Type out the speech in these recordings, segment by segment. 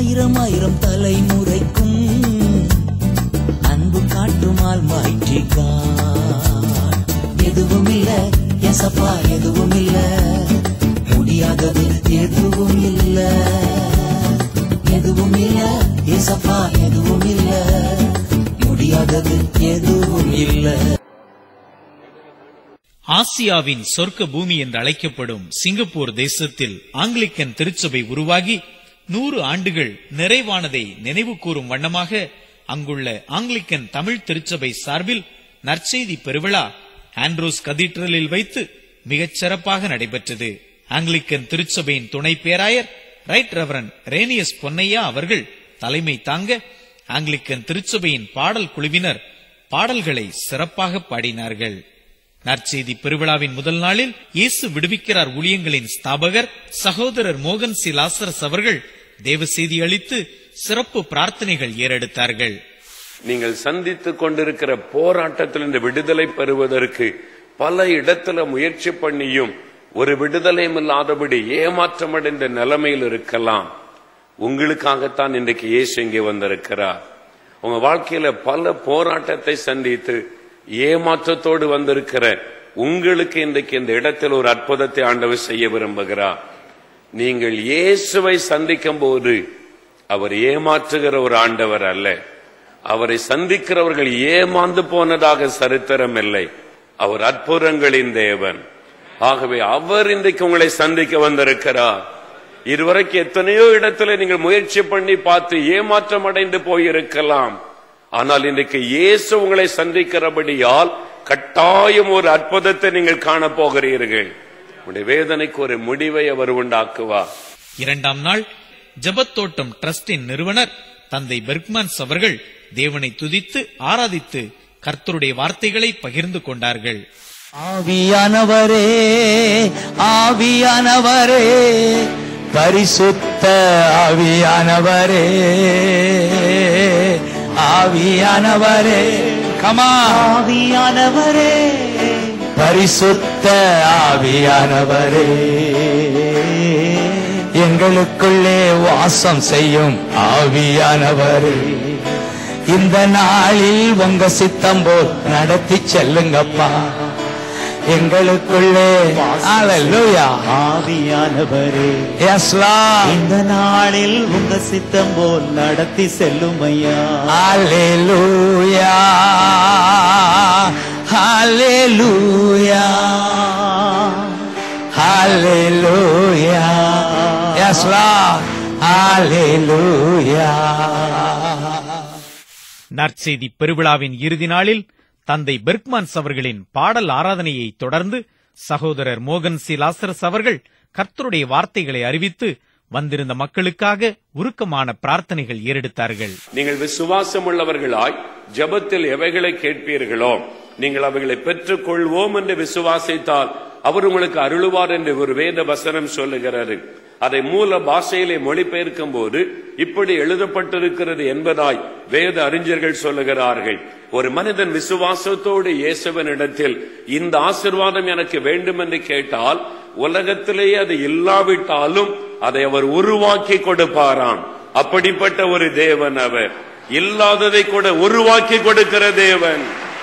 ஆயிரம் ஆயிரம் தலைமுறைக்கும் அன்பு காட்டுமால் மாற்றி எதுவும் இல்ல எசப்பா எதுவும் இல்ல முடியாதது எதுவும் இல்ல எதுவும் இல்ல ஏசப்பா எதுவும் இல்ல முடியாதது எதுவும் இல்ல ஆசியாவின் சொர்க்க பூமி என்று அழைக்கப்படும் சிங்கப்பூர் தேசத்தில் ஆங்கிலிக்கன் திருச்சபை உருவாகி நூறு ஆண்டுகள் நிறைவானதை நினைவு கூறும் வண்ணமாக அங்குள்ள ஆங்கிலிக்கன் தமிழ் திருச்சபை சார்பில் நற்செய்தி பெருவிழா ஆண்ட்ரூஸ் கதீட்ரலில் வைத்து மிகச் சிறப்பாக நடைபெற்றது ஆங்கிலிக்கன் திருச்சபையின் துணை பேராயர் ரைட் ரெவரன் ரேனியஸ் பொன்னையா அவர்கள் தலைமை தாங்க ஆங்கிலிக்கன் திருச்சபையின் பாடல் குழுவினர் பாடல்களை சிறப்பாக பாடினார்கள் நற்செய்தி பெருவிழாவின் முதல் நாளில் இயேசு விடுவிக்கிறார் ஊழியங்களின் ஸ்தாபகர் சகோதரர் மோகன் சி லாசரஸ் அவர்கள் தேவ செய்தி அளித்து சிறப்பு பிரார்த்தனைகள் ஏறெடுத்தார்கள் நீங்கள் சந்தித்துக் கொண்டிருக்கிற போராட்டத்திலிருந்து விடுதலை பெறுவதற்கு பல இடத்துல முயற்சி பண்ணியும் ஒரு விடுதலையும் இல்லாதபடி ஏமாற்றமடைந்த நிலைமையில் இருக்கலாம் உங்களுக்காகத்தான் இன்றைக்கு இயேசு இங்கே வந்திருக்கிறார் உங்க வாழ்க்கையில பல போராட்டத்தை சந்தித்து ஏமாற்றத்தோடு வந்திருக்கிற உங்களுக்கு இன்றைக்கு இந்த இடத்தில் ஒரு அற்புதத்தை ஆண்டவர் செய்ய விரும்புகிறார் நீங்கள் இயேசுவை சந்திக்கும் போது அவர் ஏமாற்றுகிற ஒரு ஆண்டவர் அல்ல அவரை சந்திக்கிறவர்கள் ஏமாந்து போனதாக சரித்திரம் இல்லை அவர் அற்புதங்களின் தேவன் ஆகவே அவர் இன்றைக்கு உங்களை சந்திக்க வந்திருக்கிறார் இதுவரைக்கும் எத்தனையோ இடத்துல நீங்கள் முயற்சி பண்ணி பார்த்து ஏமாற்றம் அடைந்து போயிருக்கலாம் ஆனால் இன்றைக்கு இயேசு உங்களை சந்திக்கிறபடியால் கட்டாயம் ஒரு அற்புதத்தை நீங்கள் காண போகிறீர்கள் உடைய வேதனைக்கு ஒரு முடிவை அவர் உண்டாக்குவார் இரண்டாம் நாள் ஜெபத்தோட்டம் டிரஸ்டின் நிறுவனர் தந்தை பெர்க்மான்ஸ் அவர்கள் தேவனை துதித்து ஆராதித்து கர்த்தருடைய வார்த்தைகளை பகிர்ந்து கொண்டார்கள் ஆவியானவரே ஆவியானவரே பரிசுத்த ஆவியானவரே ஆவியானவரே கமா ஆவியானவரே பரிசுத்த ஆவியானவரே எங்களுக்குள்ளே வாசம் செய்யும் ஆவியானவரே இந்த நாளில் உங்க சித்தம் போல் நடத்தி செல்லுங்கப்பா எங்களுக்குள்ளே Hallelujah. ஆவியானவரே Yes, Lord. இந்த நாளில் உங்க சித்தம் போல் நடத்தி செல்லும் ஐயா Hallelujah. Hallelujah. Hallelujah. Yes, Lord. Hallelujah. நற்செய்தி பெருவிழாவின் இறுதி நாளில் தந்தை பெர்க்மான்ஸ் அவர்களின் பாடல் ஆராதனையை தொடர்ந்து சகோதரர் மோகன் சி லாசரஸ் அவர்கள் கர்த்தருடைய வார்த்தைகளை அறிவித்து வந்திருந்த மக்களுக்காக உருக்கமான பிரார்த்தனைகள் ஏறெடுத்தார்கள் நீங்கள் விசுவாசம் உள்ளவர்களாய் ஜெபத்தில் எவைகளை கேட்பீர்களோ நீங்கள் அவைகளை பெற்றுக் கொள்வோம் என்று விசுவாசித்தால் அவர் உங்களுக்கு அருளுவார் என்று ஒரு வேத வசனம் சொல்லுகிறது அதை மூல பாஷையிலே மொழிபெயர்க்கும் போது இப்படி எழுதப்பட்டிருக்கிறது என்பதாய் வேத அறிஞர்கள் சொல்லுகிறார்கள் ஒரு மனிதன் விசுவாசத்தோடு இயேசுவனிடத்தில் இந்த ஆசிர்வாதம் எனக்கு வேண்டும் என்று கேட்டால் உலகத்திலேயே அது இல்லாவிட்டாலும் அதை அவர் உருவாக்கி கொடுப்பாராம் அப்படிப்பட்ட ஒரு தேவன் அவர் இல்லாததை கூட உருவாக்கி கொடுக்கிற தேவன்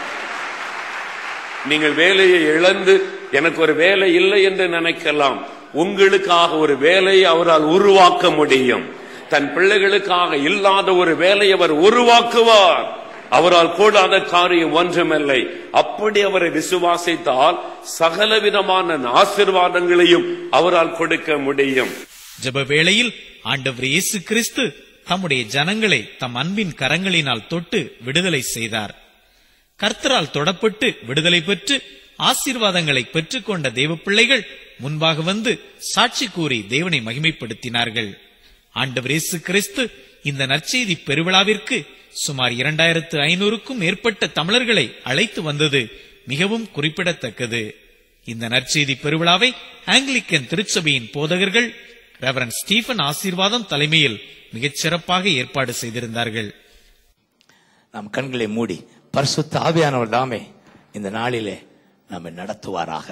நீங்கள் வேலையை இழந்து எனக்கு ஒரு வேலை இல்லை என்று நினைக்கலாம் உங்களுக்காக ஒரு வேலையை அவரால் உருவாக்க முடியும் தன் பிள்ளைகளுக்காக இல்லாத ஒரு வேலையை அவர் உருவாக்குவார் அவரால் கூடாத காரியம் ஒன்றுமில்லை அப்படி அவரை விசுவாசித்தால் சகலவிதமான ஆசிர்வாதங்களையும் அவரால் கொடுக்க முடியும் ஜெப வேளையில் ஆண்டவர் இயேசு கிறிஸ்து தம்முடைய ஜனங்களை தம் அன்பின் கரங்களினால் தொட்டு விடுதலை செய்தார் கர்த்தரால் தொடப்பட்டு விடுதலை பெற்று ஆசீர்வாதங்களை பெற்றுக்கொண்ட தேவ பிள்ளைகள் முன்பாக வந்து சாட்சி கூறி தேவனை மகிமைப்படுத்தினார்கள் ஆண்டவர் இயேசு கிறிஸ்து இந்த நற்செய்தி பெருவிழாவிற்கு சுமார் இரண்டாயிரத்து ஐநூறுக்கும் மேற்பட்ட தமிழர்களை அழைத்து வந்தது மிகவும் குறிப்பிடத்தக்கது இந்த நற்செய்தி பெருவிழாவை ஆங்கிலிக்கன் திருச்சபையின் போதகர்கள் ரெவரன் ஸ்டீபன் ஆசீர்வாதம் தலைமையில் மிகச் சிறப்பாக ஏற்பாடு செய்திருந்தார்கள் நம் கண்களை மூடி பரிசுத்த ஆவியானவர் தாமே இந்த நாளிலே நம்மை நடத்துவாராக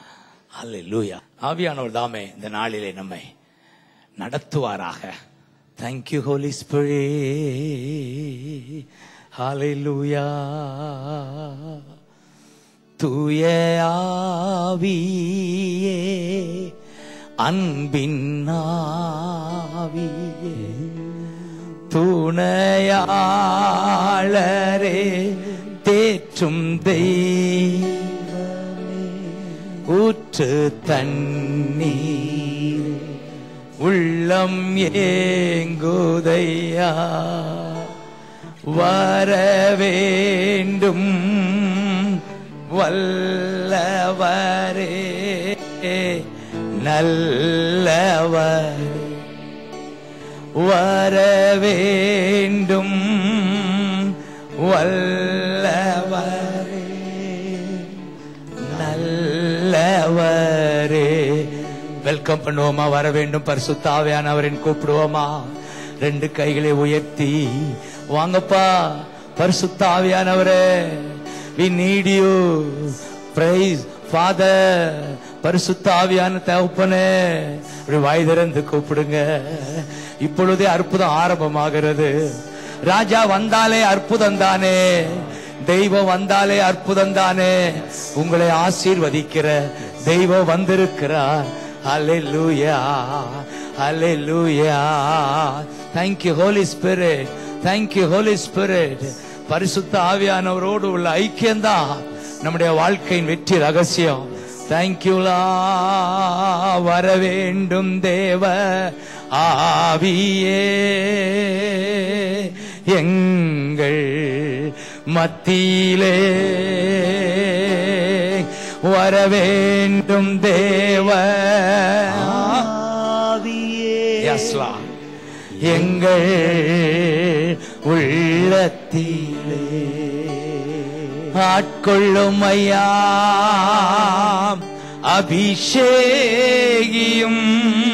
அல்லேலூயா ஆவியானவர் தாமே இந்த நாளிலே நம்மை நடத்துவாராக Thank you, Holy Spirit. Hallelujah. தூய ஆவியே அன்பின் ஆவியே துணையாளரே தேற்றும் தெய்வமே ஊற்று தண்ணீர் உள்ளம் ஏங்குதையா வர வேண்டும் வல்லவரே நல்லவர் வர வேண்டும் வல்லவரே நல்லவரே வெல்கம் பண்ணுவோமா வர வேண்டும் பரிசுத்தாவியானவரின் கூப்பிடுவோமா ரெண்டு கைகளை உயர்த்தி வாங்கப்பா பரிசுத்தாவியானவரே we need you praise father பரிசுத்தாவியான தகப்பனே இப்படி வாய் திறந்து கூப்பிடுங்க இப்பொழுதே அற்புதம் ஆரம்பமாகிறது ராஜா வந்தாலே அற்புதம் தானே தெய்வம் வந்தாலே அற்புதம் தானே உங்களை ஆசீர்வதிக்கிற தெய்வம் வந்திருக்கிறார் Hallelujah. Hallelujah. Thank you, Holy Spirit. Thank you, Holy Spirit. பரிசுத்த ஆவியானவரோடு உள்ள ஐக்கியம்தான் நம்முடைய வாழ்க்கையின் வெற்றி ரகசியம் தேங்க்யூலா வர வேண்டும் தேவ ஆவியே எங்கள் மத்தியிலே வர வேண்டும் தேவ ஆவியே Yes, Lord. எங்கள் உள்ளத்திலே ஆட்கொள்ளும் ஐயா அபிஷேகியும்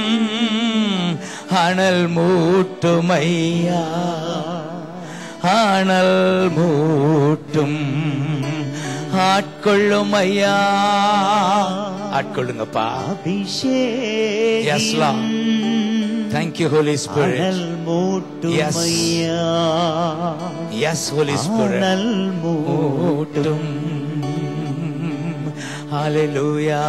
அனல் மூட்டும் ஐயா அனல் மூட்டும் ஆட்கொள்ளும் ஐயா ஆட்கொள்ளுங்கப்பா Yes, Lord. Thank you, Holy Spirit. அனல் மூட்டும் Yes. ஐயா Yes, Holy Spirit. அனல் மூட்டும் Hallelujah.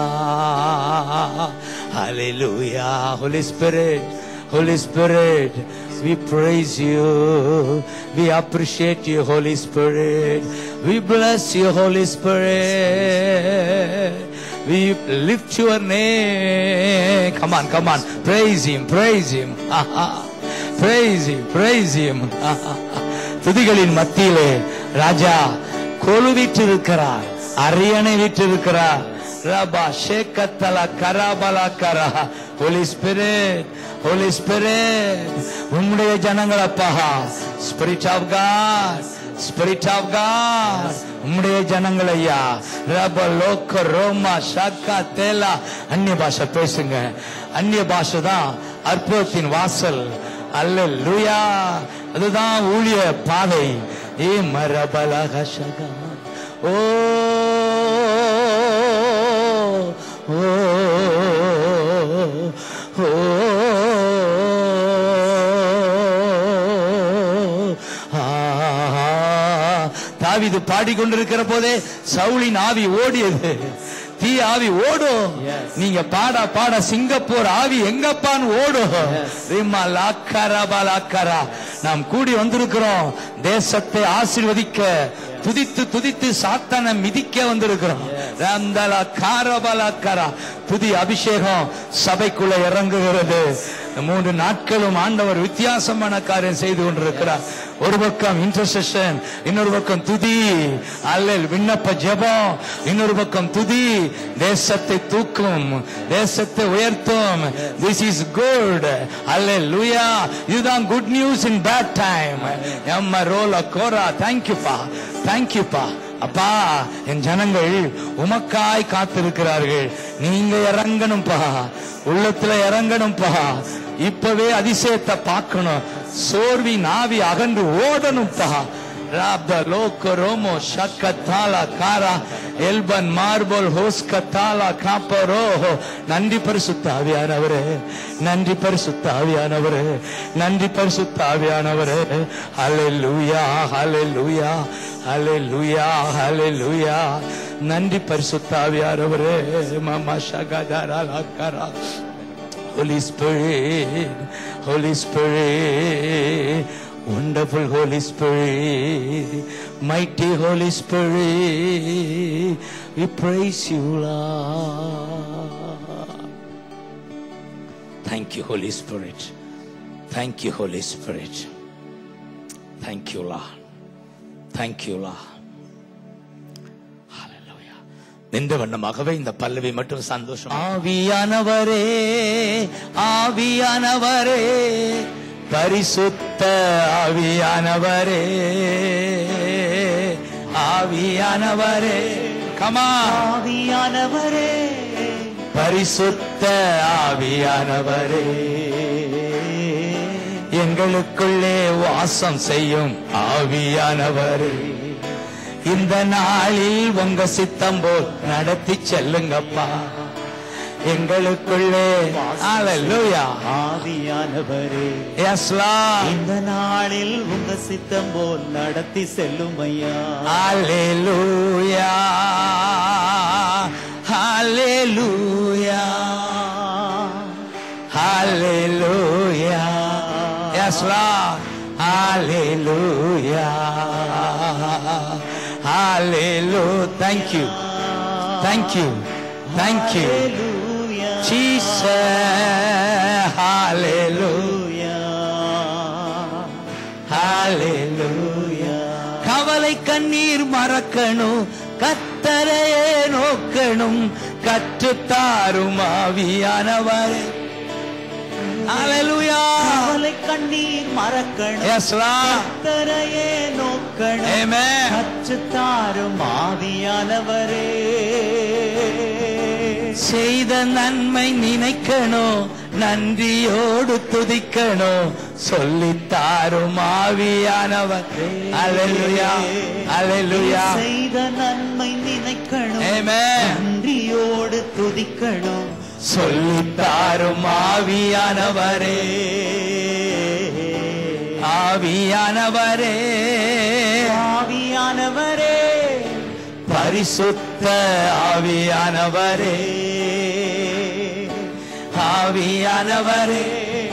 Hallelujah. Holy Spirit. Holy Spirit. We praise you. We appreciate you, Holy Spirit. We bless you, Holy Spirit. We lift your name. Come on, come on. Praise him, praise him. praise him, praise him. துதிகளின் மத்தியிலே ராஜா கொலு வீற்றிருக்கிறார் அரியணை வீற்றிருக்கிறார் ரபா ஷேக்கத்தல கராபலா கரா ஹோலி ஸ்பிரிட் ஹோலி ஸ்பிரிட் உம்முடைய ஜனங்கள் அப்பா spirit of God spirit of God உம்முடைய ஜனங்கள் ஐயா ரப லோக்க ரோமா ஷாக்கா தேலா அந்நிய பாஷை பேசுங்க அந்நிய பாஷை தான் அற்புதத்தின் வாசல் அல்ல லூயா அதுதான் ஊழிய பாதை ஏ மரபலக சகா ஓ ஓ ஓ ஆ. தாவீது பாடிக்கொண்டிருக்கிற போதே சவுளின் ஆவி ஓடியது தீ ஆவி ஓடும் நீங்க பாட பாட சிங்கப்பூர் ஆவி எங்கப்பான்னு ஓடும் ரிம்மா லாக்கரா பலாக்கரா நாம் கூடி வந்திருக்கிறோம் தேசத்தை ஆசீர்வதிக்க துதித்து துதித்து சாத்தான மிதிக்க வந்திருக்கிறோம் ரந்தலா காரபலாக்கரா புதிய அபிஷேகம் சபைக்குள்ள இறங்குகிறது இந்த மூன்று நாட்களும் ஆண்டவர் வித்தியாசமான காரியம் செய்து கொண்டிருக்கிறார் ஒரு பக்கம் இன்டர்செஷன் இன்னொரு பக்கம் துதி அல்லல் விண்ணப்ப ஜெபம் இன்னொரு பக்கம் துதி தேசத்தை தூக்கும் தேசத்தை உயர்த்தும் this is good alleluia இதுதான் good news in bad time எம்ம ரோல கோரா தேங்க்யூப்பா தேங்க்யூப்பா அப்பா என் ஜனங்கள் உமக்காய் காத்திருக்கிறார்கள் நீங்க இறங்கணும்பா உள்ளத்துல இறங்கணும்பா இப்பவே அதிசயத்தை பார்க்கணும் சோர்வி நாவி அகன்று ஓடணும்பா ராப்த லோக ரோமோ ஷக்கத்தாலா காரா எல்பன் மார்போல் ஹோஸ்கத்தாலா காப்பரோ நன்றி பரிசுத்த ஆவியானவரே நன்றி பரிசுத்த ஆவியானவரே நன்றி பரிசுத்த ஆவியானவரே ஹalleluya ஹalleluya ஹalleluya ஹalleluya நன்றி பரிசுத்த ஆவியானவரே மாமா ஷகதாரா லாக்கரா Holy Spirit, Holy Spirit, wonderful Holy Spirit, mighty Holy Spirit, we praise you, Lord. Thank you, Holy Spirit. Thank you, Holy Spirit. Thank you, Lord. Thank you, Lord. Hallelujah. நின்ற வண்ணமாகவே இந்த பல்லவி மட்டும் சந்தோஷம் ஆவியானவரே ஆவியானவரே பரிசுத்த ஆவியானவரே ஆவியானவரே கமா ஆவியானவரே பரிசுத்த ஆவியானவரே எங்களுக்குள்ளே வாசம் செய்யும் ஆவியானவரே இந்த நாளில் உங்க சித்தம் போல் நடத்தி செல்லுங்கப்பா எங்களுக்குள்ளே Hallelujah. ஆவியானவரே Yes, Lord. இந்த நாளில் உங்க சித்தம் போல் நடத்தி செல்லும் ஐயா Hallelujah. Hallelujah. Hallelujah. Yes, Lord. Hallelujah. Hallelujah. Thank you. Thank you. Thank you. Hallelujah. Jesus. Hallelujah. Hallelujah. கவலை கண்ணீர் மறக்கணும் கத்தரையே நோக்கணும் கற்றுத்தாரும் ஆவியானவரே Hallelujah. கவலை கண்ணீர் மறக்கணும் Yes, Lord. கத்தரையே நோக்கணும் Amen. கற்றுத்தாரும் ஆவியானவரே செய்த நன்மை நினைக்கணும் நன்றியோடு துதிக்கணும் சொல்லித்தாரும் ஆவியானவர் Hallelujah. Hallelujah. செய்த நன்மை நினைக்கணும் Amen. நன்றியோடு துதிக்கணும் சொல்லித்தாரும் ஆவியானவரே ஆவியானவரே ஆவியானவரே பரிசுத்த ஆவியானவரே ஆவியானவரே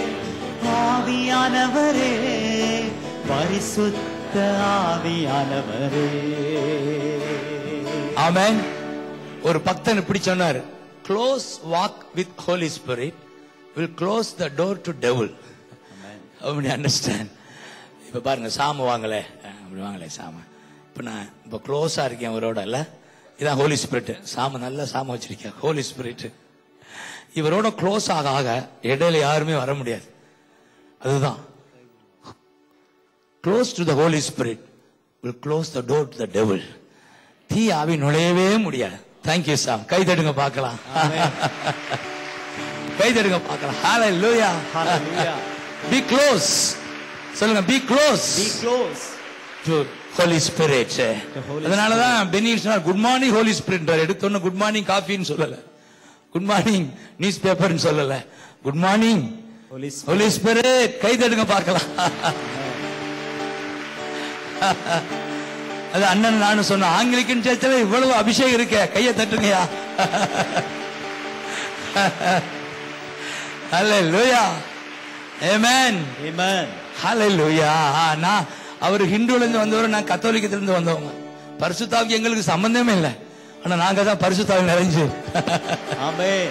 ஆவியானவரே பரிசுத்த ஆவியானவரே ஆமென் ஒரு பக்தன் இப்படி சொன்னார் close walk with holy spirit will close the door to devil அப்படி அண்டர்ஸ்டாண்ட் இப்ப பாருங்க சாம வாங்கலே அஹ், அப்படி வாங்கலே சாம இப்ப நான் இப்ப க்ளோஸா இருக்கேன் அவரோட இல்ல இதான் ஹோலி ஸ்பிரிட் சாம நல்லா சாம வச்சிருக்கேன் ஹோலி ஸ்பிரிட் இவரோட க்ளோஸ் ஆக ஆக இடையில யாருமே வர முடியாது அதுதான் close to the holy spirit will close the door to the devil தீ ஆவி நுழையவே முடியாது தேங்க்யூ சாம் கை தட்டுங்க பார்க்கலாம் கை தட்டுங்க பார்க்கலாம் ஹalleluya Hallelujah. பி க்ளோஸ் சொல்லுங்க be close Be close. To holy spirit Holy அதனால தான் பெனில் சொன்னார் குட் மார்னிங் ஹோலி ஸ்பிரிட் எடுத்தோன்னு குட் மார்னிங் காஃபின்னு சொல்லல குட் மார்னிங் நியூஸ் பேப்பர்னு சொல்லல good morning Holy Spirit. Holy spirit கை தட்டுங்க பார்க்கலாம் அது அண்ணன் நானும் சொன்ன ஆங்கிலிக்கன் சர்ச்சில் இவ்வளவு அபிஷேகம் இருக்க கையை தட்டுங்கயா ஹalleluya amen Amen. ஹalleluya நான் அவர் ஹிந்துல இருந்து வந்தவர் நான் கத்தோலிக்கத்துல இருந்து வந்தவங்க பரிசுத்தாவுக்கு எங்களுக்கு சம்பந்தமே இல்லை ஆனா நாங்க தான் பரிசுத்தாவில் நிறைஞ்சு Amen.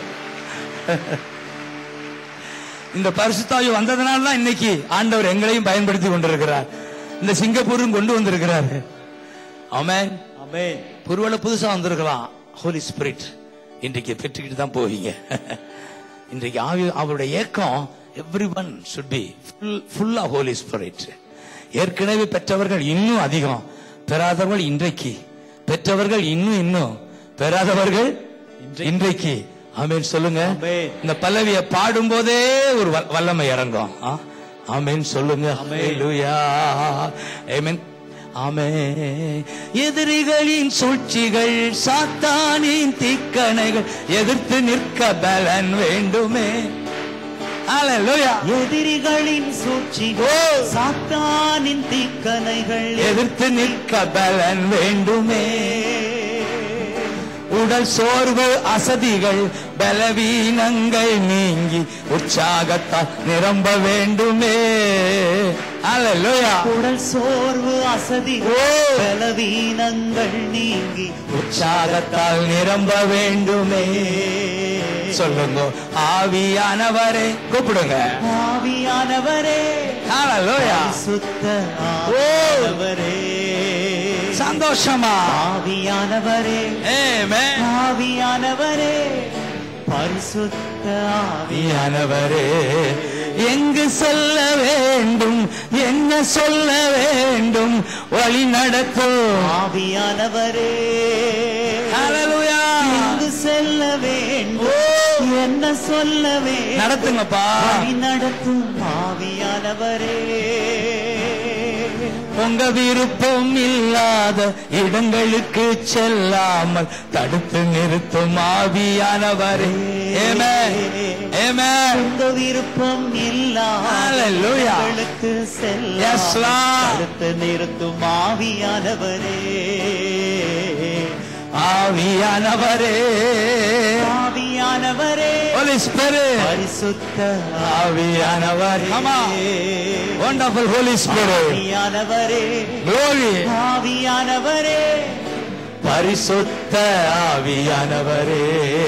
இந்த பரிசுத்தாவி வந்ததுனால தான் இன்னைக்கு ஆண்டவர் எங்களையும் பயன்படுத்தி கொண்டிருக்கிறார் இந்த சிங்கப்பூரும் கொண்டு வந்திருக்கிறார் ஆமென் Amen. ஒருவேளை புதுசா வந்திருக்கலாம் ஹோலி ஸ்பிரிட் இன்றைக்கு பெற்றுக்கிட்டு தான் போவீங்க இன்றைக்கு ஆவி அவருடைய ஏக்கம் எவ்ரி ஒன் சுட் பி ஃபுல்லா ஹோலி ஸ்பிரிட் ஏற்கனவே பெற்றவர்கள் இன்னும் அதிகம் பெறாதவர்கள் இன்றைக்கு பெற்றவர்கள் இன்னும் இன்னும் பெறாதவர்கள் இன்றைக்கு ஆமென் சொல்லுங்க ஆமென். இந்த பல்லவியை பாடும் போதே ஒரு வ- வல்லமை இறங்கும் ஆ? ஆமென் சொல்லுங்க ஆமென். ஹalleluya. ஆமென் ஆமே எதிரிகளின் சூழ்ச்சிகள் சாத்தானின் தீக்கணைகள் எதிர்த்து நிற்க பலன் வேண்டுமே அல்லேலூயா எதிரிகளின் சூழ்ச்சிகள் ஓ! சாத்தானின் தீக்கணைகள் எதிர்த்து நிற்க பலன் வேண்டுமே உடல் சோர்வு அசதிகள் பலவீனங்கள் நீங்கி உற்சாகத்தால் நிரம்ப வேண்டுமே அல்லேலூயா உடல் சோர்வு அசதி ஓ! பலவீனங்கள் நீங்கி உற்சாகத்தால் நிரம்ப வேண்டுமே சொல்லுங்க ஆவியானவரே கூப்பிடுங்க ஆவியானவரே அல்லேலூயா சுத்த ஓ! ஆவியானவரே சந்தோஷமா ஆவியானவரே ஆமென் ஆவியானவரே பரிசுத்த ஆவி ஆவியானவரே எங்கு செல்ல வேண்டும் என்ன சொல்ல வேண்டும் வழி நடத்தும் ஆவியானவரே ஹalleluya எங்கு செல்ல வேண்டும் என்ன சொல்ல வேண்டும் நடத்துங்கப்பா வழி நடத்தும் ஆவியானவரே உங்க விருப்பம் இல்லாத இடங்களுக்கு செல்லாமல் தடுத்து நிறுத்தும் ஆவியானவரே ஏமே ஏமே உங்க விருப்பம் Hallelujah. இல்லாதவர்களுக்கு செல்ல Yes, Lord. தடுத்து நிறுத்தும் ஆவியானவரே ஆவியானவரே ஆவியானவரே Holy Spirit பரிசுத்த ஆவியானவர் come on wonderful Holy Spirit ஆவியானவரே glory ஆவியானவரே பரிசுத்த ஆவியானவரே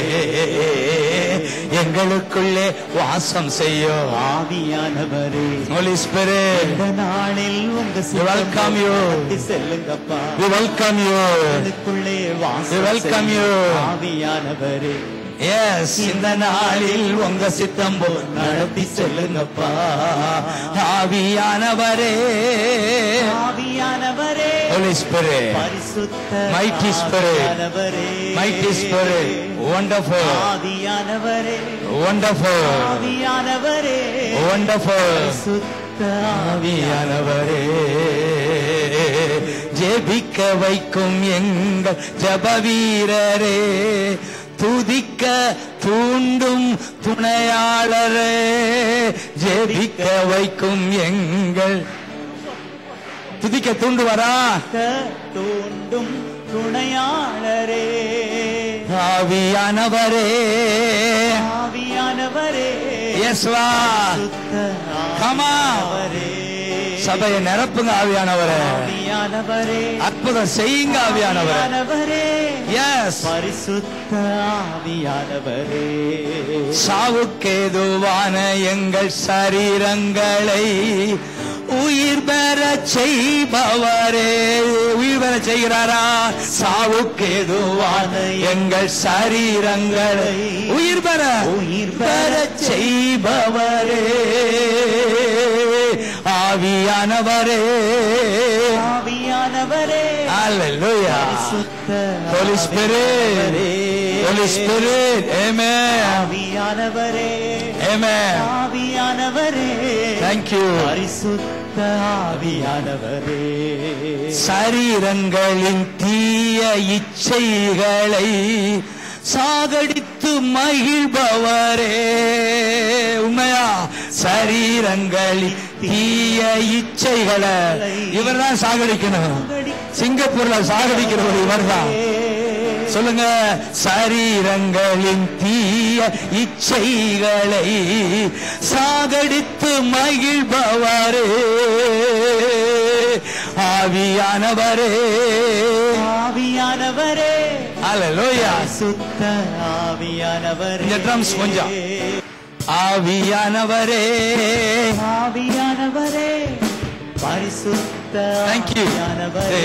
எங்களுக்குள்ளே வாசம் செய்யும் ஆவியானவரே Holy Spirit இந்த நாளில் உங்க We welcome you. சித்தத்தை செல்லுங்கப்பா we welcome you உங்களுக்குள்ளே வாசம் We welcome செய்யும் you. ஆவியானவரே yes இந்த நாளில் உங்க சித்தம் போல் நடத்தி செல்லுங்கப்பா ஆவியானவரே ஆவியானவரே Holy Spirit பரிசுத்த Mighty Spirit. ஆவியானவரே mighty Spirit wonderful ஆவியானவரே wonderful ஆவியானவரே wonderful பரிசுத்த ஆவியானவரே ஜெபிக்க வைக்கும் எங்கள் ஜப வீரரே துதிக்க தூண்டும் துணையாளரே ஜெபிக்க வைக்கும் எங்கள் துதிக்க தூண்டுவாரா தோண்டும் துணையாளரே ஆவியானவரே ஆவியானவரே எஸ்வா சுத்த Come on. ஆவியானவரே சபையை நிரப்புங்க ஆவியானவரே ஆவியானவரே அற்புதம் செய்யுங்க ஆவியானவரே ஆவியானவரே எஸ் பரிசுத்த ஆவியானவரே சாவுக்கேதுவான எங்கள் சரீரங்களை உயிர் பெற செய்பவரே உயிர் பெற செய்கிறாரா சாவுக்கேதுவான எங்கள் சரீரங்களை உயிர் பெற உயிர் பெற செய்பவரே ஆவியானவரே ஆவியானவரே Hallelujah. பரிசுத்த Holy Spirit. ஆவியானவரே. Holy Spirit. Amen. ஆவியானவரே Amen. ஆவியானவரே Thank you. பரிசுத்த ஆவியானவரே சரீரங்களின் தீய இச்சைகளை சாகடித்து மகிழ்பவரே உண்மையா சரீரங்களின் தீய இச்சைகளை இவர்தான் சாகடிக்கணும் சிங்கப்பூர்ல சாகடிக்கிறவர் இவர்தான் சொல்லுங்க சரீரங்களின் தீய இச்சைகளை சாகடித்து மகிழ்பவரே ஆவியானவரே ஆவியானவரே அல்லேலூயா சுத்த ஆவியானவரே இந்த drums கொஞ்சம். ஆவியானவரே ஆவியானவரே பரிசுத்த Thank you. ஆவியானவரே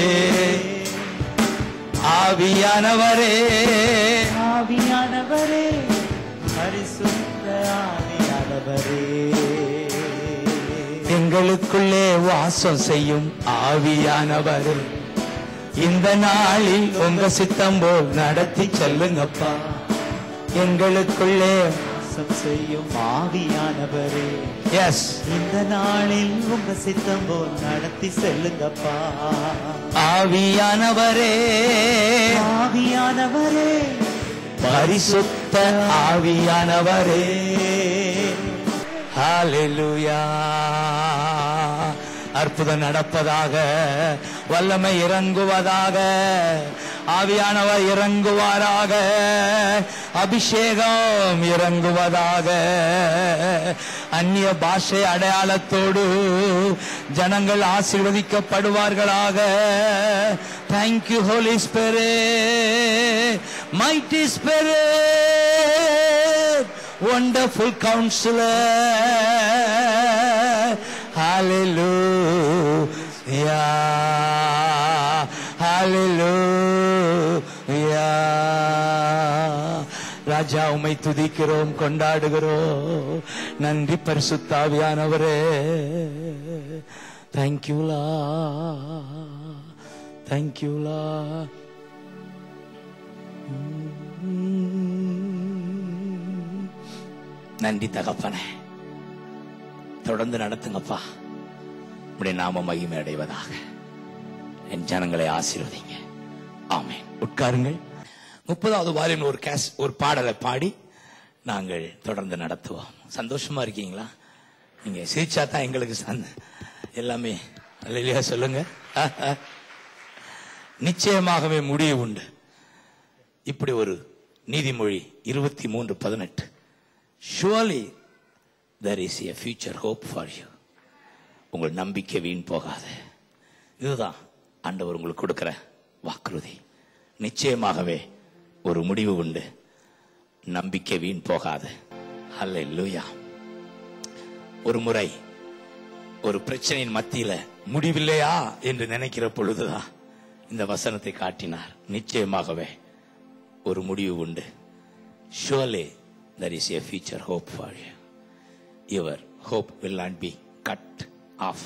ஆவியானவரே ஆவியானவரே பரிசுத்த ஆவியானவரே எங்களுக்குள்ளே வாசம் செய்யும் ஆவியானவரே இந்த நாளில் உங்க சித்தம் போல் நடத்தி செல்லுங்கப்பா எங்களுக்குள்ளே வாசம் செய்யும் ஆவியானவரே எஸ் இந்த நாளில் உங்க சித்தம் போல் நடத்தி செல்லுங்கப்பா ஆவியானவரே ஆவியானவரே பரிசுத்த ஆவியானவரே ஹalleluya அற்புதம் நடப்பதாக வல்லமை இறங்குவதாக ஆவியானவர் இறங்குவாராக அபிஷேகம் இறங்குவதாக அந்நிய பாஷை அடையாளத்தோடு ஜனங்கள் ஆசீர்வதிக்கப்படுவார்களாக thank you holy spirit mighty spirit wonderful counsellor ஹalleluya ஹalleluya ராஜா உம்மை துதிக்கிறோம் கொண்டாடுகிறோம் நன்றி பரிசுத்தாவியானவரே தேங்க்யூலா தேங்க்யூலா நன்றி தகப்பனே தொடர்ந்து நடத்துங்கப்பா உடைய நாம மகிமை அடைவதாக என் ஜனங்களை ஆசீர்வதிங்க ஆமென் உட்காருங்கள் முப்பதாவது வாரின் ஒரு கேஸ் ஒரு பாடலை பாடி நாங்கள் தொடர்ந்து நடத்துவோம் சந்தோஷமா இருக்கீங்களா நீங்க சிரிச்சா தான் எங்களுக்கு சந்த எல்லாமே இல்லையா சொல்லுங்க நிச்சயமாகவே முடிவு உண்டு இப்படி ஒரு நீதிமொழி இருபத்தி மூன்று பதினெட்டு surely there is a future hope for you உங்கள் நம்பிக்கை வீண் போகாது இதுதான் ஆண்டவர் உங்களுக்கு கொடுக்கிற வாக்குறுதி நிச்சயமாகவே ஒரு முடிவு உண்டு நம்பிக்கை வீண் போகாது அல்லேலூயா ஒரு முறை ஒரு பிரச்சனையின் மத்தியில முடிவில்லையா என்று நினைக்கிற பொழுதுதான் இந்த வசனத்தை காட்டினார் நிச்சயமாகவே ஒரு முடிவு உண்டு surely there is a future hope for you your hope will not be cut off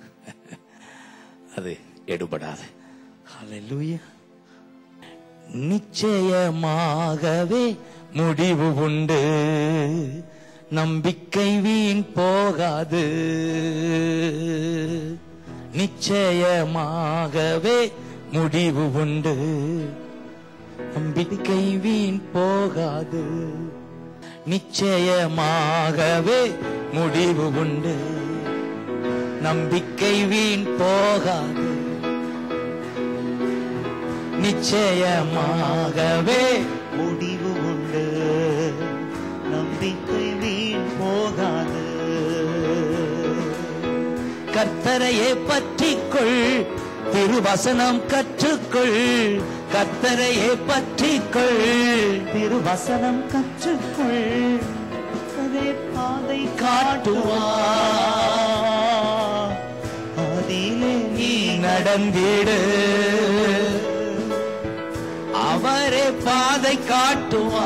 அது எடுபடாது Hallelujah. நிச்சயமாகவே முடிவு உண்டு நம்பிக்கை வீண் போகாது நிச்சயமாகவே முடிவு உண்டு நம்பிக்கை வீண் போகாது நிச்சயமாகவே முடிவு உண்டு நம்பிக்கை வீண் போகாது நிச்சயமாகவே முடிவு உண்டு நம்பிக்கை வீண் போகாது கர்த்தரையே பற்றிக்கொள் திருவசனம் கற்றுக்கொள் கர்த்தரையே பற்றிக்கொள் திருவசனம் கற்றுக்கொள் அதே பாதை காட்டுவா அதிலே நீ நடந்திடு அவரே பாதை காட்டுவா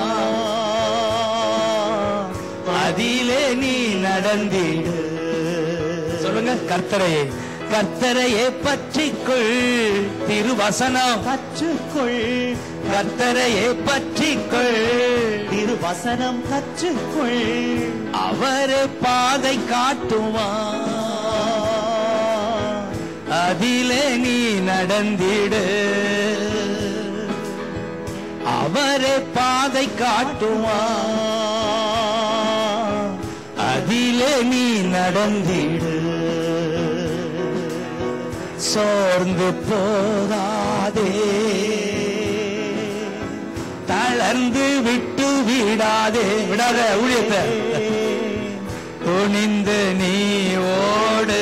அதிலே நீ நடந்திடு சொல்லுங்க கர்த்தரையே கர்த்தரையே பற்றிக்கொள் திருவசனம் கற்றுக்கொள் கர்த்தரையே பற்றிக்கொள் திருவசனம் கற்றுக்கொள் அவர் பாதை காட்டுவா அதிலே நீ நடந்திடு அவரே பாதை காட்டுவா அதிலே நீ நடந்திடு சோர்ந்து போகாதே தளர்ந்து விட்டு விடாதே விடாத ஊழியத்தை துணிந்து நீ ஓடு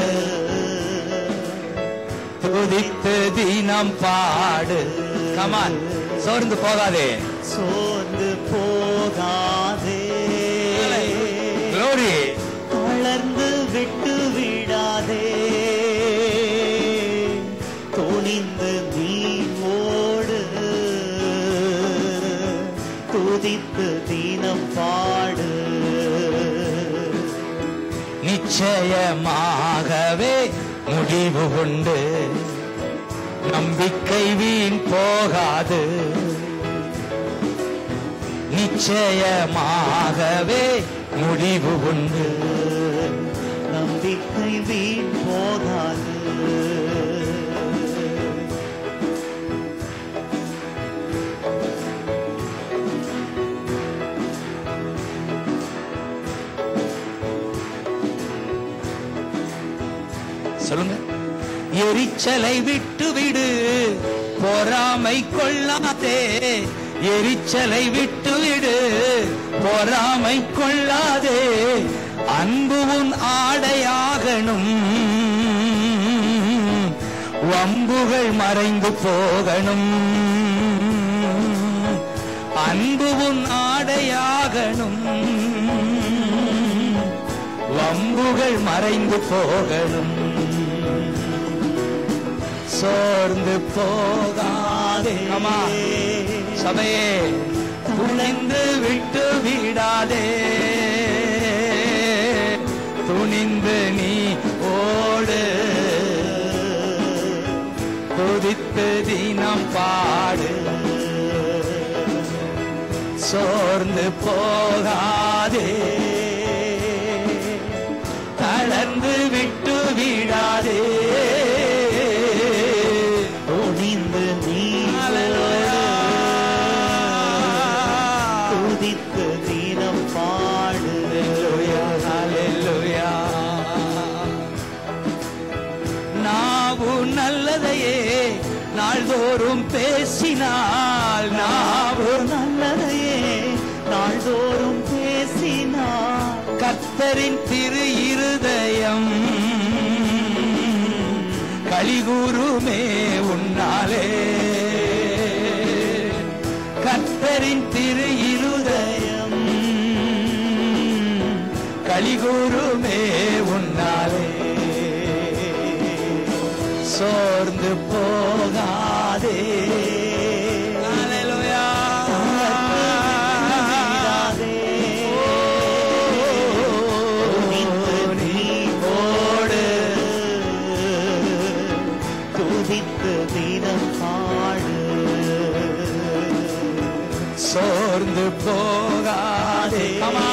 துதித்து தினம் பாடு கமான் சோர்ந்து போகாதே சோர்ந்து போகாதே Glory. தளர்ந்து விட்டு விடாதே துணிந்து நீ ஓடு துதித்து தினம் பாடு நிச்சயமாகவே முடிவு உண்டு நம்பிக்கை வீண் போகாது நிச்சயமாகவே முடிவு உண்டு நம்பிக்கை வீண் போகாது சொல்லுங்க எரிச்சலை விட்டு விடு பொறாமை கொள்ளாதே எரிச்சலை விட்டு விடு பொறாமை கொள்ளாதே அன்பு உன் ஆடையாகணும் வம்புகள் மறைந்து போகணும் அன்பு உன் ஆடையாகணும் வம்புகள் மறைந்து போகணும் சோர்ந்து போகாதே ஆமா சபையே துணிந்து விட்டு விடாதே துணிந்து நீ ஓடு துதித்து தினம் பாடு சோர்ந்து போகாதே தளர்ந்து விட்டு விடாதே துணிந்து நீ துதித்து தினம் பாடு Hallelujah. நாவு நல்லதையே நாள்தோறும் பேசினால் நாவு நல்லதையே நாள்தோறும் பேசினார் கர்த்தரின் திரு இருதயம் கலிகூருமே உன்னாலே கர்த்தரின் திரு இருதயம் கலிகூருமே உன்னாலே சோர்ந்து போகாதே துதித்து தினம் பாடு சோர்ந்து போகாதே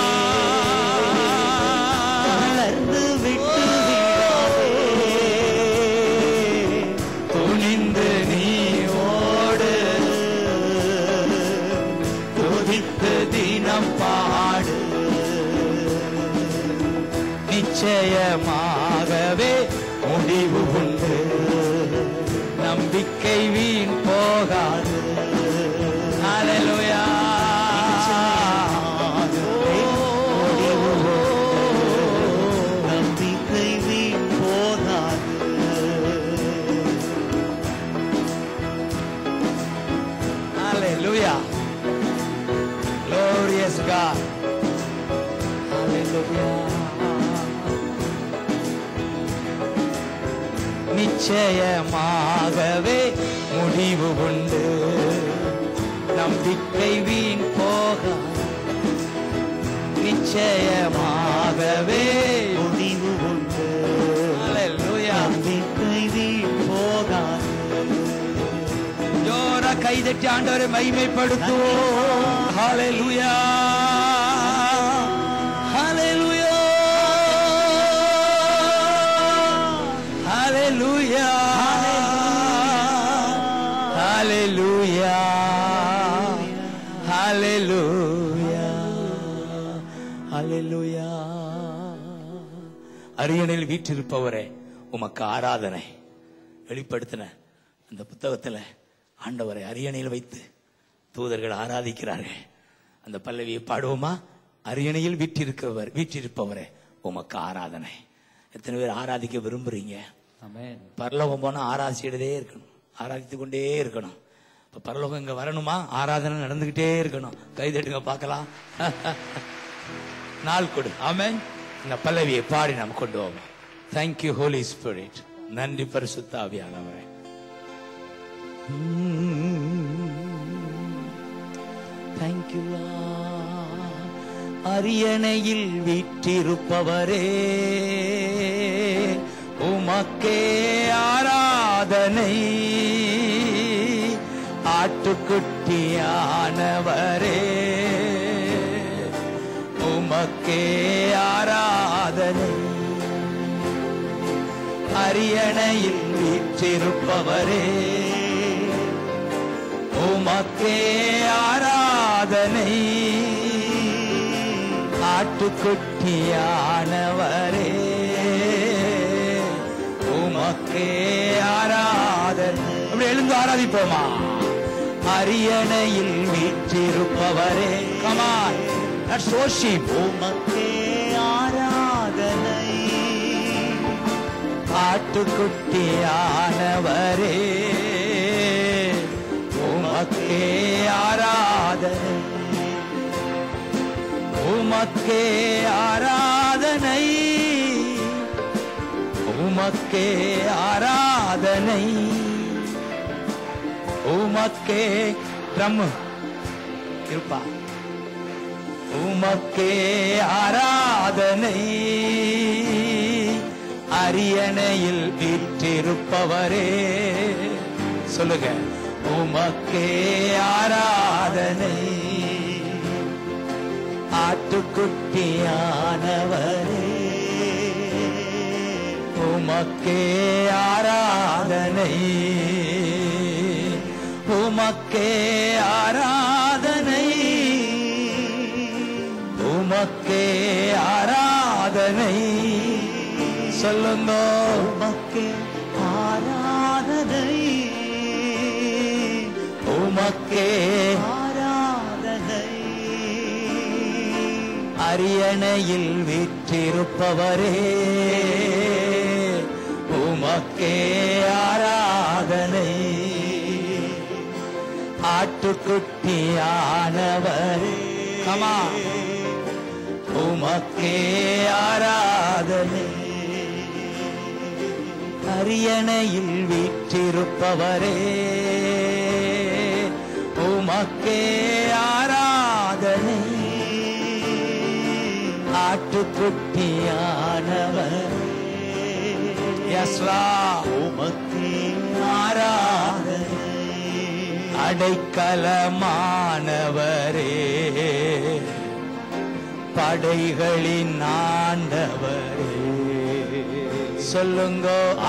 தளர்ந்து விட்டு விடாதே துணிந்து நீ ஓடு துதித்து தினம் பாடு நிச்சயமாகவே முடிவு உண்டு நம்பிக்கை வீண் போகாது Hallelujah. நம்பிக்கை வீண் போகாது Hallelujah. Glorious God. Hallelujah. நிச்சயமாகவே முடிவு உண்டு நம்பிக்கை வீண் போக நிச்சயமாகவே முடிவு உண்டு Hallelujah. நம்பிக்கை வீண் போகாது ஜோர கைதட்டி ஆண்டவரை மகிமைப்படுத்துவோம் ஹalleluya ஹalleluya ஹalleluya ஹalleluya ஹalleluya ஹalleluya அரியணையில் வீற்றிருப்பவரே உமக்கு ஆராதனை வெளிப்படுத்தின அந்த புத்தகத்துல ஆண்டவரை அரியணையில் வைத்து தூதர்கள் ஆராதிக்கிறார்கள் அந்த பல்லவியை பாடுவோமா அரியணையில் வீற்றிருக்கிறவர் வீற்றிருப்பவரே உமக்கு ஆராதனை எத்தனை பேர் ஆராதிக்க விரும்புறீங்க பரலோகம் போனா ஆராய்ச்சியிடவே இருக்கணும் ஆராதித்து கொண்டே இருக்கணும் இப்ப பரலோகம் இங்க வரணுமா ஆராதனை நடந்துகிட்டே இருக்கணும் கைதட்டுங்க பார்க்கலாம் நாள் கொடு ஆமென் இந்த பல்லவியை பாடி நாம் கொண்டு போவோம் தேங்க்யூ ஹோலி ஸ்பிரிட் நன்றி பரிசுத்த ஆவியானவரே தேங்க்யூ அரியணையில் வீற்றிருப்பவரே உமக்கே ஆராதனை ஆட்டுக்குட்டியானவரே உமக்கே ஆராதனை அரியணையில் வீற்றிருப்பவரே உமக்கே ஆராதனை ஆட்டுக்குட்டியானவரே உமக்கே ஆராதனை அப்படி எழுந்து ஆராதிப்போமா அரியணையில் வீற்றிருப்பவரே கமான் Let's worship. உமக்கே ஆராதனை ஆட்டுக்குட்டியானவரே உமக்கே ஆராதனை உமக்கே ஆராதனை உமக்கே ஆராதனை உமக்கே ட்ரம் இருப்பா உமக்கே ஆராதனை அரியணையில் வீற்றிருப்பவரே சொல்லுங்க உமக்கே ஆராதனை ஆட்டுக்குட்டியானவரே உமக்கே ஆராதனை உமக்கே ஆராதனை உமக்கே ஆராதனை சொல்லுங்க உமக்கே ஆராதனை உமக்கே ஆராதனை அரியணையில் வீற்றிருப்பவரே உமக்கே ஆராதனை ஆட்டுக்குட்டியானவரே கமா உமக்கே ஆராதனை அரியணையில் வீற்றிருப்பவரே உமக்கே ஆராதனை ஆட்டுக்குட்டியானவர் யஸ்லா உமக்கே ஆராதனை அடைக்கலமானவரே படைகளின் ஆண்டவரே சொல்லுங்க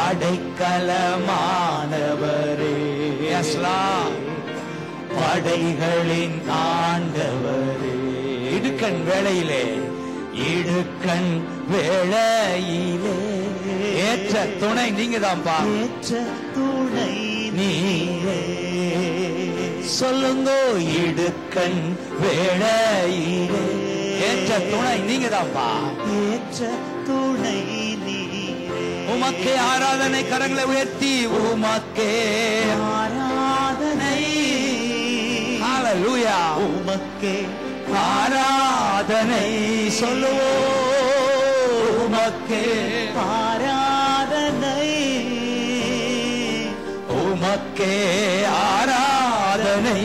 அடைக்கலமானவரே யஸ்லா படைகளின் ஆண்டவரே இடுக்கண் வேளையிலே இடுக்கண் வேளையிலே ஏற்ற துணை நீங்க தான்ப்பா ஏற்ற துணை நீரே சொல்லுங்க இடுக்கண் வேளையிலே ஏற்ற துணை நீங்க தான்ப்பா ஏற்ற துணை நீரே உமக்கே ஆராதனை கரங்களை உயர்த்தி உமக்கே ஆராதனை ஹalleluya உமக்கே ஆராதனை சொல்லுவோம் உமக்கே ஆராதனை உமக்கே ஆராதனை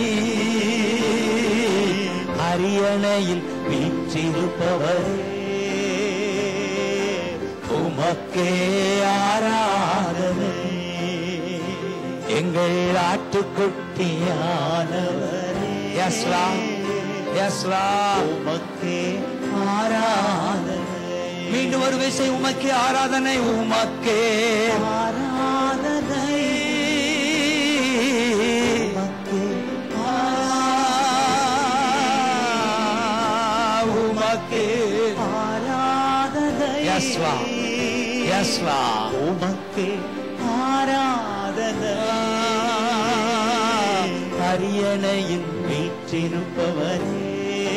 அரியணையில் வீற்றிருப்பவரே உமக்கே ஆராதனை எங்கள் ஆட்டுக்குட்டியானவரே யஸ்லா யஸ்லா உமக்கே ஆராதனை மீண்டும் ஒரு விசை உமக்கே ஆராதனை உமக்கே ஆராதனை உமக்கே உமக்கே ஆராதனை யஸ்வா யஸ்வா உமக்கே ஆராதனை அரியணையில் வீற்றிருப்பவரே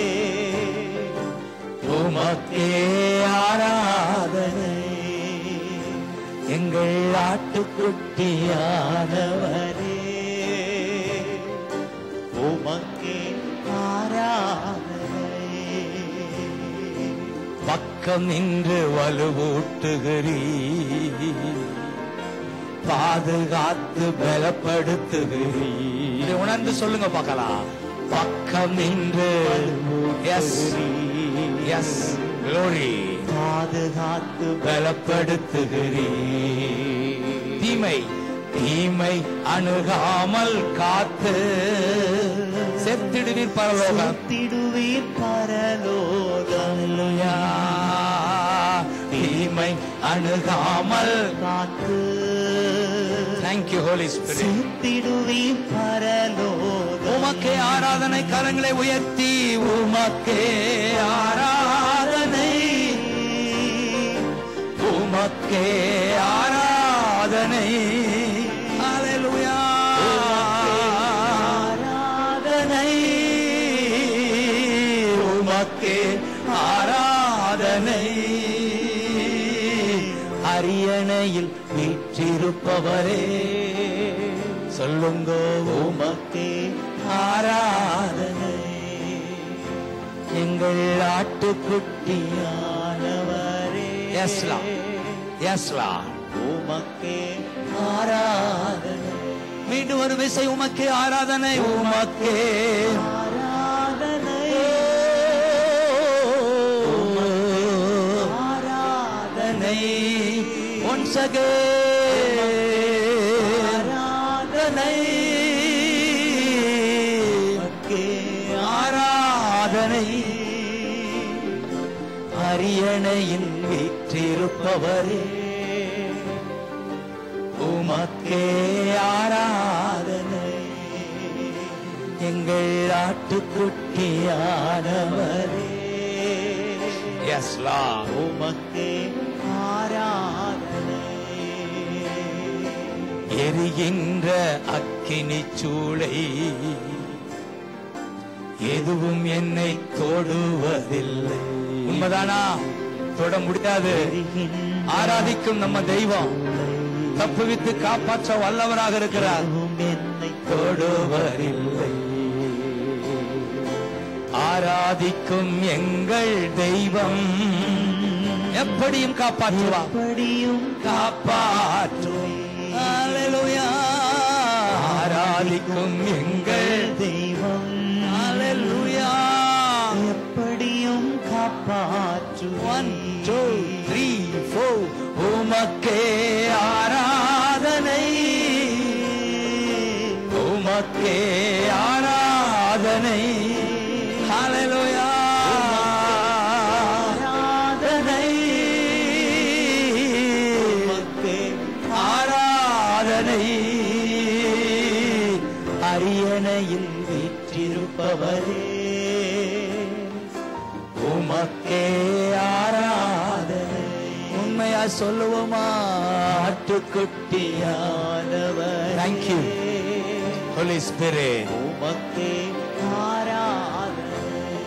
உமக்கே ஆராதனை எங்கள் ஆட்டுக்குட்டியானவரே உமக்கே ஆராதனை பக்கம் நின்று வலுவூட்டுகிறீ பாதுகாத்து பலப்படுத்துகிறீ இதை உணர்ந்து சொல்லுங்க பார்க்கலாம் பக்கம் நின்று எஸ் எஸ் க்ளோரி பாதுகாத்து பலப்படுத்துகிறீ தீமை தீமை அணுகாமல் காத்து செத்திடுவீர் பரலோகம் திடுவீர் பரலோகம் அல்லேலூயா. தீமை அணுகாமல் காத்து தேங்க்யூ ஹோலி ஸ்பிரிட் திடுவீர் பரலோகம் உமக்கே ஆராதனை கரங்களை உயர்த்தி உமக்கே ஆராதனை உமக்கே ஆராதனை ஹalleluya ஆராதனை உமக்கே ஆராதனை அரியணையில் வீற்றிருப்பவரே சொல்லுங்கோ உமக்கே ஆராதனை எங்கள் ஆட்டுக்குட்டியானவரே எஸ்லா எஸ்லா உமக்கே ஆராதனை மீண்டும் ஒரு விசை உமக்கே ஆராதனை உமக்கே ஆராதனை ஆராதனை once again ஆராதனை உமக்கே ஆராதனை அரியணையில் வீற்றிருப்பவரே உமக்கே ஆராதனை எங்கள் ஆட்டுக்குட்டியானவரே எஸ் லா உமக்கே ஆராதனை எரிகின்ற அக்கினி சூளை எதுவும் என்னை தொடுவதில்லை உண்மைதானா தொட முடியாது ஆராதிக்கும் நம்ம தெய்வம் தப்புவித்து காப்பாற்ற வல்லவராக இருக்கிறார் எதுவும் என்னை தொடுவதில்லை ஆராதிக்கும் எங்கள் தெய்வம் எப்படியும் காப்பாற்றுவார் படியும் காப்பாற்றும் Hallelujah. ஆராதிக்கும் எங்கள் தெய்வம் Hallelujah. எப்படியும் காப்பாற்று One, two, three, four. உமக்கே ஆராதனை உமக்கே ஆராதனை Hallelujah. ஆராதனை உமக்கே ஆராதனை அரியணையில் வீற்றிருப்பவரே உமக்கே ஆராதனை உண்மையா சொல்லுவோமா ஆட்டுக்குட்டியா ஆனவர் Thank you. Holy Spirit. உமக்கே ஆராதனை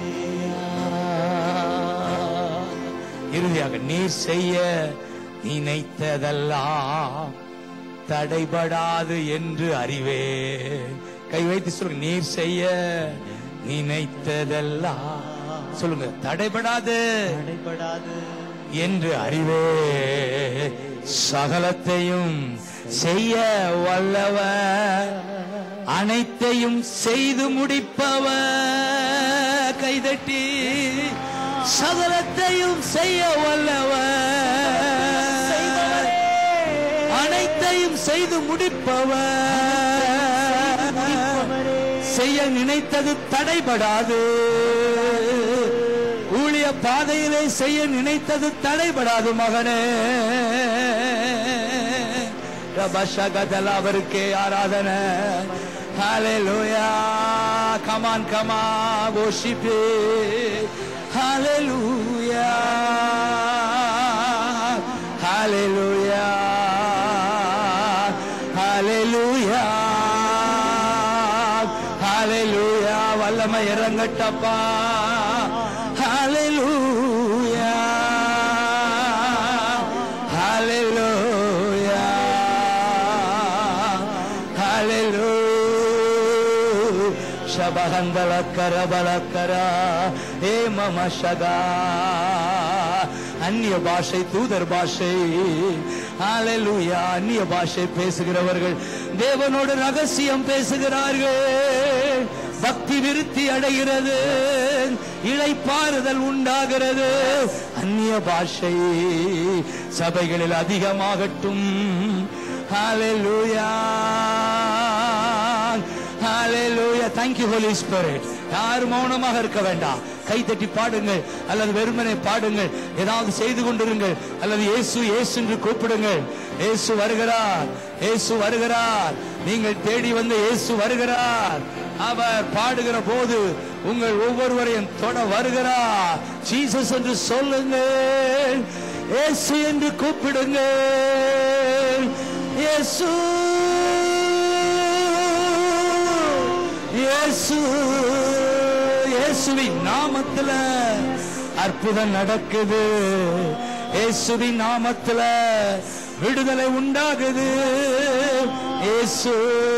இறுதியாக நீர் செய்ய நினைத்ததெல்லாம் தடைபடாது என்று அறிவே கை வைத்து சொல்லுங்க நீர் செய்ய நினைத்ததெல்லாம் சொல்லுங்க தடைபடாது தடைபடாது என்று அறிவே சகலத்தையும் செய்ய வல்லவர் அனைத்தையும் செய்து முடிப்பவர் கைதட்டி சகலத்தையும் செய்ய வல்லவர் அனைத்தையும் செய்து முடிப்பவர் செய்ய நினைத்தது தடைபடாது ஊழிய பாதையிலே செய்ய நினைத்தது தடைபடாது மகனே ரபஷகதல அவருக்கே ஆராதனை ஹalleluya come on come on worship it. hallelujah hallelujah hallelujah hallelujah வல்லமை இறங்கட்டப்பா hallelujah hallelujah hallelujah ಶಬಹಂದಲಕ್ಕರ ಬಲಕ್ಕರ ಏ ಮಮ ಶಗ அந்நிய பாஷை தூதர் பாஷை ஹalleluya அந்நிய பாஷை பேசுகிறவர்கள் தேவனோடு ரகசியம் பேசுகிறார்கள் பக்தி விருத்தி அடைகிறது இளைப்பாறுதல் உண்டாகிறது அந்நிய பாஷை சபைகளில் அதிகமாகட்டும் ஹalleluya ஹalleluya thank you holy spirit யாரும் மௌனமாக இருக்க வேண்டாம் கை தட்டி பாடுங்கள் அல்லது வெறுமனே பாடுங்கள் ஏதாவது செய்து கொண்டிருங்கள் அல்லது இயேசு இயேசு என்று கூப்பிடுங்கள் இயேசு வருகிறார் இயேசு வருகிறார் நீங்கள் தேடி வந்த இயேசு வருகிறார் அவர் பாடுகிற போது உங்கள் ஒவ்வொருவரையும் தொட வருகிறார் ஜீசஸ் என்று சொல்லுங்கள் இயேசு என்று கூப்பிடுங்கள் இயேசு இயேசு இயேசுவின் நாமத்துல அற்புதம் நடக்குது இயேசுவின் நாமத்துல விடுதலை உண்டாகுது Yesu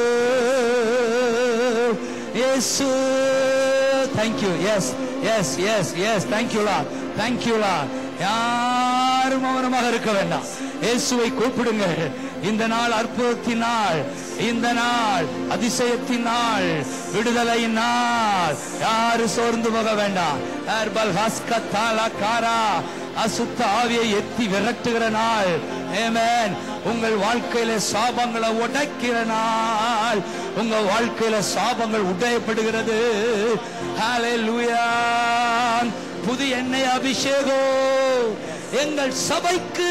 Yesu thank you yes yes yes yes thank you லா தேங்க்யூ லா யாரும் மௌனமாக இருக்க வேண்டாம் இயேசுவை கூப்பிடுங்கள் இந்த நாள் அற்புதத்தின் நாள் இந்த நாள் அதிசயத்தின் நாள் விடுதலையின் நாள் யாரு சோர்ந்து போக வேண்டாம் ஹர்பல் ஹஸ்க தாலா காரா அசுத்த ஆவியை எத்தி விரட்டுகிற நாள் ஆமென் உங்கள் வாழ்க்கையில சாபங்களை உடைக்கிற நாள் உங்க வாழ்க்கையில சாபங்கள் உடையப்படுகிறது ஹalleluya புது எண்ணெய் அபிஷேகம் எங்கள் சபைக்கு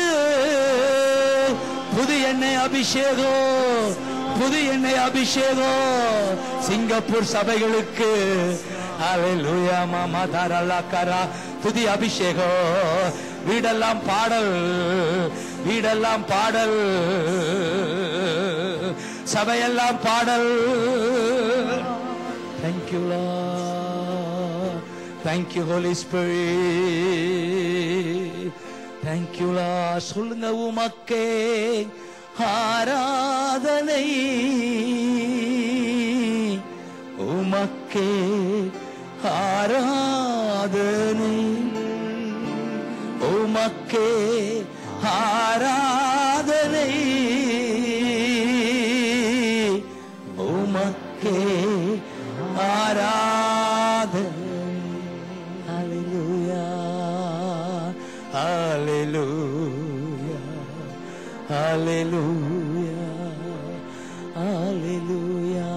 புது எண்ணெய் அபிஷேகம் புது எண்ணெய் அபிஷேகம் சிங்கப்பூர் சபைகளுக்கு ஹalleluya மாமா தாரலா கரா புதிய அபிஷேகம் வீடெல்லாம் பாடல் வீடெல்லாம் பாடல் சபையெல்லாம் பாடல் தேங்க்யூ தேங்க்யூ ஹோலி ஸ்பிரிட் தேங்க்யூலா சொல்லுங்க உமக்கே ஆராதனை உமக்கே ஆராதனை உமக்கே ஆராதனை உமக்கே ஆராதனை Hallelujah. Hallelujah. Hallelujah. Hallelujah.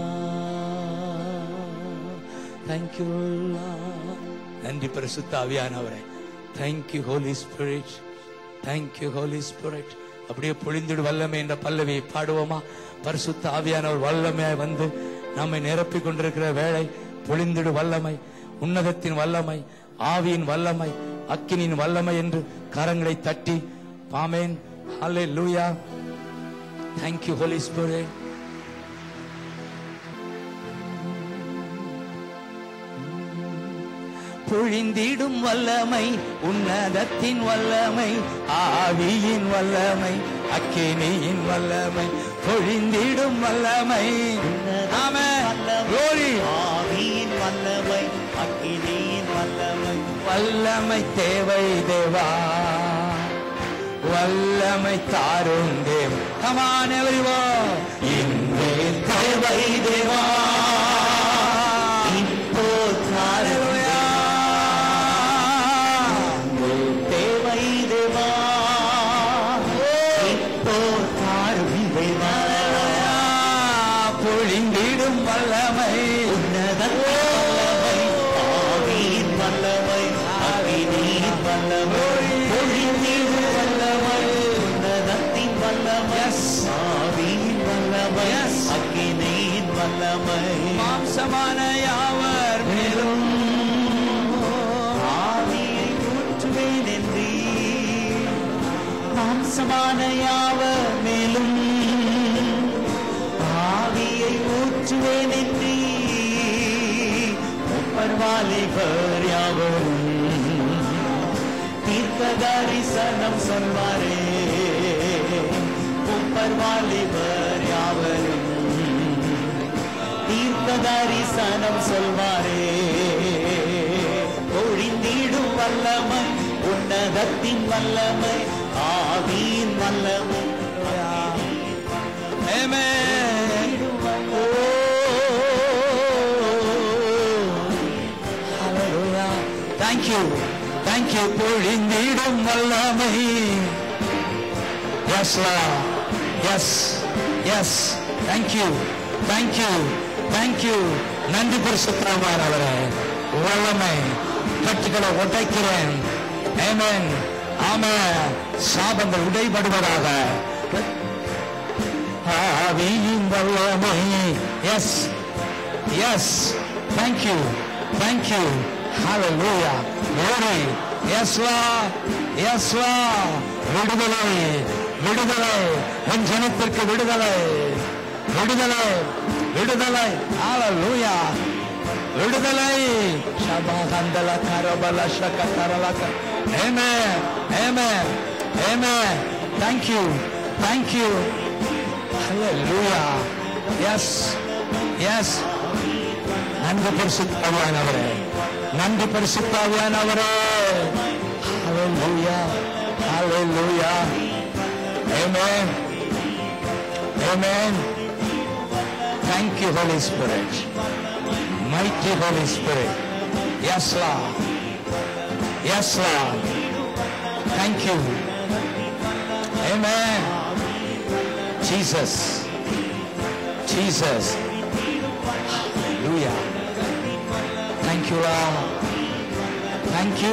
Thank you, Lord. நன்றி பரிசுத்த ஆவியானவரே Thank you, Holy Spirit. Thank you, Holy Spirit. அப்படியே பொழிந்திடு வல்லமை என்ற பல்லவியை பாடுவோமா பரிசுத்த ஆவியானவர் வல்லமையாய் வந்து நம்மை நிரப்பிக் கொண்டிருக்கிற வேளை பொழிந்திடு வல்லமை உன்னதத்தின் வல்லமை ஆவியின் வல்லமை அக்கினியின் வல்லமை என்று கரங்களை தட்டி ஆமென் ஹalleluya thank you holy spirit பொழிந்திடும் வல்லமை உன்னதத்தின் வல்லமை ஆவியின் வல்லமை அக்கினியின் வல்லமை பொழிந்திடும் வல்லமை ஆமென் glory ஆவியின் வல்லமை அக்கினியின் வல்லமை வல்லமை தேவை தேவா வல்லமை தாரும் தேவ் கமான் எவரிவோ இன்றே தேவை தேவா இப்போ Hallelujah. தேவை தேவா இப்போ தாரும் தேவா பொழிந்திடும் வல்லமை உன்னதத்தின் வல்லமை ஆவியின் வல்லமை அக்கினியின் வல்லமை பொழிந்திடும் வல்லமை உன்னதத்தின் வல்லமை ஆவியின் வல்லமை அக்கினியின் வல்லமை மாம்சமான யாவர் மேலும் ஆவியை ஊற்றுவேன் என்றீ மாம்சமான யாவர் மேலும் ஆவியை ஊற்றுவேன் என்றீ முப்பர்வாலிபர் யாவரும் தீர்க்க தரிசனம் சொல்வாரே முப்பர்வாலிபர் யாவரும் தீர்க்க தரிசனம் சொல்வாரே ஒழிந்திடும் வல்லமை உன்னதத்தின் வல்லமை ஆவியின் வல்லமை Amen. Hallelujah. Thank you. Thank you. பொழிந்திடும் வல்லமை Yes, Lord. Yes yes thank you thank you thank you நன்றி பரிசுத்தமானவரே வல்லமை கட்டுகளை உடைக்கிறேன் ஆமென் ஆமே சாபங்கள் உடைபடுவதாக ஆவியின் வல்லமை எஸ் எஸ் தேங்க்யூ தேங்க்யூ ஹalleluya glory yes lord yes lord விடுதலை விடுதலை உன் ஜனத்திற்கு விடுதலை விடுதலை விடுதலை ஹalleluya விடுதலை ஷபகந்தல கரபல ஷகதரலக ஆமென் ஆமென் ஆமென் thank you thank you hallelujah yes yes நன்றி பரிசுத்தாவியானவரே நன்றி பரிசுத்தாவியானவரே hallelujah hallelujah amen amen thank you holy spirit mighty holy spirit yes lord yes lord thank you amen jesus jesus hallelujah thank you lord thank you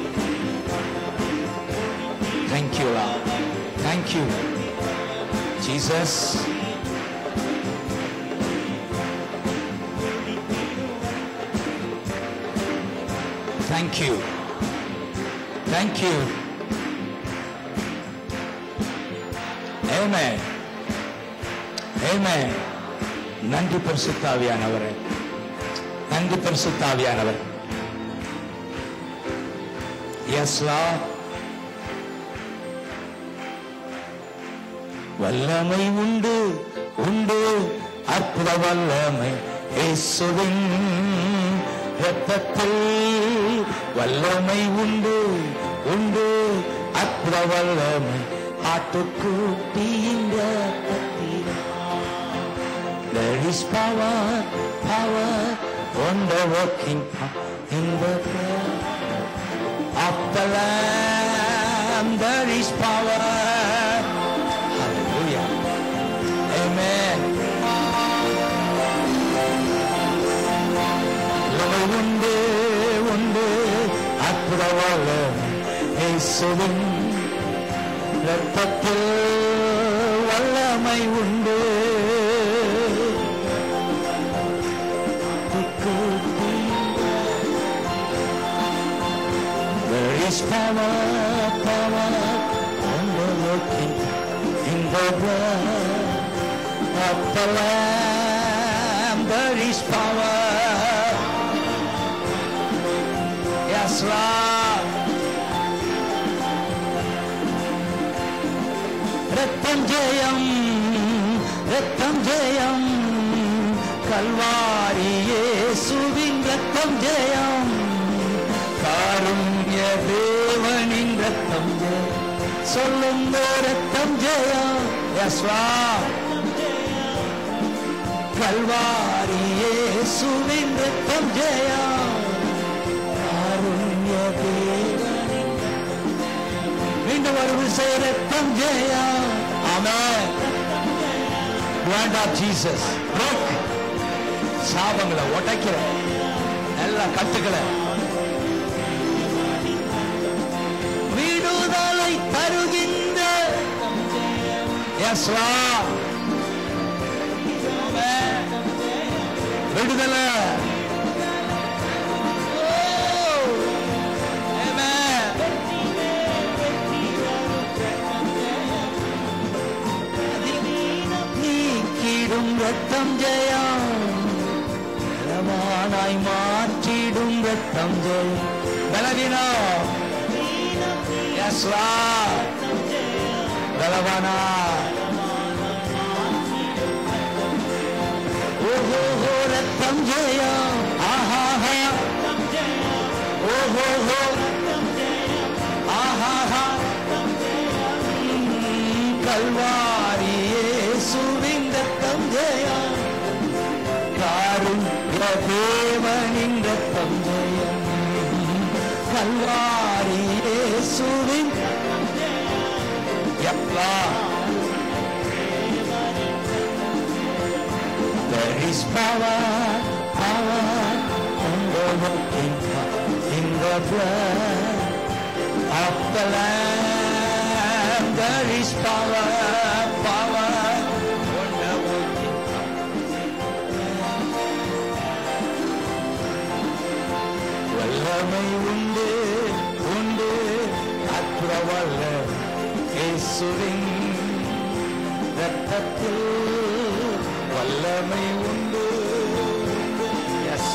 thank you lord thank you jesus Thank you. Thank you. Amen. Amen. நன்றி பரிசுத்தாவியானவரே நன்றி பரிசுத்தாவியானவர் S வல்லமை உண்டு உண்டு அற்புத வல்லமை இயேசுவின் ரத்தத்தில் வல்லமை உண்டு உண்டு அற்புத வல்லமை ஆட்டுக்குட்டியின் ரத்தத்தில் There is power, power, wonder working power in the blood of the Lamb. There is power. Hallelujah. Amen. வல்லமை உண்டு உண்டு அற்புத வல்லமை இயேசுவின் ரத்தத்தில் வல்லமை உண்டு There is power, power, wonder working in the blood of the Lamb. There is power. Yes, Lord. ரத்தம் ஜெயம் ரத்தம் ஜெயம் கல்வாரியே சுவின் ரத்தம் ஜெயம் காருண்ய தேவனின் ரத்தம் ஜெயம் சொல்லுங்க ரத்தம் ஜெயம் எஸ் கல்வாரியே சுவின் ரத்தம் ஜெயம் காருண்ய தேவனின் மீண்டும் ஒரு விசை ரத்தம் ஜெயம் ஆமென் வேண்டாம் ஜீசஸ் பிரேக் சாபங்களை உடைக்கிற எல்லா கட்டுகளை விடுதலை தருகின்ற எஸ் விடுதலை Oh, amen. நீக்கிடும் ரத்தம் ஜெயம் பலவானாய் மாற்றிடும் ரத்தம் ஜெயம் பலவீனோ எஸ் பலவானா ஓஹோ ரத்தம் ஜெயம் ஆஹா ஓஹோ ஆஹா கல்வாரியே சுவிந்தத்தம் ஜெயம் காரும் தேவனின் ரத்தம் ஜெயம் கல்வாரியே சுவின் எப்பா There is power, power in the working power, in the blood of the Lamb. There is power, power, wonder working வல்லமை உண்டு உண்டு அற்புத வல்ல இயேசுவின் ரத்தத்தில் வல்லமை உண்டு எஸ்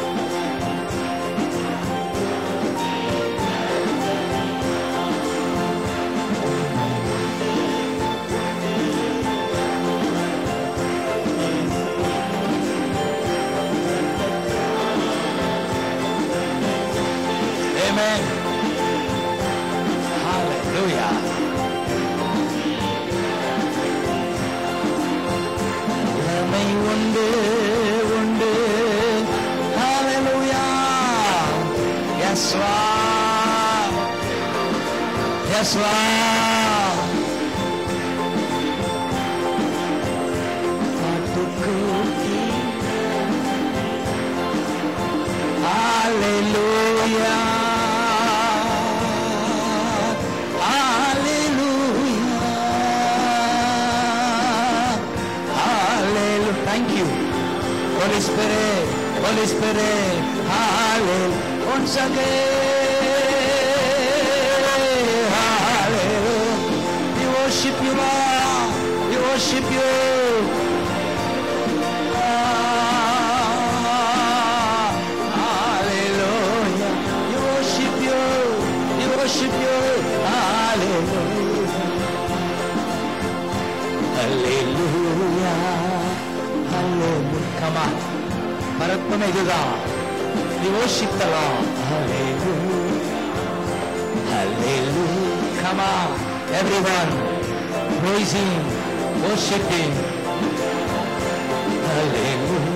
Amen. Hallelujah. வல்லமை உண்டு உண்டு Hallelujah. Yes, Lord. Yes, Lord. காட்டுக்குட்டி. Hallelujah. Hallelujah. Hallelujah. Thank you. Holy Spirit. Holy Spirit. Hallelujah. Once again. Hallelujah. We worship you, Lord. We worship you. Hallelujah. You worship you. You worship you. Hallelujah. Hallelujah. Hallelujah. Come on. மரத்தம் இதுதான் We worship the Lord. Hallelujah. Hallelujah. Come on. Everyone. Praise Him. Worship Him. Hallelujah.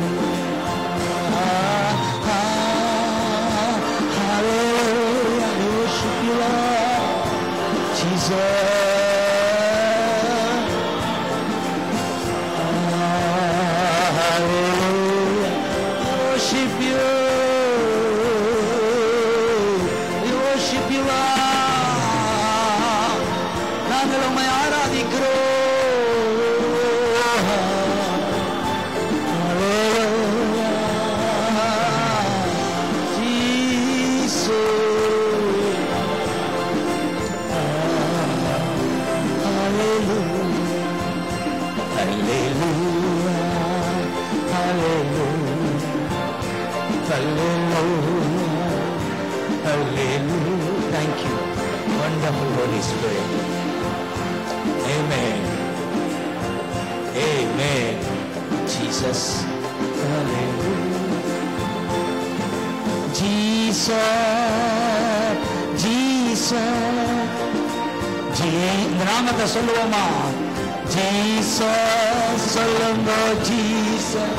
Hallelujah. We worship you, Lord. Jesus. Hallelujah. We worship you. We worship you, Lord. நாங்கள் உம்மை ஆராதிக்கிறோம் Hallelujah. Jesus. Hallelujah. Hallelujah. Hallelujah. Hallelujah. Hallelujah. Thank you. Wonderful Holy Spirit. Amen. Amen. Jesus. Hallelujah. Jesus. Jesus. ஜீ- இந்த நாமத்தை சொல்லுவோமா Jesus சொல்லுங்க Jesus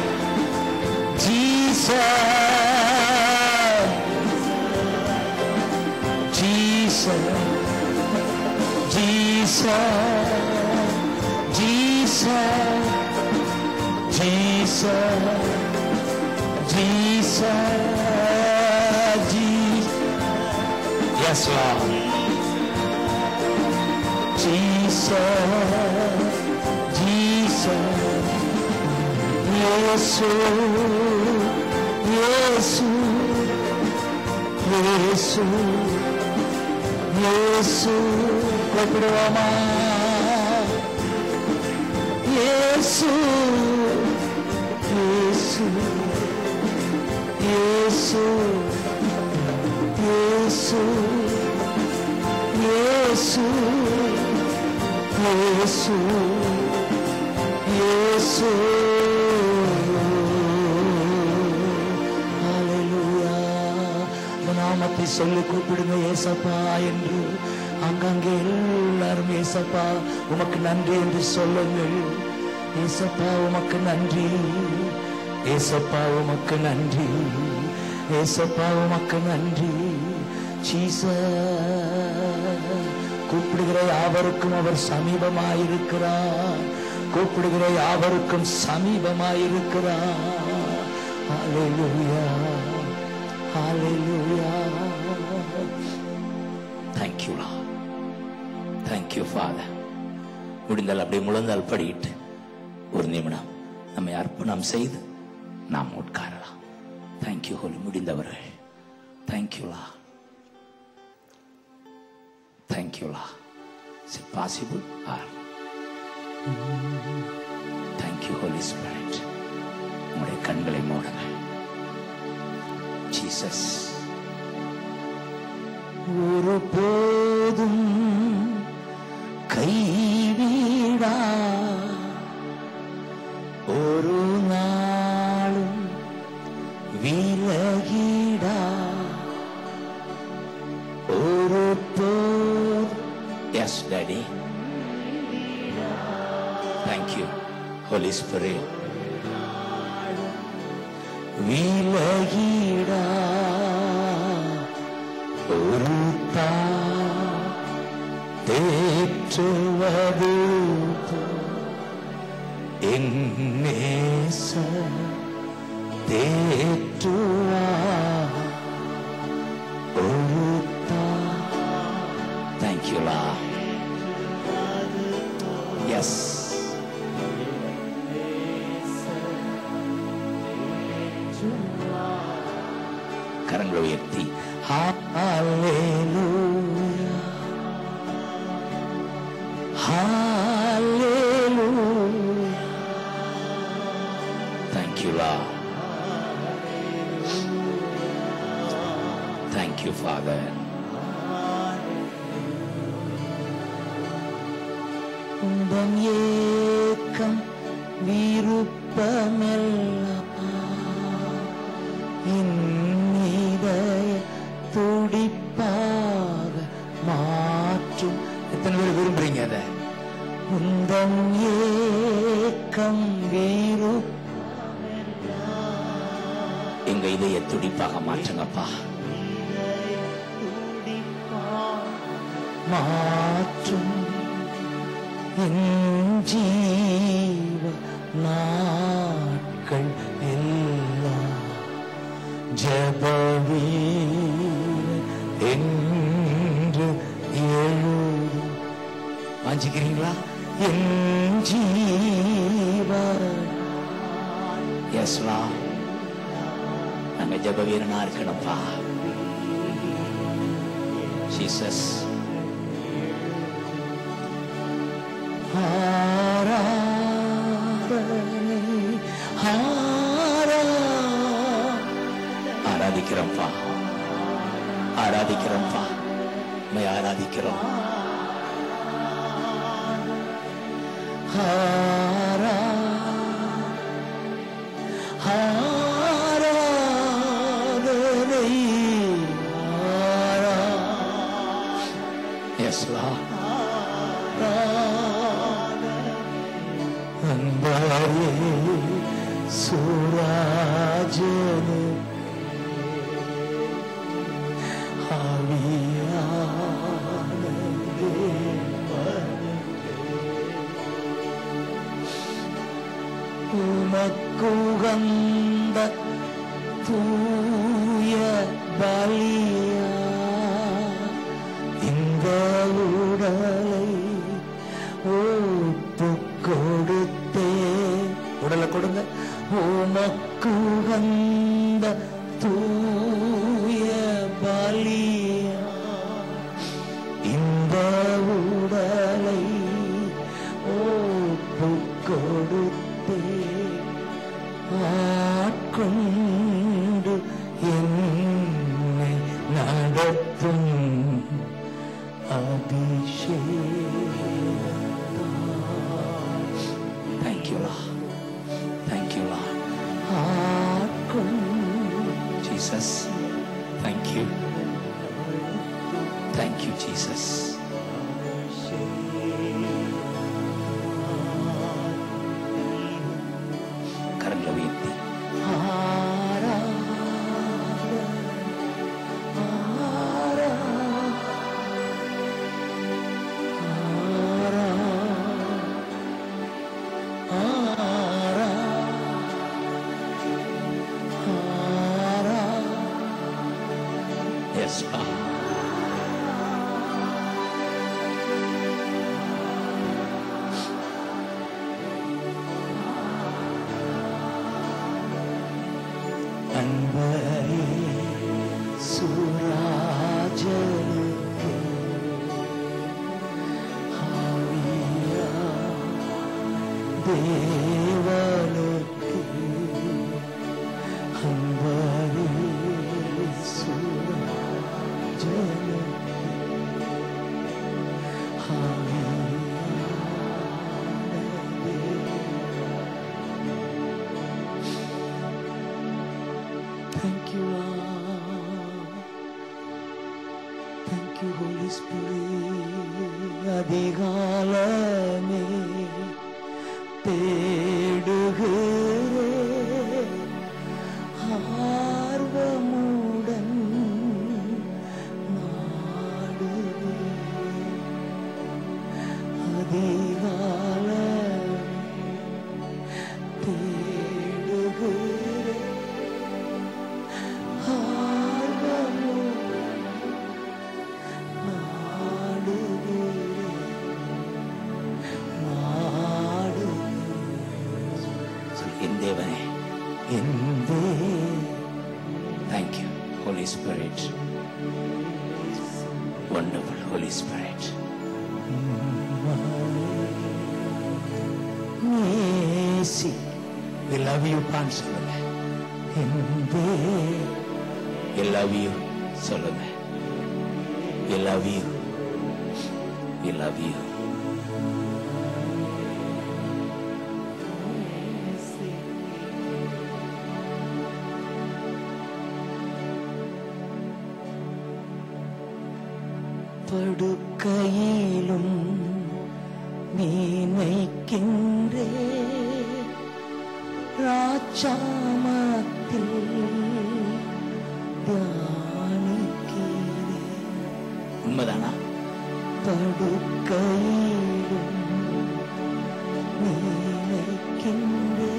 Jesus Jesus Jesus Jesus Jesus Jesus Yes, Lord. Jesus, Jesus, Yesu, Yesu, Yesu, Yesu, கூப்பிடுவோமா Yesu, Yesu, Yesu, Yesu, Yesu, Yesu, Yesu. Hallelujah. இந்த நாமத்தை சொல்லி கூப்பிடுங்க ஏசப்பா என்று அங்கங்கே எல்லாரும் ஏசப்பா உமக்கு நன்றி என்று சொல்லுங்கள் ஏசப்பா உமக்கு நன்றி ஏசப்பா உமக்கு நன்றி ஏசப்பா உமக்கு நன்றி ஜீசஸ் கூப்பிடுகிற யாவருக்கும் அவர் சமீபமாயிருக்கிறார் கூப்பிடுகிற யாவருக்கும் சமீபமாயிருக்கிறார் ஹalleluya ஹalleluya thank you lord thank you father முடிந்தால் அப்படியே முழந்தால் படியிட்டு ஒரு நிமிடம் நம்மை அர்ப்பணம் செய்து நாம் உட்காரலாம் தேங்க்யூ ஹோலி முடிந்தவர்கள் தேங்க்யூலா தேங்க்யூலா இஸ் இட் பாசிபிள் ஆர் தேங்க்யூ ஹோலி ஸ்பிரிட் உங்களுடைய கண்களை மூடுங்கள் ஜீசஸ் ஒரு போதும் கைவிடா ஒரு நாளும் விலகிடா ஒரு போர் yes daddy thank you holy spirit விலகிடா ஒரு தா தேற்றுவது എന്നേസ തേറ്റുവാ ഒരു താങ്ക് യു ലാ യെസ് കരങ്ങൾ ഉയർത്തി hallelujah Hallelujah. Thank you, Lord. Thank you, Father. உந்தன் ஏக்கம் விருப்பமெல்லாம் இதய துடிப்பாக மாற்றும் எத்தனை பேர் விரும்புறீங்க அதை உந்தன் ஏக்கம் வீரு எங்க இதய துடிப்பாக மாற்றுங்கப்பா மாற்றும் என் ஜீவ நாட்கள் எல்லாம் ஜபவீர என்று எழுது வாஞ்சிக்கிறீங்களா என் ஜீவ எஸ்லா நாங்க ஜப வீரனா இருக்கணும்ப்பா ஜீசஸ் ஆராதனை ஆரா ஆராதிக்கிறோம்ப்பா ஆராதிக்கிறோம்ப்பா உண்மை ஆராதிக்கிறோம் ஆரா ஆராதனை ஆரா எஸ் அன்பாரே சுராஜனு உமக்குகந்த தூய பலியா இந்த உடலை ஒப்பு கொடுத்தே உடலை கொடுங்க உமக்குகந்த தூய பலியா இந்த உடலை ஒப்பு கொடுத்தே ஆட்கொண்டு என்னை நடத்தும் அபிஷேகம் Thank you, Lord. Thank you, Lord. ஆட்கொண்டு Jesus. Thank you. Thank you, Jesus. கரங்களை உயர்த்தி Yes, God. அன்பரே சுராஜனுக்கு ஆவியா தேவனுக்கு அன்பரே சுராஜனுக்கு Thank you, Lord. Thank you, Holy Spirit. அதிகாலமே தேடுகிறேன் ஆர்வமுடன் நாடுகிறேன் அதிகாலமே தேடுகிறேன் என் தேவனே என் thank you holy spirit wonderful holy spirit நேசி we love you பான்னு சொல்லுங்க என் தேவ We love you. சொல்லுங்க We love you. We love you. படுக்கையிலும் மீனைக்கின்றே ராஜாமத்தில் தியானிக்கிறேன் உண்மைதானா படுக்கையிலும் நினைக்கின்றே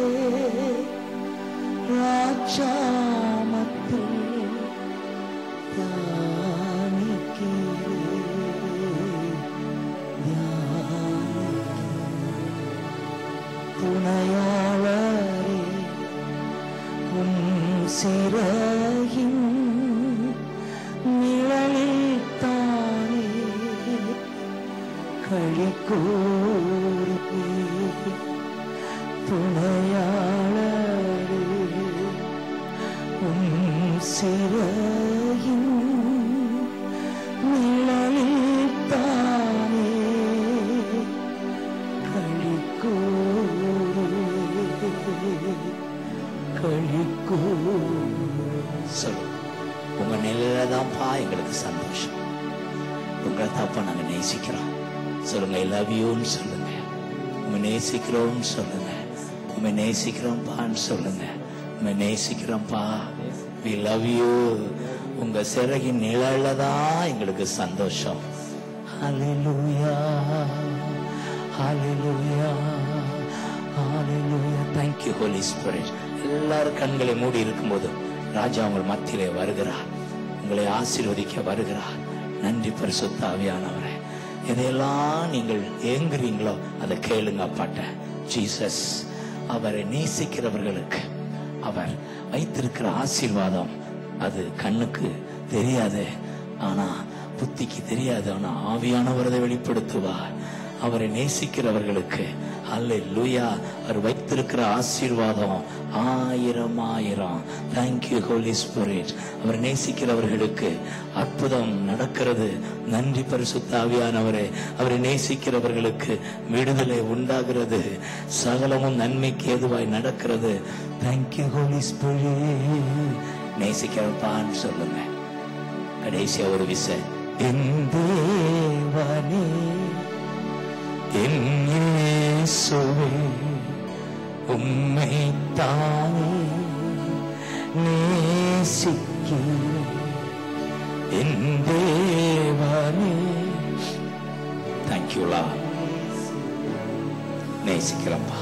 ராஜாமத்தில் தியானிக்கிறேன் தியானிக்கிறேன் துணையாளரே உம் சிறையின் நிழலில் தானே களி கூறி துணையாளரே உம் சிறையின் நிழலில் தானே களி களிக்கூ சொல்லு உங்க நிலையில தான்ப்பா எங்களுக்கு சந்தோஷம் உங்களை தாப்பா நாங்க நேசிக்கிறோம் சொல்லுங்க லவ் யூன்னு சொல்லுங்க உங்க நேசிக்கிறோம்னு சொல்லுங்க உங்க நேசிக்கிறோம்ப்பான்னு சொல்லுங்க உங்க நேசிக்கிறோம்ப்பா we love you உங்க சிறகின் நிழல்ல தான் எங்களுக்கு சந்தோஷம் ஹalleluya ஹalleluya ஹalleluya thank you holy spirit எல்லாரும் கண்களை மூடி இருக்கும்போது ராஜா உங்கள் மத்தியிலே வருகிறார் உங்களை ஆசீர்வதிக்க வருகிறார் நன்றி பரிசுத்த ஆவியானவரே எதையெல்லாம் நீங்கள் ஏங்குறீங்களோ அதை கேளுங்க அப்பாட்ட ஜீசஸ் அவரை நேசிக்கிறவர்களுக்கு அவர் வைத்திருக்கிற ஆசீர்வாதம் அது கண்ணுக்கு தெரியாது ஆனா புத்திக்கு தெரியாது ஆனா ஆவியானவர் அதை வெளிப்படுத்துவார் அவரை நேசிக்கிறவர்களுக்கு அல்லேலூயா அவர் வைத்திருக்கிற ஆசீர்வாதம் ஆயிரம் ஆயிரம் தேங்க்யூ ஹோலி ஸ்பிரிட் அவர் நேசிக்கிறவர்களுக்கு அற்புதம் நடக்கிறது நன்றி பரிசுத்தாவியானவரே அவரை நேசிக்கிறவர்களுக்கு விடுதலை உண்டாகிறது சகலமும் நன்மைக்கு ஏதுவாய் நடக்கிறது தேங்க்யூ ஹோலி ஸ்பிரிட் நேசிக்கிறப்பான்னு சொல்லுங்க கடைசியா ஒரு விசை என் தேவனே என் இயேசுவே உம்மை தானே நேசிக்கிறேன் என் தேவனே தேங்க்யூலா நேசிக்கிறப்பா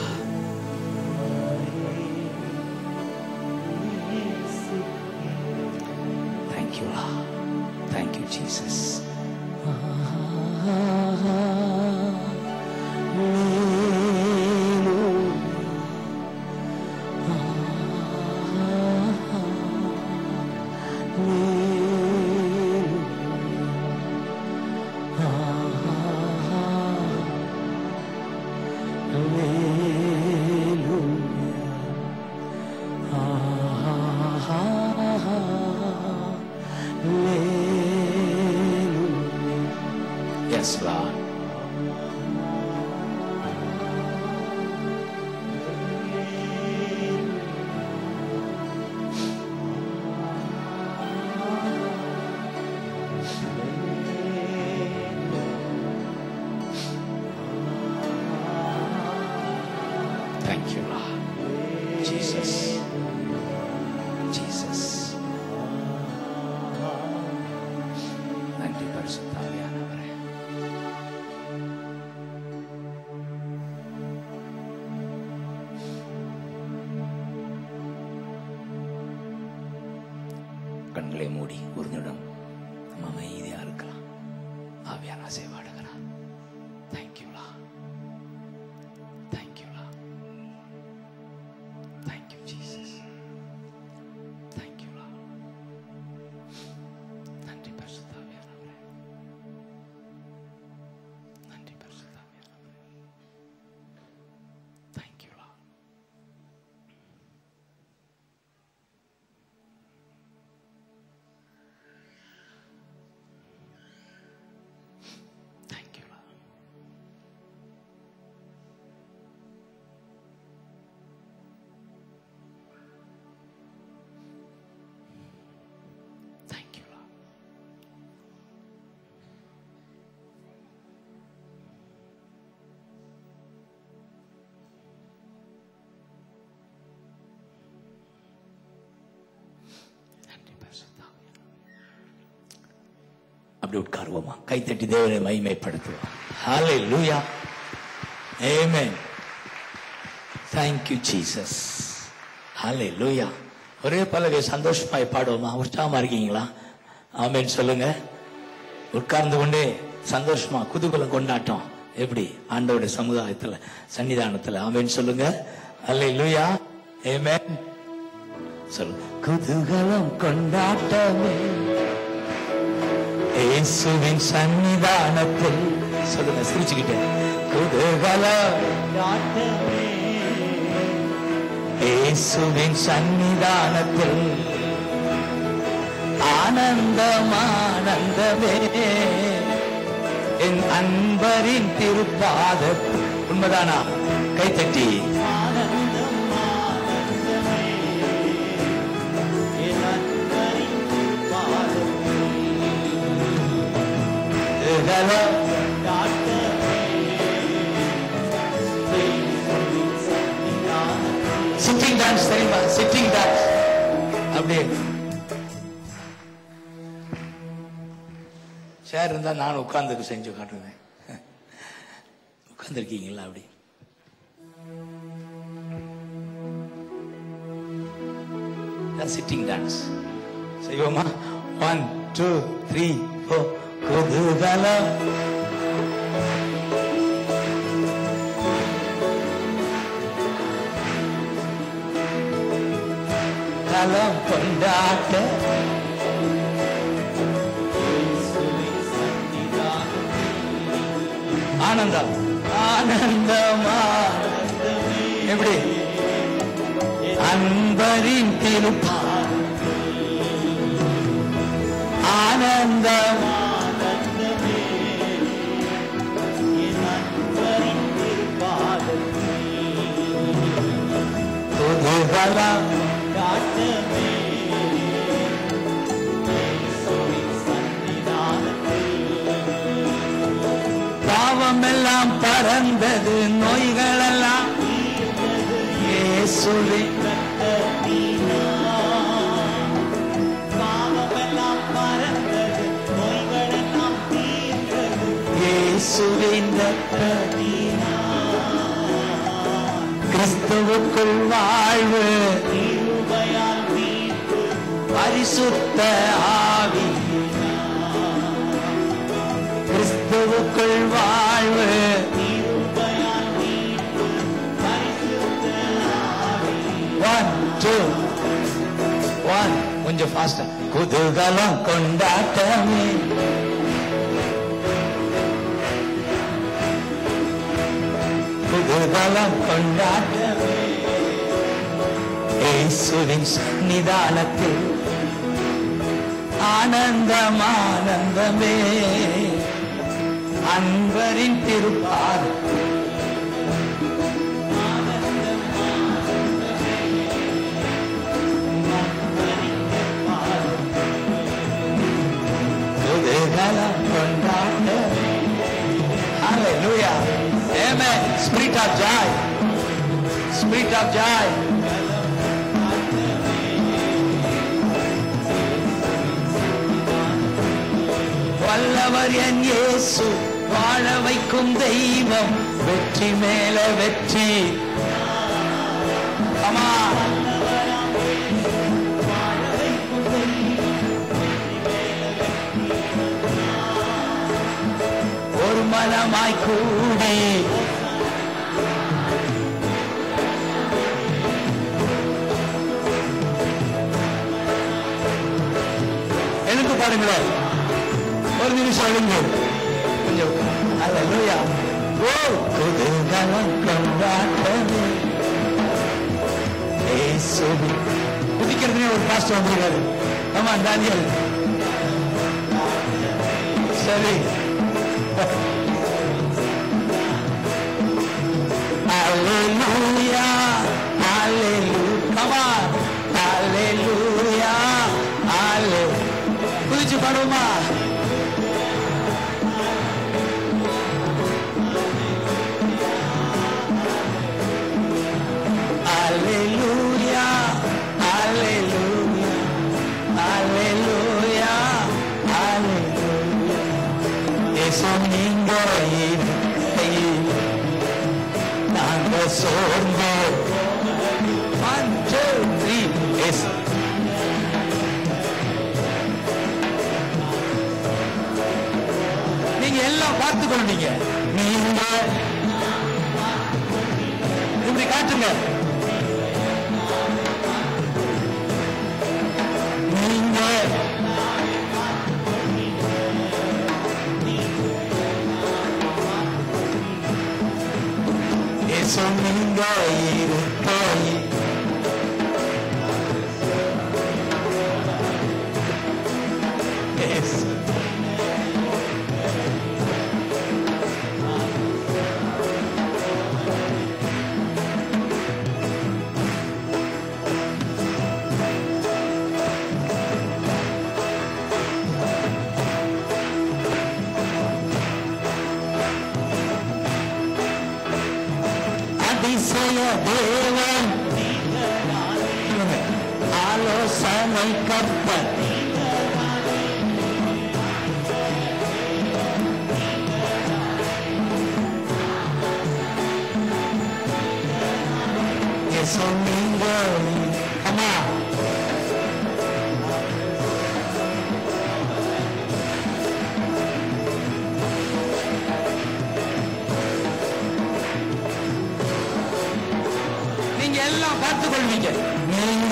தேங்க்யூலா yes lord Thank you, Lord. Jesus. Jesus. நன்றி பரிசுத்தாவியானவரே கண்களை மூடி ஒரு நிமிடம் நம்ம அமைதியா இருக்கலாம் ஆவியான சேவாடுகிறார் தேங்க்யூலா தேங்க்யூலா தேங்க்யூ ஜீசஸ் தேங்க்யூலா நன்றி பரிசுத்தாவியானவரே நன்றி பரிசுத்தாவியானவரே தேங்க்யூலா தேங்க்யூலா தேங்க்யூலா நன்றி பரிசுத்தாவியானவரே அப்படி உட்காருவோமா கைத்தட்டி தேவனை மகிமைப்படுத்துவோம் ஹalleluya amen thank you jesus hallelujah ஒரே பலகை சந்தோஷமாய் பாடுவோமா உற்சாகமா இருக்கீங்களா ஆமென் சொல்லுங்க உட்கார்ந்து கொண்டே சந்தோஷமா குதூகலம் கொண்டாட்டம் எப்படி ஆண்டவருடைய சமுதாயத்துல சன்னிதானத்துல ஆமென் சொல்லுங்க ஹalleluya amen சொல்லு குதூகலம் கொண்டாட்டமே இயேசுவின் சன்னிதானத்தில் சொல்லுங்க சிரிச்சுக்கிட்டே குதூகல இயேசுவின் சன்னிதானத்தில் ஆனந்தம் ஆனந்தமே என் அன்பரின் திருப்பாதத்தில் உண்மைதானா கைத்தட்டி குதூகலம் சிட்டிங் டான்ஸ் தெரியுமா சிட்டிங் டான்ஸ் அப்படியே சேர் இருந்தா நான் உட்கார்ந்து செஞ்சு காட்டுவேன் உட்கார்ந்துருக்கீங்களா அப்படி சிட்டிங் டான்ஸ் செய்வோமா ஒன் டூ த்ரீ ஃபோர் குதூகலம் கலம் கொண்டாட்ட ஆனந்தம் ஆனந்தமா எப்படி அன்பரின் திருப்பா ஆனந்தம் குதூகலம் பாவமெல்லாம் பறந்தது நோய்களெல்லாம் இயேசுவின் இயேசுவின் கிறிஸ்துவுக்குள் வாழ்வு பரிசுத்த ஆவி கிறிஸ்துவுக்குள் வாழ்வு ஒன் டூ ஒன் கொஞ்சம் ஃபாஸ்டா குதூகலம் கொண்டாட்டமே குதூகலம் கொண்டாட்டமே இயேசுவின் சன்னிதானத்தில் ஆனந்தம் ஆனந்தமே அன்பரின் திருப்பார் குதூகலம் கொண்டாட Hallelujah. Amen. Spirit of joy. Spirit of joy. வல்லவர் என் இயேசு வாழ வைக்கும் தெய்வம் வெற்றி மேல வெற்றி அம்மா ஒரு மனமாய் கூடி எழுந்து பாருங்களேன் ஒரு நிமிஷம் எழுந்து கொஞ்சம் அல்லேலூயா ஓ குதூகலம் கொண்டாட்டமே இயேசுவே குதிக்கிறதுனே ஒரு பாஸ்டர் வந்திருக்காரு ஆமா தானியல் சரி Hallelujah, hallelujah. Come on. Hallelujah, hallelujah. குதிச்சு பாடுவோமா Hallelujah, hallelujah, hallelujah, hallelujah. இயேசு நீங்க இருக்கையில் நாங்க சோர்ந்து One, two, three. Yes. நீங்க எல்லாம் பார்த்து கொள்வீங்க நீங்க இப்படி காட்டுங்க நீங்க இயேசு நீங்க இருக்கையில் Yes. அதிசய தேவன் ஆலோசனை கப்பல் சொன்னீங்க அம்மா நீங்க எல்லாம் பார்த்துக் கொள்வீங்க நீங்க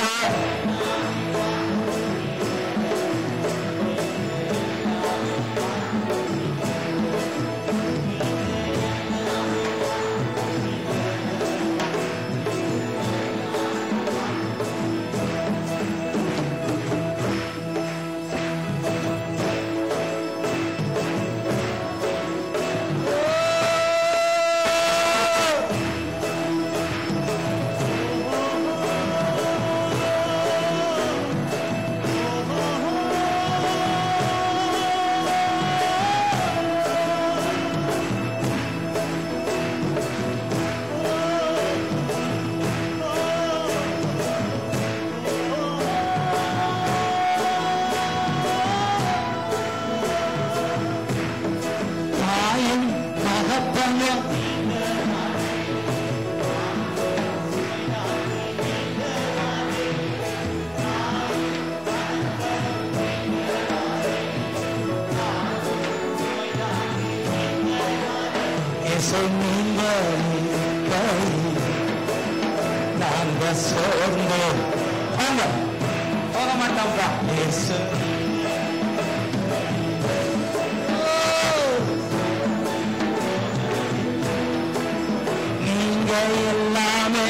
தாயும் தகப்பனும் இயேசு நீங்க இருக்கையில் நாங்க சோர்ந்து வாங்க போக மாட்டோம்ப்பா இயேசு நீங்க எல்லாமே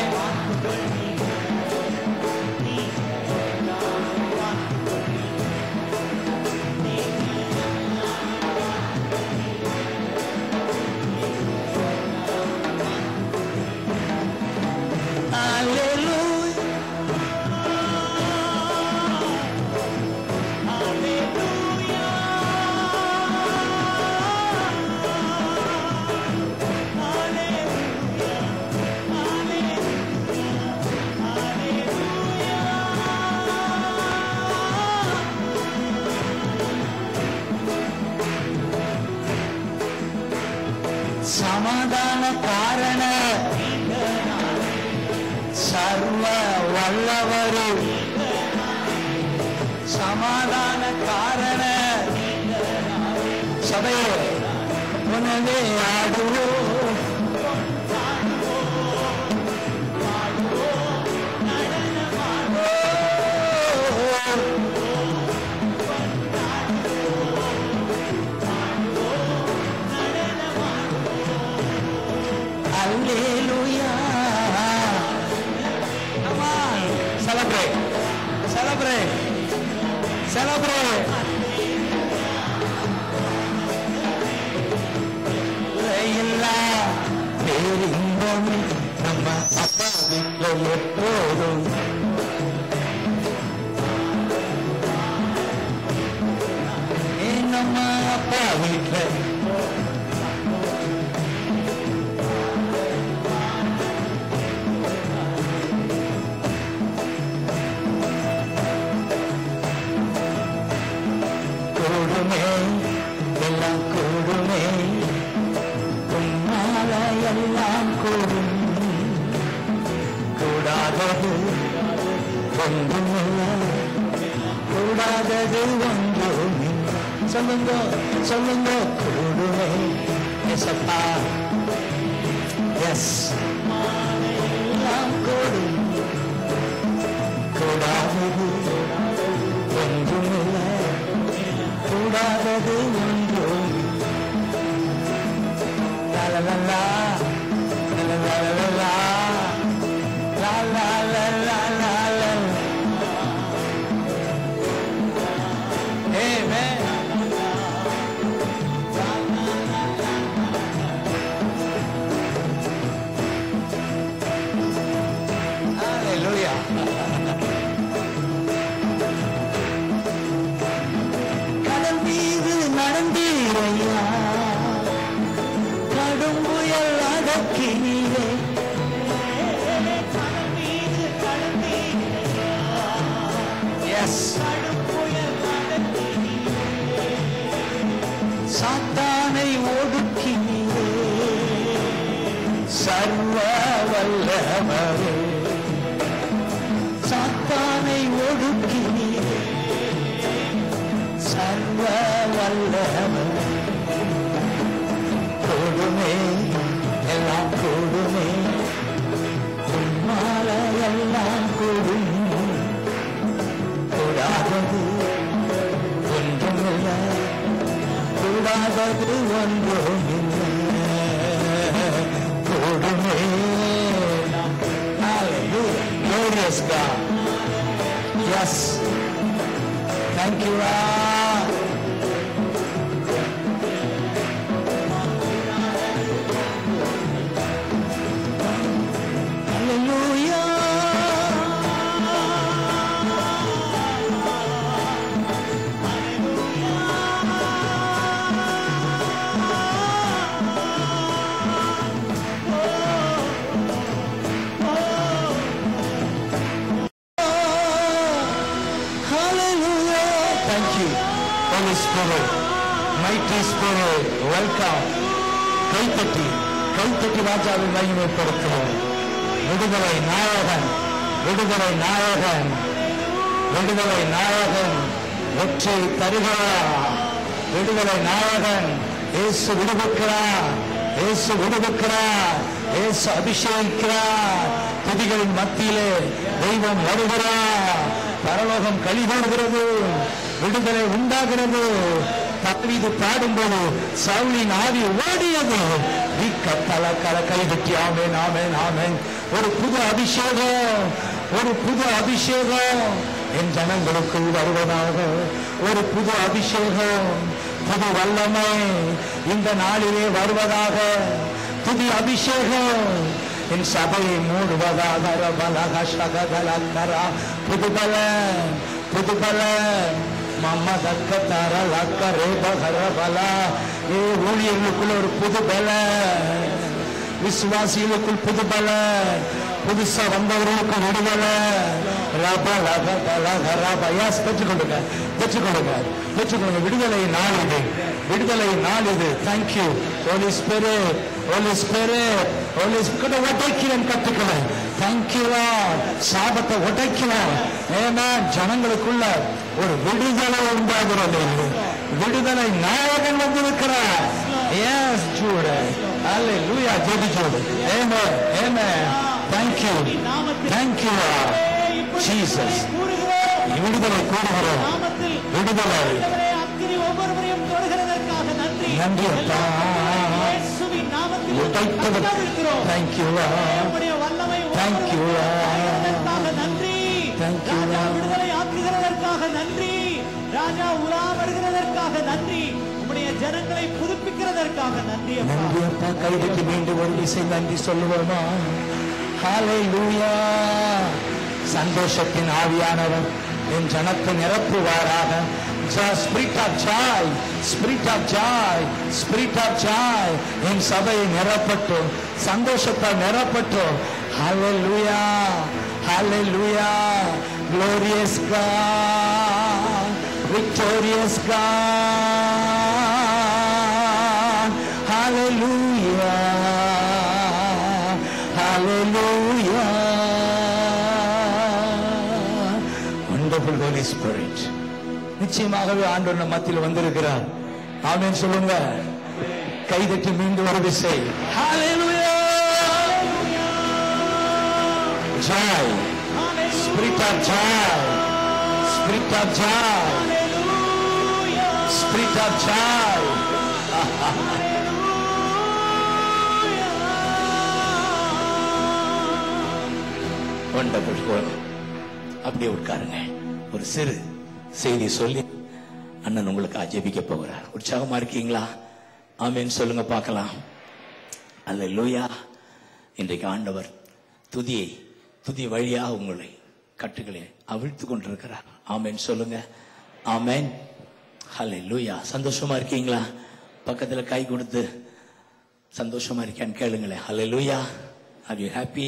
காரண சர்வ வல்லவரு சமாதான காரண சபையே உனவே ஆடுவோம் Hallelujah. Come on, celebrate, celebrate, celebrate. இல்லா பேரின்பம் நம்ம அப்பா வீட்டில் எப்போதும் ஏ நம்ம அப்பா வீட்டில் கூடுமே எல்லாம் கூடுமே உன்னால எல்லாம் கூடும் கூடாதது ஒன்றுமில்ல கூடாதது ஒன்றுமில்ல சொல்லுங்க சொல்லுங்க கூடுமே எசப்பா எஸ் எல்லாம் கூடும் கூடாதது ஒன்றுமில்லை கூடாதது ஒன்றும் லலலலா, லலலலலா, லலலலலலா. Amen. Hallelujah. கடல் மீது நடந்தீரையா கடும் புயல் அடக்கினீரே எஸ் சாத்தானை ஒடுக்கினீரே சர்வ வல்லவரே சாத்தானை ஒடுக்கினீரே சர்வ வல்லவன் கூடுமே எல்லாம் கூடுமே உம்மால எல்லாம் கூடும் கூடாதது ஒன்றுமில்லை கூடாதது ஒன்றுமில்லை கூடுமே Hallelujah. Glorious God. Yes. Thank you, Lord. Hallelujah. Thank you, Holy Spirit. Mighty Spirit, welcome. கைத்தட்டி கைத்தட்டி ராஜாவை மகிமைப்படுத்துவோம் விடுதலை நாயகன் விடுதலை நாயகன் விடுதலை நாயகன் வெற்றி தருகிறார் விடுதலை நாயகன் இயேசு விடுவிக்கிறார் இயேசு விடுவிக்கிறார் இயேசு அபிஷேகிக்கிறார் துதிகளின் மத்தியிலே தெய்வம் வருகிறார் பரலோகம் கழிகூறுகிறது விடுதலை உண்டாகிறது தவீது பாடும்போது சவுலின் ஆவி ஓடியது வீக்க தல கல கைதட்டி ஆமேன் ஆமேன் ஆமேன் ஒரு புது அபிஷேகம் ஒரு புது அபிஷேகம் என் ஜனங்களுக்குள் வருவதாக ஒரு புது அபிஷேகம் புது வல்லமை இந்த நாளிலே வருவதாக புது அபிஷேகம் என் சபையை மூடுவதாக ரபலக சகதலக்கரா புதுபல புதுபல மம்மதக்க தரலக்க ரேபகர பல ஏ ஊழியர்களுக்குள்ள ஒரு புது பல விசுவாசிகளுக்குள் புது பல புதுசா வந்தவர்களுக்கு விடுதலை ரப லக பலக ரப யாஸ் பெற்றுக்கொள்ளுங்க பெற்றுக்கொள்ளுங்க பெற்றுக்கொள்ளுங்க விடுதலை நாள் இது விடுதலை நாள் இது thank you holy spirit holy spirit holy spirit உடைக்கிறேன் கத்துக்களை தேங்க்யூ சாபத்தை உடைக்கிறோம் ஏன்னா ஜனங்களுக்குள்ள ஒரு விடுதலை உண்டாகிறது விடுதலை நாயகன் வந்திருக்கிறார் எஸ் ஜூடு அல்லேலூயா ஜெபி ஜூடு amen amen thank you thank you Jesus விடுதலை கூறுகிறோம் நாமத்தில் விடுதலை ஆண்டவரே, அக்கினி ஒவ்வொருவரையும் தொடுகிறதற்காக நன்றி நன்றி அப்பா. இயேசுவின் நாமத்தில் உடைத்தவர் கர்த்தருக்கிறோம். தேங்க்யூ உம்முடைய வல்லமை Thank you, ஒவ்வொருவரையும் நன்றி Thank you, ராஜா Lord. விடுதலை ஆக்குகிறதற்காக நன்றி ராஜா உலாவடுகிறதற்காக நன்றி உம்முடைய ஜனங்களை புதுப்பிக்கிறதற்காக நன்றி அப்பா நன்றி அப்பா கைதுக்கு மீண்டும் ஒரு விசை நன்றி சொல்லுவோமா ஹalleluya சந்தோஷத்தின் ஆவியானவர் என் ஜனத்தை நிரப்புவாராக spirit of joy spirit of joy spirit of joy என் சபையை நிரப்பட்டும் சந்தோஷத்தால் நிரப்பட்டும் ஹalleluya ஹalleluya glorious God victorious God hallelujah hallelujah wonderful holy spirit நிச்சயமாகவே ஆண்டவர் நம் மத்தியில் வந்திருக்கிறார் ஆமென் சொல்லுங்க கைதட்டி மீண்டும் ஒரு விசை hallelujah joy spirit of joy spirit of joy spirit of joy wonderful அப்படியே உட்காருங்க ஒரு சிறு செய்தி சொல்லி அண்ணன் உங்களுக்கு அஜபிக்க போகிறார் உற்சாகமா இருக்கீங்களா ஆமேன்னு சொல்லுங்க பார்க்கலாம் அல்ல லூயா இன்றைக்கு ஆண்டவர் துதியை துதி வழியா உங்களை கட்டுகளை அவிழ்த்து கொண்டிருக்கிறார் ஆமேன் சொல்லுங்க ஆமேன் ஹலே லூயா சந்தோஷமா இருக்கீங்களா பக்கத்துல கை கொடுத்து சந்தோஷமா இருக்கியான்னு கேளுங்களேன் hallelujah are you happy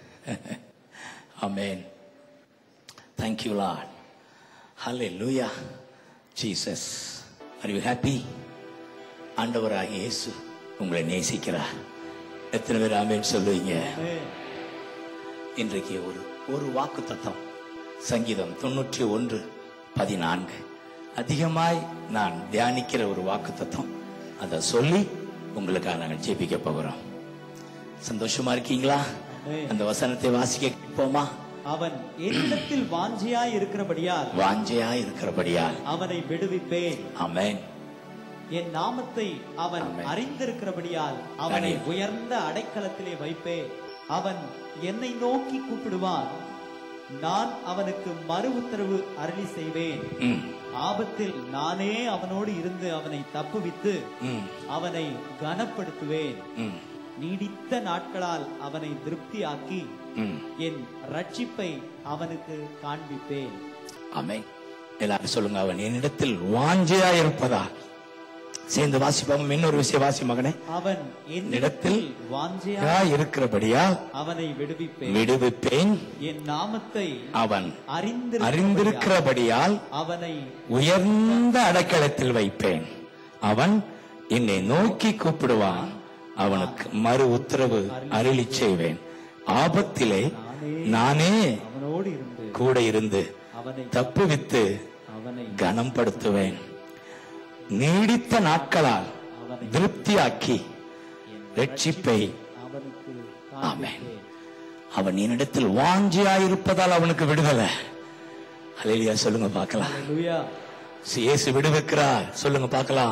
amen thank you lord hallelujah Jesus R you happy ஆண்டவராகிய இயேசு உங்களை நேசிக்கிறார் எத்தனை பேர் ஆமேன் சொல்லுவீங்க இன்றைக்கு ஒரு ஒரு வாக்கு தத்தம் சங்கீதம் தொண்ணூற்றி ஒன்று பதினான்கு அதிகமாய் நான் தியானிக்கிற ஒரு வாக்கு தத்தம் அதை சொல்லி உங்களுக்காக நாங்கள் ஜெபிக்க போகிறோம் சந்தோஷமா இருக்கீங்களா அந்த வசனத்தை வாசிக்க போமா அவன் என்னிடத்தில் வாஞ்சியாய் இருக்கிறபடியால் வாஞ்சையா இருக்கிறபடியால் அவனை விடுவிப்பேன் ஆமென் என் நாமத்தை அவன் ஆமென். அறிந்திருக்கிறபடியால் அவனை ஆமென். உயர்ந்த அடைக்கலத்திலே வைப்பேன் அவன் என்னை நோக்கி கூப்பிடுவான் நான் அவனுக்கு மறு உத்தரவு அருளி செய்வேன் ம், ஆபத்தில் நானே அவனோடு இருந்து அவனை தப்புவித்து ம், அவனை கனப்படுத்துவேன் ம், நீடித்த நாட்களால் அவனை திருப்தியாக்கி ம். என் ரட்சிப்பை அவனுக்கு காண்பிப்பேன் ஆமென் எல்லாரும் சொல்லுங்க அவன் என்னிடத்தில் வாஞ்சையா இருப்பதா சேர்ந்து வாசிப்போம் இன்னொரு விஷயம் வாசி மகனே அவன் என்னிடத்தில் என்னிடத்தில் வாஞ்சையா யா இருக்கிறபடியா அவனை விடுவிப்பேன் விடுவிப்பேன் என் நாமத்தை அவன் அறிந்திருக்கிறபடியால் அறிந்திருக்கிறபடியால் அவனை உயர்ந்த அடைக்கலத்தில் வைப்பேன் அவன் என்னை நோக்கி கூப்பிடுவான் அவனுக்கு மறு உத்தரவு அருளி செய்வேன் ஆபத்திலே நானே அவனோடு இருந்து கூட இருந்து அவனை தப்புவித்து அவனை கனம்படுத்துவேன் நீடித்த நாட்களால் திருப்தியாக்கி ரட்சிப்பை அவனுக்கு ஆமென். காண்பிப்பேன். அவன் என்னிடத்தில் வாஞ்சியாயிருப்பதால் அவனுக்கு விடுதலை அலையிலியா சொல்லுங்க பார்க்கலாம் அல்லேலூயா. இயேசு விடுவிக்கிறார் சொல்லுங்க பார்க்கலாம்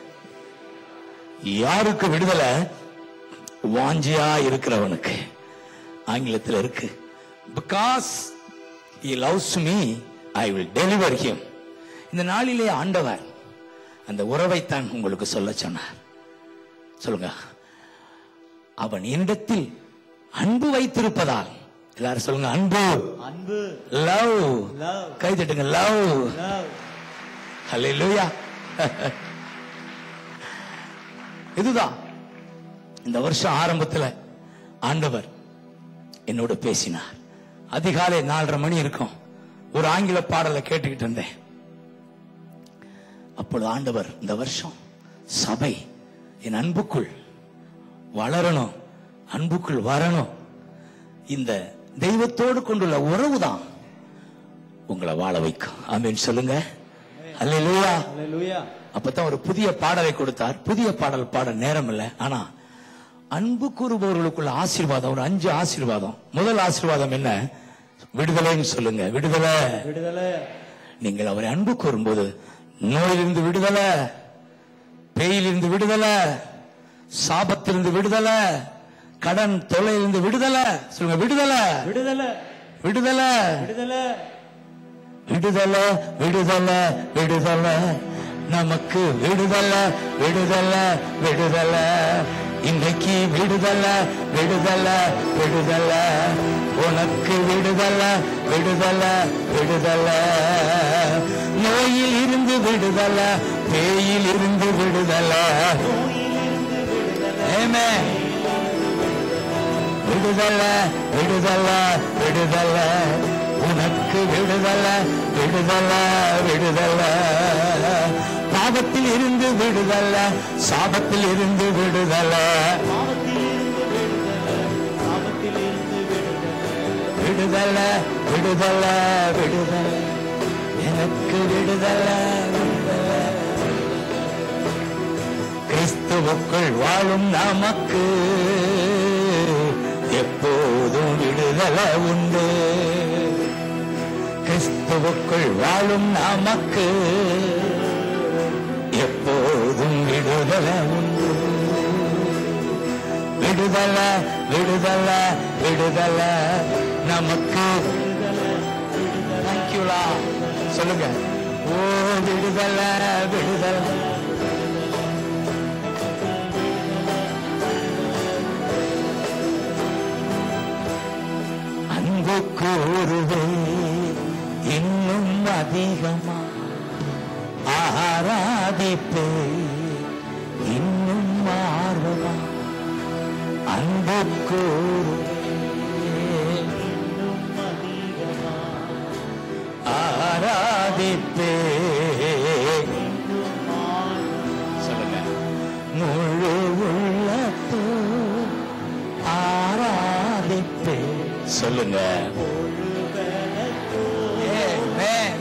யாருக்கு விடுதலை வாஞ்சியா இருக்கிறவனுக்கு ஆங்கிலத்தில் இருக்கு because he loves me I will deliver him இந்த நாளிலே ஆண்டவர் அந்த உறவைத்தான் உங்களுக்கு சொல்ல சொன்னார் சொல்லுங்க அவன் என்னிடத்தில் அன்பு வைத்திருப்பதால் எல்லாரும் சொல்லுங்க அன்பு அன்பு லவ் Love. கை தட்டுங்க லவ் love, ஹalleluya இதுதான் இந்த வருஷம் ஆரம்பத்துல ஆண்டவர் என்னோட பேசினார் அதிகாலை நாலரை மணி இருக்கும் ஒரு ஆங்கில பாடலை கேட்டுக்கிட்டு இருந்தேன் அப்பொழுது ஆண்டவர் இந்த வருஷம் சபை என் அன்புக்குள் வளரணும் அன்புக்குள் வரணும் இந்த தெய்வத்தோடு கொண்டுள்ள உறவுதான் உங்களை வாழ வைக்கும் ஆமென் சொல்லுங்க அல்லேலூயா ஹalleluya அப்பதான் ஒரு புதிய பாடலை கொடுத்தார் புதிய பாடல் பாட நேரம் இல்லை ஆனா அன்பு கூறுபவர்களுக்குள்ள ஆசீர்வாதம் ஒரு அஞ்சு ஆசீர்வாதம் முதல் ஆசீர்வாதம் என்ன விடுதலைன்னு சொல்லுங்க விடுதலை விடுதலை நீங்கள் அவரை அன்பு கூறும்போது நோயிலிருந்து விடுதலை பேயிலிருந்து விடுதலை சாபத்திலிருந்து விடுதலை கடன் தொலையிலிருந்து விடுதலை சொல்லுங்க விடுதலை விடுதலை விடுதலை விடுதலை விடுதலை விடுதலை விடுதலை நமக்கு விடுதலை விடுதலை விடுதலை இன்னைக்கு விடுதலை விடுதலை விடுதலை உனக்கு விடுதலை விடுதலை விடுதலை நோயில் இருந்து விடுதலை பேயில் இருந்து விடுதலை Amen. விடுதலை விடுதலை விடுதலை உனக்கு விடுதலை விடுதலை விடுதலை பாவத்தில் இருந்து விடுதலை சாபத்தில் இருந்து விடுதலை பாவத்தில் இருந்து விடுதலை விடுதலை விடுதலை விடுதலை எனக்கு விடுதலை விடுதலை கிறிஸ்துவுக்குள் வாழும் நமக்கு எப்போதும் விடுதலை உண்டு கிறிஸ்துவுக்குள் வாழும் நமக்கு எப்போதும் விடுதலை உண்டு விடுதலை விடுதலை விடுதலை நமக்கு தேங்க்யூலா சொல்லுங்க ஓ விடுதலை விடுதலை அன்பு கூறுவே இன்னும் அதிகமா ஆராதிப்பே இன்னும் ஆர்வமா அன்பு கூறுவே ஆராதிப்பே சொல்லுங்க முழு உள்ளத்தோ ஆராதிப்பே சொல்லுங்க Amen.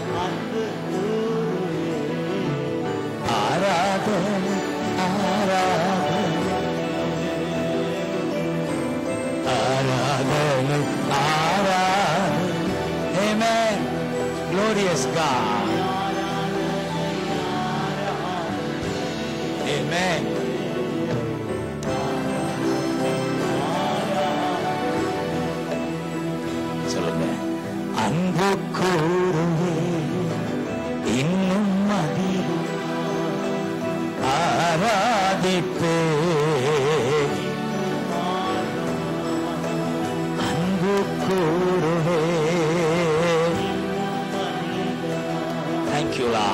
ஆராதனை ஆராதனை ஆராதனை ஆராதனை Amen. Glorious God. Amen. சொல்லுங்க அன்பு கூறுவே இன்னும் அதிகம் ஆராதிப்பே அன்பு கூறுவே தேங்க்யூலா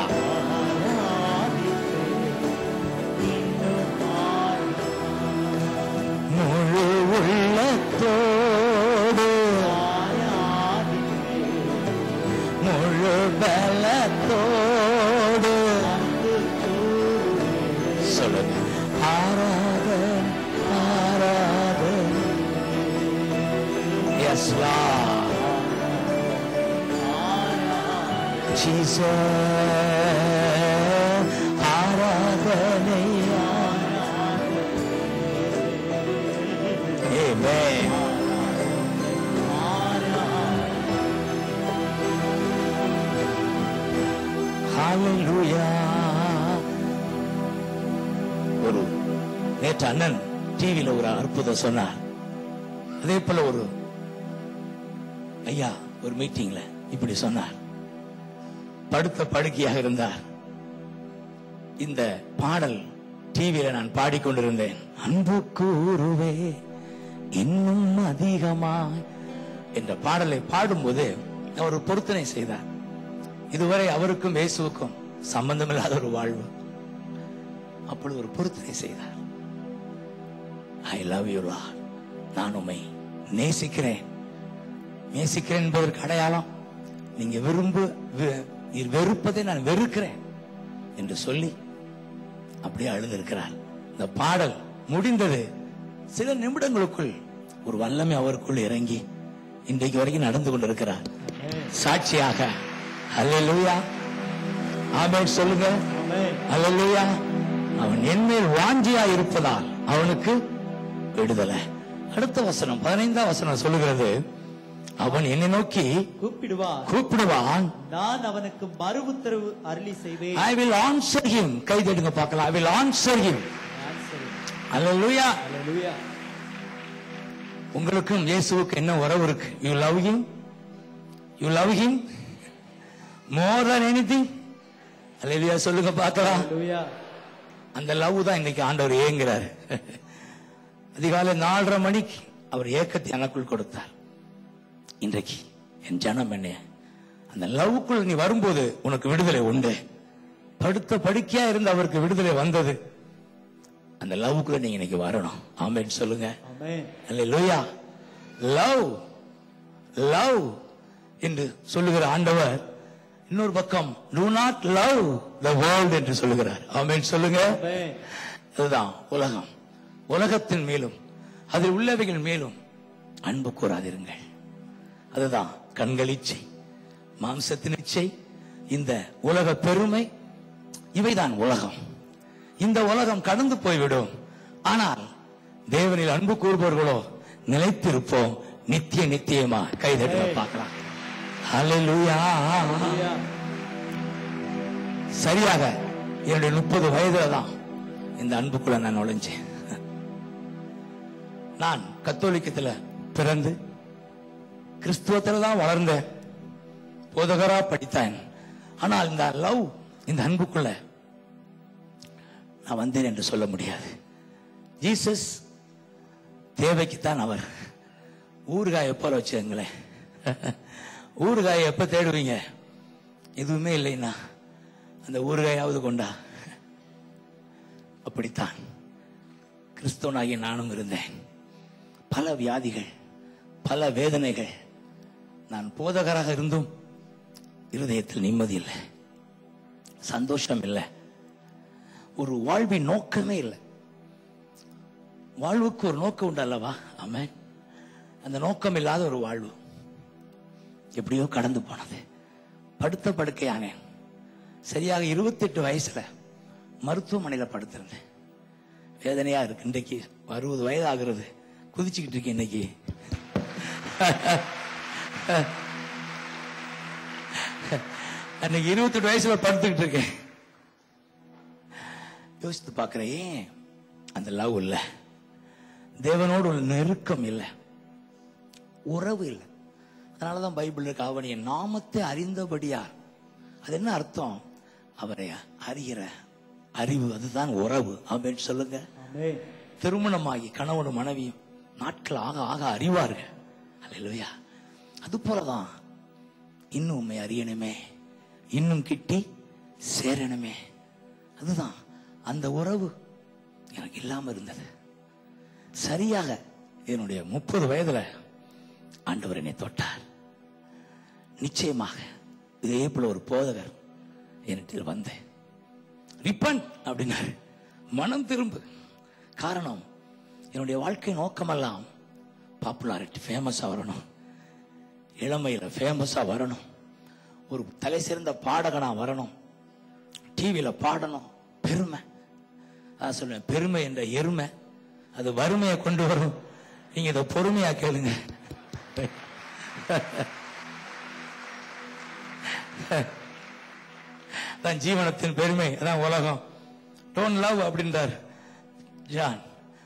முழு உள்ளத்தோடு முழு பலத்தோடு சொல்லுங்க ஆராதன் ஆராதன் எஸ் ஜீசஸ் ஆராதனை Amen. Hallelujah. ஒரு நேற்று அண்ணன் டிவியில ஒரு அற்புதம் சொன்னார் அதே போல ஒரு ஐயா ஒரு மீட்டிங்ல இப்படி சொன்னார் படுத்த படுக்கையாக இருந்தார் இந்த பாடல் டிவியில நான் பாடிக்கொண்டிருந்தேன் அன்பு கூறுவே இன்னும் அதிகமாய் என்ற பாடலை பாடும்போது அவர் ஒரு பொருத்தனை செய்தார் இதுவரை அவருக்கும் இயேசுவுக்கும் சம்பந்தமில்லாத ஒரு வாழ்வு அப்பொழுது ஒரு பொருத்தனை செய்தார் ஐ லவ் யூ நான் உம்மை நேசிக்கிறேன் நேசிக்கிறேன் என்பதற்கு அடையாளம் நீங்க விரும்பு வி- நீர் வெறுப்பதை நான் வெறுக்கிறேன் என்று சொல்லி அப்படியே அழுது இருக்கிறார் இந்த பாடல் முடிந்தது சில நிமிடங்களுக்குள் ஒரு வல்லமை அவருக்குள் இறங்கி இன்றைக்கு வரைக்கும் நடந்து கொண்டிருக்கிறார் சாட்சியாக அல்லேலூயா ஆமென் சொல்லுங்க ஆமென். அல்லேலூயா அவன் என்மேல் வாஞ்சியா இருப்பதால் அவனுக்கு விடுதலை அடுத்த வசனம் பதினைந்தாம் வசனம் சொல்லுகிறது அவன் என்னை நோக்கி கூப்பிடுவார் கூப்பிடுவான் நான் அவனுக்கு மறு உத்தரவு அருளி செய்வேன் ஐ வில் ஆன்சர் ஹிம் கை தட்டுங்க பார்க்கலாம் I will answer him Answer. Alleluia Hallelujah. உங்களுக்கும் இயேசுவுக்கு என்ன உறவு இருக்கு you love him you love him more than anything அல்லேலூயா சொல்லுங்க பார்க்கலாம் Hallelujah. அந்த லவ் தான் இன்னைக்கு ஆண்டவர் ஏங்குறாரு அதிகாலை நாலரை மணிக்கு அவர் ஏக்கத்தை எனக்குள் கொடுத்தார் இன்றைக்கு என் ஜனம் என்ன அந்த லவ்வுக்குள் நீ வரும்போது உனக்கு விடுதலை உண்டு படுத்த படுக்கையா இருந்து அவருக்கு விடுதலை வந்தது அந்த லவ்வுக்குள்ள நீங்க இன்னைக்கு வரணும் ஆமென் சொல்லுங்க Amen. அல்லேலூயா லவ் லவ் என்று சொல்லுகிற ஆண்டவர் இன்னொரு பக்கம் do not love the world என்று சொல்லுகிறார் ஆமென் சொல்லுங்க Amen. அதுதான் உலகம் உலகத்தின் மேலும் அதில் உள்ளவைகள் மேலும் அன்பு கூறாதிருங்கள் அதுதான் கண்கள் இச்சை மாம்சத்தின் இச்சை இந்த உலக பெருமை இவைதான் உலகம் இந்த உலகம் கடந்து போய்விடும் ஆனால் தேவனில் அன்பு கூறுபவர்களோ நிலைத்திருப்போம் நித்திய நித்தியமா கைதட்ட பார்க்கலாம் ஹalleluya Hallelujah. சரியாக என்னுடைய முப்பது வயதுல தான் இந்த அன்புக்குள்ள நான் நுழைஞ்சேன் நான் கத்தோலிக்கத்துல பிறந்து கிறிஸ்துவத்துல தான் வளர்ந்தேன் போதகரா படித்தேன் ஆனால் இந்த லவ் இந்த அன்புக்குள்ள நான் வந்தேன் என்று சொல்ல முடியாது ஜீசஸ் தேவைக்குத்தான் அவர் ஊறுகாய் எப்போ வச்சுங்களேன் ஊறுகாயை எப்ப தேடுவீங்க எதுவுமே இல்லைன்னா அந்த ஊறுகாயாவது கொண்டா அப்படித்தான் கிறிஸ்தவனாகிய நானும் இருந்தேன் பல வியாதிகள் பல வேதனைகள் நான் போதகராக இருந்தும் இருதயத்தில் நிம்மதி இல்லை சந்தோஷம் இல்லை ஒரு வாழ்வின் நோக்கமே இல்லை வாழ்வுக்கு ஒரு நோக்கம் உண்டு அல்லவா ஆமென் அந்த நோக்கம் இல்லாத ஒரு வாழ்வு எப்படியோ கடந்து போனது படுத்த படுக்கையானேன் சரியாக 28 வயசுல மருத்துவமனையில படுத்திருந்தேன் வேதனையா இருக்கு இன்றைக்கு அறுபது வயது ஆகுறது குதிச்சுக்கிட்டு இருக்கேன் இன்னைக்கு அன்னைக்கு 28 வயசுல படுத்துக்கிட்டு இருக்கேன் யோசித்து பார்க்கிறேன் ஏன் அந்த லவ் இல்ல தேவனோடு ஒரு நெருக்கம் இல்லை உறவு இல்லை அதனாலதான் பைபிள் இருக்கு அவனுடைய நாமத்தை அறிந்தபடியார் அது என்ன அர்த்தம் அவரை அறிகிற அறிவு அதுதான் உறவு அப்படின்னு சொல்லுங்க Amen. திருமணமாகி கணவனும் மனைவியும் நாட்கள் ஆக ஆக அறிவார்கள் அல்லையா அது போலதான் இன்னும் உண்மை அறியணுமே இன்னும் கிட்டி சேரணுமே அதுதான் அந்த உறவு எனக்கு இல்லாம இருந்தது சரியாக என்னுடைய முப்பது வயதுல ஆண்டவர் என்னை தொட்டார் நிச்சயமாக இதே போல ஒரு போதகர் என்னிடத்தில் வந்தேன் ரிப்பன் அப்படின்னாரு மனம் திரும்பு காரணம் என்னுடைய வாழ்க்கை நோக்கமெல்லாம் பாப்புலாரிட்டி ஃபேமஸா வரணும் இளமையில ஃபேமஸா வரணும் ஒரு தலை சிறந்த பாடகனா வரணும் டிவியில பாடணும் பெருமை அதான் சொல்லுவேன் பெருமை என்ற எருமை அது வறுமையை கொண்டு வரும் நீங்க இதை பொறுமையா கேளுங்க தான் ஜீவனத்தின் பெருமை அதான் உலகம் டோன் லவ் அப்படின்றார் ஜான்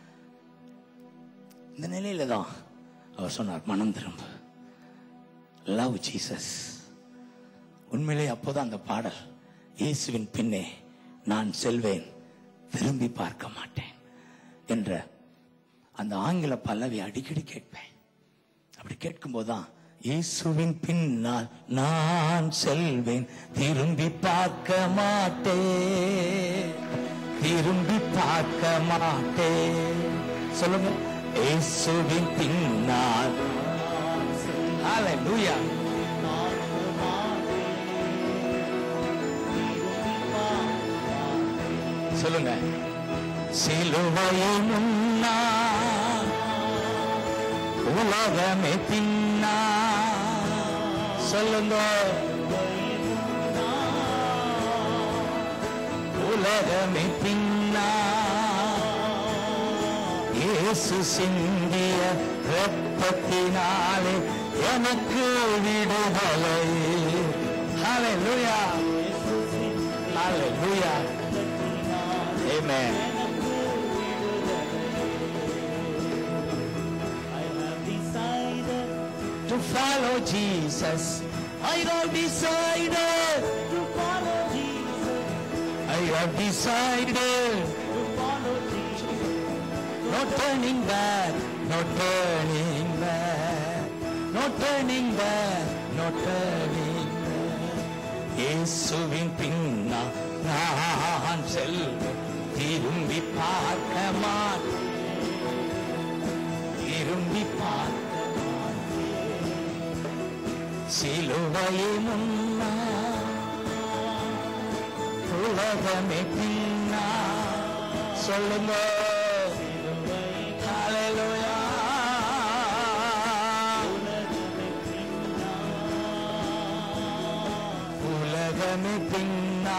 இந்த நிலையில தான் அவர் சொன்னார் மனம் திரும்ப லவ் ஜீசஸ் உண்மையிலே அப்போதான் அந்த பாடல் இயேசுவின் பின்னே நான் செல்வேன் திரும்பி பார்க்க மாட்டேன் என்ற அந்த ஆங்கில பல்லவி அடிக்கடி கேட்பேன் அப்படி கேட்கும்போதுதான் இயேசுவின் பின்னால் நான் செல்வேன் திரும்பி பார்க்க மாட்டேன் திரும்பி பார்க்க மாட்டேன் சொல்லுங்க இயேசுவின் பின்னால் ஹalleluya சொல்லுங்க சிலுவையை முன்னா உலகமே பின்னா சொல்லுங்க உலகமே பின்னா இயேசு சிந்திய ரத்தத்தினாலே எனக்கு விடுதலை ஹalleluya ஹalleluya amen to follow Jesus I have decided to follow Jesus I have decided to follow Jesus no turning back no turning back no turning back no turning back இயேசுவின் பின்னா நான் செல்வேன் திரும்பி பார்க்க மாட்டேன் திரும்பி பார்க்க மாட்டேன் சிலுவையை முன்னா உலகமே பின்னா சொல்லுங்க Hallelujah. உலகமே பின்னா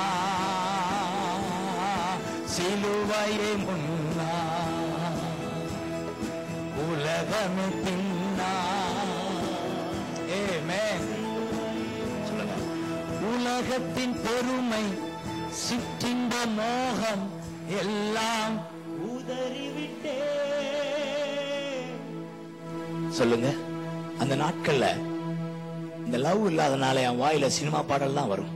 சிலுவையை முன்னா உலகமே பின்னா Amen. சொல்லுங்க. உலகத்தின் பெருமை சிற்றின்ப மோகம் எல்லாம் உதறிவிட்டே சொல்லுங்க அந்த நாட்கள்ல இந்த லவ் இல்லாதனால என் வாயில சினிமா பாடல்லாம் வரும்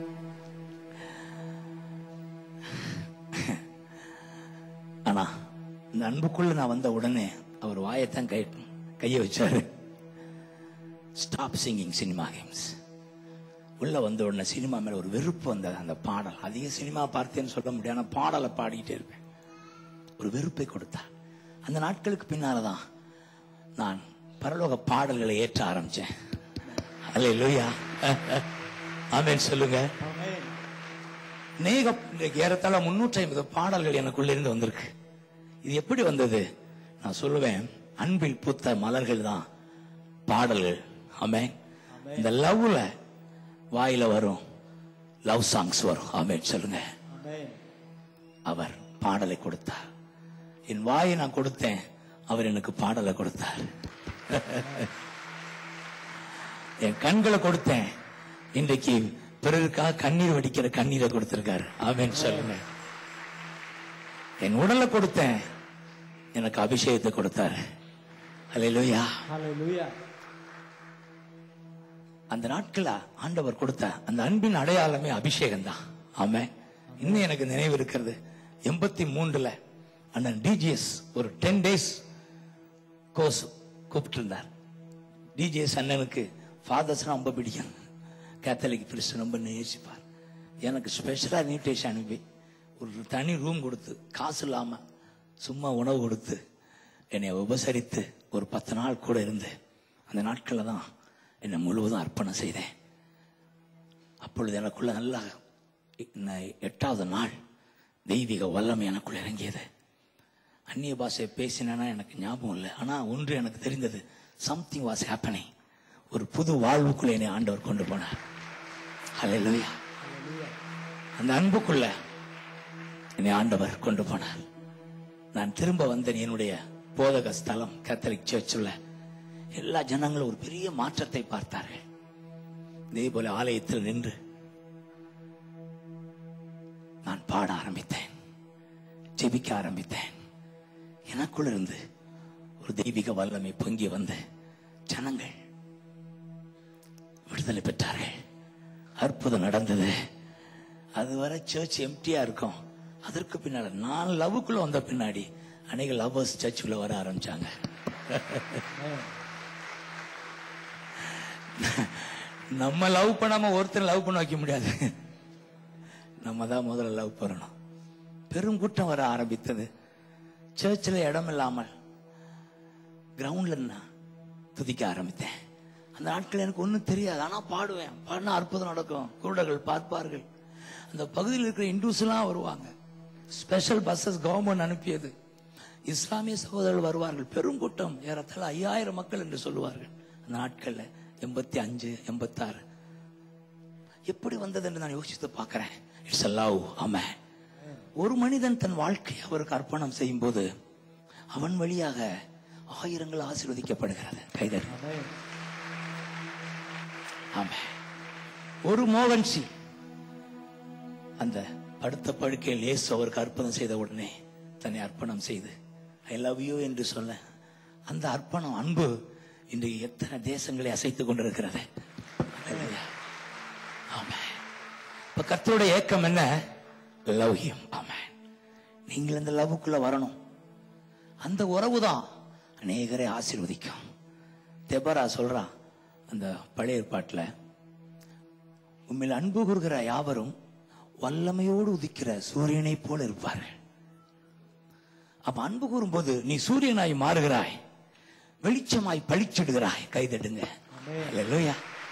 ஆனா இந்த அன்புக்குள்ள நான் வந்த உடனே அவர் வாயத்தான் கை கைய வச்சாரு ஸ்டாப் சிங்கிங் சினிமா கேம்ஸ் உள்ள வந்த உடனே சினிமா மேல ஒரு வெறுப்பு வந்தது அந்த பாடல் அதிக சினிமா பார்த்தேன்னு சொல்ல முடியாது ஆனா பாடலை பாடிக்கிட்டே இருப்பேன் ஒரு வெறுப்பை கொடுத்தார் அந்த நாட்களுக்கு பின்னாலதான் நான் பரலோக பாடல்களை ஏற்ற ஆரம்பிச்சேன் அல்லேலூயா ஆமென் சொல்லுங்க ஆமென் நேக ஏறத்தாழ முன்னூற்றி ஐம்பது பாடல்கள் எனக்குள்ள இருந்து வந்திருக்கு இது எப்படி வந்தது நான் சொல்லுவேன் அன்பில் பூத்த மலர்கள் தான் பாடல்கள் ஆமென் இந்த லவ்ல வாயில வரும் லவ் சாங்ஸ் வரும் ஆமென் சொல்லுங்க ஆமென் அவர் பாடலை கொடுத்தார் என் வாயை நான் கொடுத்தேன் அவர் எனக்கு பாடலை கொடுத்தார் என் கண்களை கொடுத்தேன் இன்றைக்கு பிறருக்காக கண்ணீர் வடிக்கிற கண்ணீரை கொடுத்திருக்காரு ஆமென் சொல்லுங்க என் உடலை கொடுத்தேன் எனக்கு அபிஷேகத்தை கொடுத்தாரு அல்லேலூயா ஹalleluya அந்த நாட்கள ஆண்டவர் கொடுத்த அந்த அன்பின் அடையாளமே அபிஷேகம் தான் ஆமே இன்னும் எனக்கு நினைவு இருக்கிறது எண்பத்தி மூன்றுல அண்ணன் டிஜிஎஸ் ஒரு டென் டேஸ் கோர்ஸ் கூப்பிட்டு இருந்தார் டிஜிஎஸ் அண்ணனுக்கு ஃபாதர்ஸ் ரொம்ப பிடிக்கும் கேத்தலிக் பிரிஸ்ட் ரொம்ப நேசிப்பார் எனக்கு ஸ்பெஷலா இன்விடேஷன் அனுப்பி ஒரு தனி ரூம் கொடுத்து காசு இல்லாம சும்மா உணவு கொடுத்து என்னை உபசரித்து ஒரு பத்து நாள் கூட இருந்து அந்த நாட்கள்ல தான் என்னை முழுவதும் அர்ப்பணம் செய்தேன் அப்பொழுது எனக்குள்ள நல்லா ந- எட்டாவது நாள் தெய்வீக வல்லமை எனக்குள்ள இறங்கியது அந்நிய பாஷையை பேசினேன்னா எனக்கு ஞாபகம் இல்லை ஆனா ஒன்று எனக்கு தெரிந்தது சம்திங் வாஸ் ஹேப்பனிங் ஒரு புது வாழ்வுக்குள்ள என்னை ஆண்டவர் கொண்டு போனார் ஹalleluya அந்த அன்புக்குள்ள என்னை ஆண்டவர் கொண்டு போனார் நான் திரும்ப வந்தேன் என்னுடைய போதக ஸ்தலம் கத்தலிக் சர்ச்சுல எல்லா ஜனங்களும் ஒரு பெரிய மாற்றத்தை பார்த்தார்கள் இதே போல ஆலயத்தில் நின்று நான் பாட ஆரம்பித்தேன் ஜெபிக்க ஆரம்பித்தேன் எனக்குள்ள இருந்து ஒரு தெய்வீக வல்லமை பொங்கி வந்து ஜனங்கள் விடுதலை பெற்றார்கள் அற்புதம் நடந்தது அதுவரை சர்ச் எம்டியா இருக்கும் அதற்கு பின்னால நான் லவ்வுக்குள்ள வந்த பின்னாடி அநேக லவ்வர்ஸ் சர்ச்சுக்குள்ள வர ஆரம்பிச்சாங்க நம்ம லவ் பண்ணாம ஒருத்தர் லவ் பண்ண வைக்க முடியாது நம்ம தான் முதல்ல லவ் பண்ணணும் பெரும் கூட்டம் வர ஆரம்பித்தது சர்ச்சில் இடம் இல்லாமல் கிரவுண்ட்ல நான் துதிக்க ஆரம்பித்தேன் அந்த நாட்கள் எனக்கு ஒன்றும் தெரியாது ஆனா பாடுவேன் பாடினா அற்புதம் நடக்கும் குருடர்கள் பார்ப்பார்கள் அந்த பகுதியில் இருக்கிற இண்டூஸ் எல்லாம் வருவாங்க ஸ்பெஷல் பஸ்ஸஸ் கவர்மெண்ட் அனுப்பியது இஸ்லாமிய சகோதரர்கள் வருவார்கள் பெருங்கூட்டம் ஏறத்தாழ ஐயாயிரம் மக்கள் என்று சொல்லுவார்கள் அந்த நாட்கள்ல எண்பத்தி அஞ்சு எண்பத்தாறு எப்படி வந்தது என்று நான் யோசித்து பார்க்கிறேன் இட்ஸ் லவ் ஆமா ஒரு மனிதன் தன் வாழ்க்கையை அவருக்கு அர்ப்பணம் செய்யும் போது அவன் வழியாக ஆயிரங்கள் ஆசீர்வதிக்கப்படுகிறது கைதர் ஆமா ஒரு மோகன் சிங் அந்த படுத்த படுக்கையில் இயேசு அவருக்கு அர்ப்பணம் செய்த உடனே தன்னை அர்ப்பணம் செய்து ஐ லவ் யூ என்று சொல்ல அந்த அர்ப்பணம் அன்பு இன்று எத்தனை தேசங்களை அசைத்துக் கொண்டிருக்கிறது Hallelujah. Amen. இப்ப கர்த்தருடைய ஏக்கம் என்ன லவ் ஹிம் ஆமென் நீங்கள் இந்த லவ்வுக்குள்ள வரணும் அந்த உறவு தான் அநேகரை ஆசீர்வதிக்கும் தெபரா சொல்றா அந்த பழைய ஏற்பாட்டுல உண்மையில் அன்பு கூறுகிற யாவரும் வல்லமையோடு உதிக்கிற சூரியனை போல இருப்பார்கள் அப்ப அன்பு கூறும்போது நீ சூரியனாய் மாறுகிறாய் வெளிச்சமாய் பளிச்சிடுகிறாய் கைதட்டுங்க அல்லேலூயா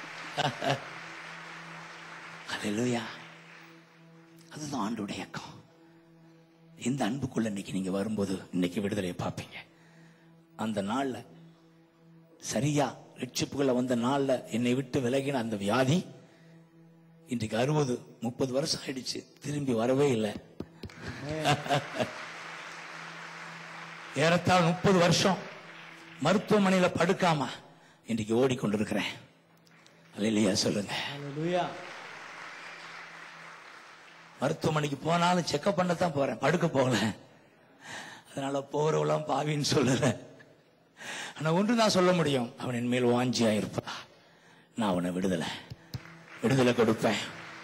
அல்லேலூயா அதுதான் ஆண்டுடைய இயக்கம் இந்த அன்புக்குள்ள இன்னைக்கு நீங்க வரும்போது இன்னைக்கு விடுதலையை பார்ப்பீங்க அந்த நாள்ல சரியா ரட்சிப்புக்குள்ள வந்த நாள்ல என்னை விட்டு விலகின அந்த வியாதி இன்றைக்கு அறுபது முப்பது வருஷம் ஆயிடுச்சு திரும்பி வரவே இல்லை ஏறத்தாழ முப்பது வருஷம் மருத்துவமனையில படுக்காம இன்றைக்கு ஓடிக்கொண்டிருக்கிறேன் அல்லையா சொல்லுங்க Hallelujah. மருத்துவமனைக்கு போனாலும் செக்அப் பண்ணத்தான் போறேன் படுக்க போகல அதனால போறவெல்லாம் பாவின்னு சொல்லல ஆனா ஒன்று தான் சொல்ல முடியும் அவன் என் மேல் வாஞ்சியா இருப்பா நான் அவனை விடுதலை விடுதலை கொடுப்பேன்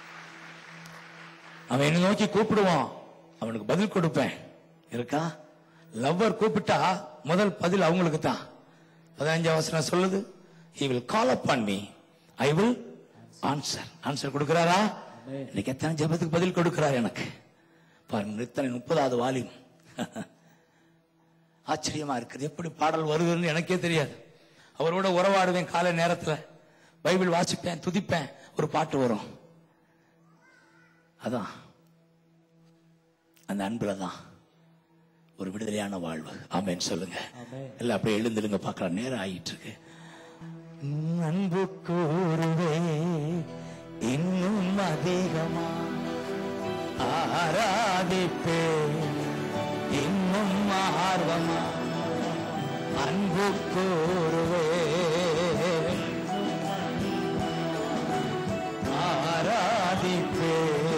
அவன் என்னை நோக்கி கூப்பிடுவான் அவனுக்கு பதில் கொடுப்பேன் இருக்கா லவ்வர் கூப்பிட்டா முதல் பதில் அவங்களுக்கு தான் பதினஞ்சாம் வசனம் சொல்லுது he will call upon me i will answer answer கொடுக்கிறாரா இன்னைக்கு எத்தனை ஜெபத்துக்கு பதில் கொடுக்கிறார் எனக்கு பாருங்க இத்தனை முப்பதாவது வாலிம் ஆச்சரியமா இருக்குது எப்படி பாடல் வருதுன்னு எனக்கே தெரியாது அவரோட உறவாடுவேன் காலை நேரத்துல பைபிள் வாசிப்பேன் துதிப்பேன் ஒரு பாட்டு வரும் அதான் அந்த அன்புல தான் ஒரு விடுதலையான வாழ்வு ஆமென் சொல்லுங்க ஆமென். எல்லாம் அப்படியே எழுந்துடுங்க பார்க்கலாம் நேரம் ஆயிட்டு இருக்கு உம் அன்பு கூறுவே இன்னும் அதிகமா ஆராதிப்பே இன்னும் ஆர்வமா அன்பு கூறுவே ஆராதிப்பே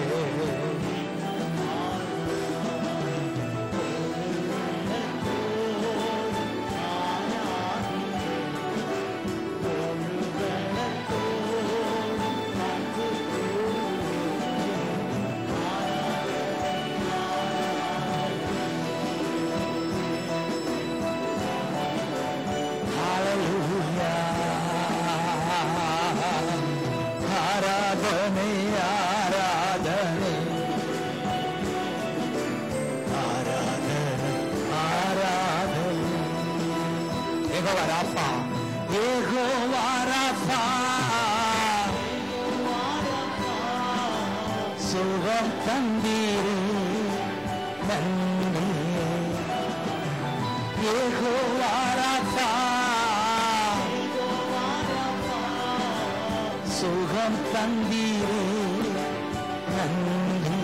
Hallelujah. ஆராதனை ஆராதனை ஆராதனை ஆராதனை ஏகோவா ராப்பா ஏகோவா ராப்பா சுகம் தந்தீரே நன்றி ஏகோவா ராப்பா சுகம் தந்தீரே நன்றி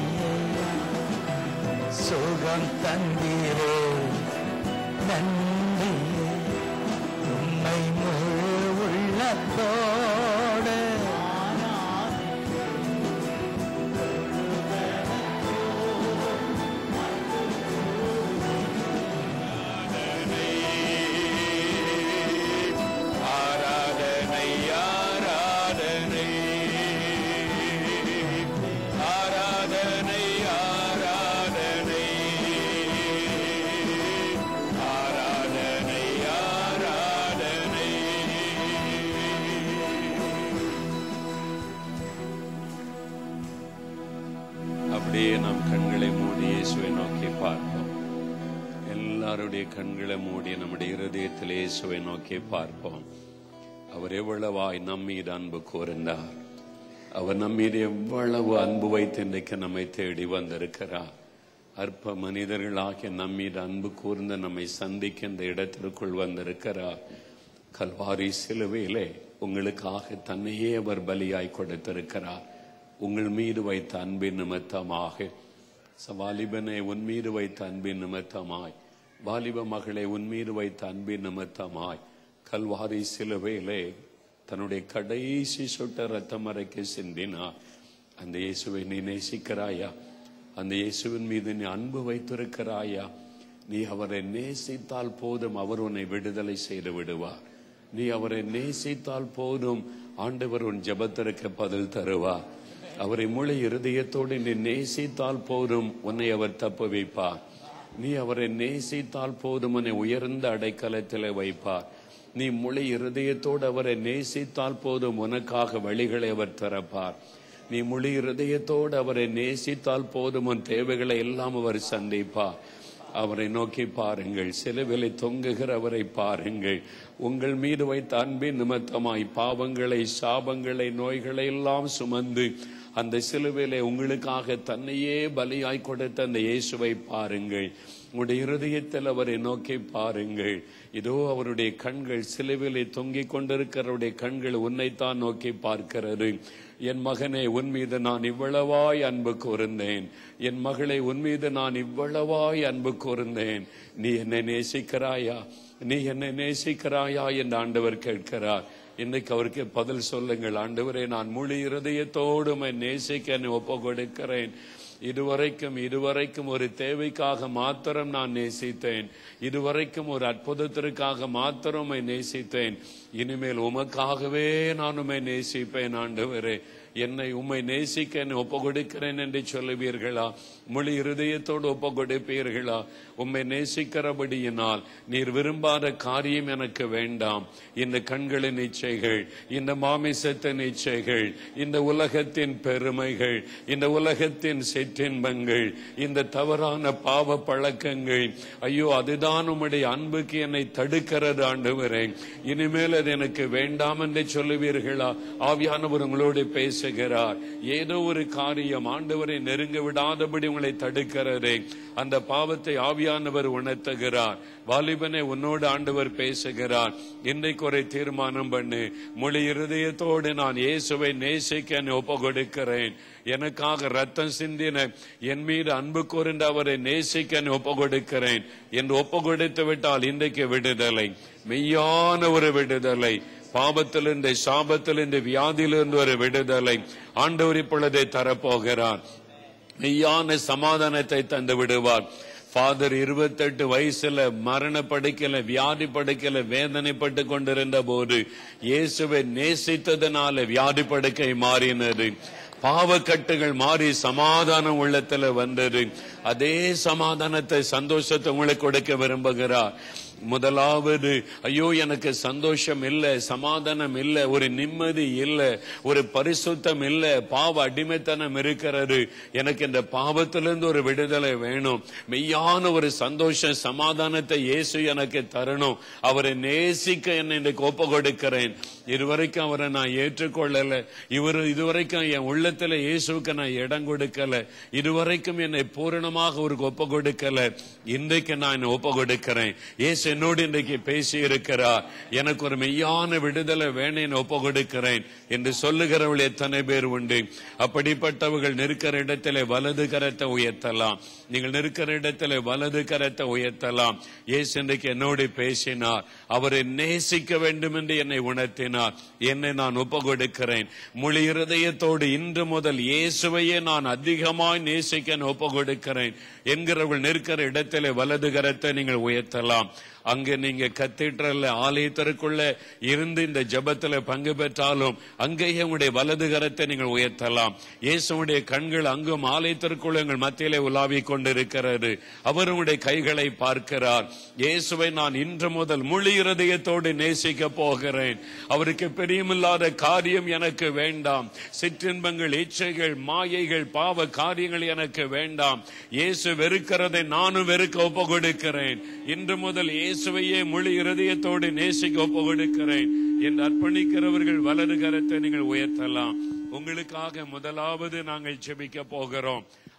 சுகம் தந்தீரே நன்றி உம்மை முழு உள்ளத்தோடு ஆராதனை ஆராதனை ஆராதனை ஆராதனை ஆராதனை ஆராதனை அப்படியே நாம் கண்களை மூடி இயேசுவை நோக்கி பார்ப்போம் எல்லாருடைய கண்களை மூடி நம்முடைய இருதயத்தில் இயேசுவை நோக்கி பார்ப்போம் அவர் எவ்வளவாய் நம் மீது அன்பு கூர்ந்தார் அவர் நம் மீது எவ்வளவு அன்பு வைத்து இன்றைக்கு நம்மை தேடி வந்திருக்கிறார் அற்ப மனிதர்களாகிய நம்மீது அன்பு கூர்ந்து நம்மை சந்திக்க இந்த இடத்திற்குள் வந்திருக்கிறார் கல்வாரி சிலுவையிலே உங்களுக்காக தன்னையே அவர் பலியாய் கொடுத்திருக்கிறார் உங்கள் மீது வைத்த அன்பின் நிமித்தமாக வாலிபனை உன் மீது வைத்த அன்பின் நிமித்தமாய் வாலிப மகளை உன் மீது வைத்த அன்பின் நிமித்தமாய் கல்வாரி சிலுவையிலே தன்னுடைய கடைசி சொட்ட ரத்தம் வரைக்கும் சிந்தினார் அந்த இயேசுவை நீ நேசிக்கிறாயா அந்த இயேசுவின் மீது நீ அன்பு வைத்திருக்கிறாயா நீ அவரை நேசித்தால் போதும் அவர் உன்னை விடுதலை செய்து விடுவார் நீ அவரை நேசித்தால் போதும் ஆண்டவர் உன் ஜெபத்திற்கு பதில் தருவார் அவரை முழு இருதயத்தோடு நீ நேசித்தால் போதும் உன்னை அவர் தப்ப வைப்பார் நீ அவரை நேசித்தால் போதும் உன்னை உயர்ந்த அடைக்கலத்தில் வைப்பார் நீ முழு இருதயத்தோடு அவரை நேசித்தால் போதும் உனக்காக வழிகளை அவர் திறப்பார் நீ முழு இருதயத்தோடு அவரை நேசித்தால் போதும் உன் தேவைகளை எல்லாம் அவர் சந்திப்பார் அவரை நோக்கி பாருங்கள் சிலுவிலை தொங்குகிற அவரை பாருங்கள் உங்கள் மீது வைத்த அன்பின் நிமித்தமாய் பாவங்களை சாபங்களை நோய்களை எல்லாம் சுமந்து அந்த சிலுவிலே உங்களுக்காக தன்னையே பலியாய் கொடுத்த அந்த இயேசுவை பாருங்கள் உங்களுடைய இருதயத்தில் அவரை நோக்கி பாருங்கள் இதோ அவருடைய கண்கள் சிலுவிலே தொங்கிக் கொண்டிருக்கிறவருடைய கண்கள் உன்னைத்தான் நோக்கி பார்க்கிறது என் மகனே உன் மீது நான் இவ்வளவாய் அன்பு கூர்ந்தேன் என் மகளை உன் மீது நான் இவ்வளவாய் அன்பு கூர்ந்தேன் நீ என்னை நேசிக்கிறாயா நீ என்னை நேசிக்கிறாயா என்று ஆண்டவர் கேட்கிறார் இன்னைக்கு அவருக்கு பதில் சொல்லுங்கள் ஆண்டவரே நான் முழு இருதயத்தோடு உம்மை நேசிக்க என்னை ஒப்பு கொடுக்கிறேன் இதுவரைக்கும் இதுவரைக்கும் ஒரு தேவைக்காக மாத்திரம் நான் நேசித்தேன் இதுவரைக்கும் ஒரு அற்புதத்திற்காக மாத்திரம் உம்மை நேசித்தேன் இனிமேல் உமக்காகவே நான் உம்மை நேசிப்பேன் ஆண்டவரே என்னை உம்மை நேசிக்க என்னை ஒப்பு கொடுக்கிறேன் என்று சொல்லுவீர்களா முழு இருதயத்தோடு ஒப்பு கொடுப்பீர்களா உம்மை நேசிக்கிறபடியினால் நீர் விரும்பாத காரியம் எனக்கு வேண்டாம் இந்த கண்களின் இச்சைகள் இந்த மாமிசத்தின் இச்சைகள் இந்த உலகத்தின் பெருமைகள் இந்த உலகத்தின் சிற்றின்பங்கள் இந்த தவறான பாவ பழக்கங்கள் ஐயோ அதுதான் உம்முடைய அன்புக்கு என்னை தடுக்கிறது ஆண்டவரே இனிமேல் அது எனக்கு வேண்டாம் என்று சொல்லுவீர்களா ஆவியானவர் உங்களோடு பேசுகிறார் ஏதோ ஒரு காரியம் ஆண்டவரை நெருங்க விடாதபடி உங்களை தடுக்கிறதே அந்த பாவத்தை ஆவியானவர் உணர்த்துகிறார் வாலிபனை உன்னோடு ஆண்டவர் பேசுகிறார் இன்றைக்கு ஒரு தீர்மானம் பண்ணு மொழி இருதயத்தோடு நான் இயேசுவை நேசிக்க என்னை ஒப்பு கொடுக்கிறேன் எனக்காக ரத்தம் சிந்தின என் மீது அன்பு கூர்ந்து அவரை நேசிக்க என்னை ஒப்பு கொடுக்கிறேன் என்று ஒப்பு கொடுத்து விட்டால் இன்றைக்கு விடுதலை மெய்யான ஒரு விடுதலை பாவத்திலிருந்து சாபத்திலிருந்து வியாதியிலிருந்து ஒரு விடுதலை ஆண்டவர் இப்பொழுதை தரப்போகிறார் மெய்யான சமாதானத்தை தந்து விடுவார் ஃபாதர் இருபத்தெட்டு வயசுல மரண படுக்கல வியாதி படுக்கல வேதனைப்பட்டு கொண்டிருந்த போது இயேசுவை நேசித்ததனால வியாதி படுக்கை மாறினது பாவக்கட்டுகள் மாறி சமாதானம் உள்ளத்துல வந்தது அதே சமாதானத்தை சந்தோஷத்தை உங்களுக்கு கொடுக்க விரும்புகிறார் முதலாவது ஐயோ எனக்கு சந்தோஷம் இல்ல சமாதானம் இல்ல ஒரு நிம்மதி இல்ல ஒரு பரிசுத்தம் இல்ல பாவ அடிமைத்தனம் இருக்கிறது எனக்கு இந்த பாவத்திலிருந்து ஒரு விடுதலை வேணும் மெய்யான ஒரு சந்தோஷம் சமாதானத்தை இயேசு எனக்கு தரணும் அவரை நேசிக்க என்னை இன்றைக்கு ஒப்பு கொடுக்கிறேன் இதுவரைக்கும் அவரை நான் ஏற்றுக்கொள்ளல இவர் இதுவரைக்கும் என் உள்ளத்துல இயேசுக்கு நான் இடம் கொடுக்கல இதுவரைக்கும் என்னை பூரணமாக ஒரு ஒப்பு கொடுக்கல இன்றைக்கு நான் என்னை ஒப்பு கொடுக்கிறேன் இயேசு என்னோடு இன்றைக்கு பேசி இருக்கிறார் எனக்கு ஒரு மெய்யான விடுதலை வேணேன் ஒப்பு கொடுக்கிறேன் என்று சொல்லுகிறவள் எத்தனை பேர் உண்டு அப்படிப்பட்டவர்கள் நிற்கிற இடத்திலே வலது கரத்தை உயர்த்தலாம் நீங்கள் நிற்கிற இடத்திலே வலது கரத்தை உயர்த்தலாம் இயேசு இன்றைக்கு என்னோடு பேசினார் அவரை நேசிக்க வேண்டும் என்று என்னை உணர்த்தினார் என்னை நான் ஒப்பு கொடுக்கிறேன் முழு இருதயத்தோடு இன்று முதல் இயேசுவையே நான் அதிகமாய் நேசிக்க நான் ஒப்பு கொடுக்கிறேன் என்கிறவர்கள் நிற்கிற இடத்திலே வலது கரத்தை நீங்கள் உயர்த்தலாம் அங்க நீங்க கத்தீட்ரல்ல ஆலயத்திற்குள்ள இருந்து இந்த ஜெபத்துல பங்கு பெற்றாலும் அங்கேயே உங்களுடைய வலது கரத்தை நீங்கள் உயர்த்தலாம் இயேசுடைய கண்கள் அங்கும் ஆலயத்திற்குள்ள எங்கள் மத்தியிலே உலாவிக் கொண்டிருக்கிறது அவர் உங்களுடைய கைகளை பார்க்கிறார் இயேசுவை நான் இன்று முதல் முழு இருதயத்தோடு நேசிக்க போகிறேன் அவருக்கு பிரியமில்லாத காரியம் எனக்கு வேண்டாம் சிற்றின்பங்கள் இச்சைகள் மாயைகள் பாவ காரியங்கள் எனக்கு வேண்டாம் இயேசு வெறுக்கிறதை நானும் வெறுக்க ஒப்பு கொடுக்கிறேன் இன்று முதல் இயேசுவையே முழு இருதயத்தோடு நேசிக்க ஒப்பு கொடுக்கிறேன் என்று அர்ப்பணிக்கிறவர்கள் வலது கரத்தை நீங்கள் உயர்த்தலாம் உங்களுக்காக முதலாவது நாங்கள் ஜெபிக்க போகிறோம்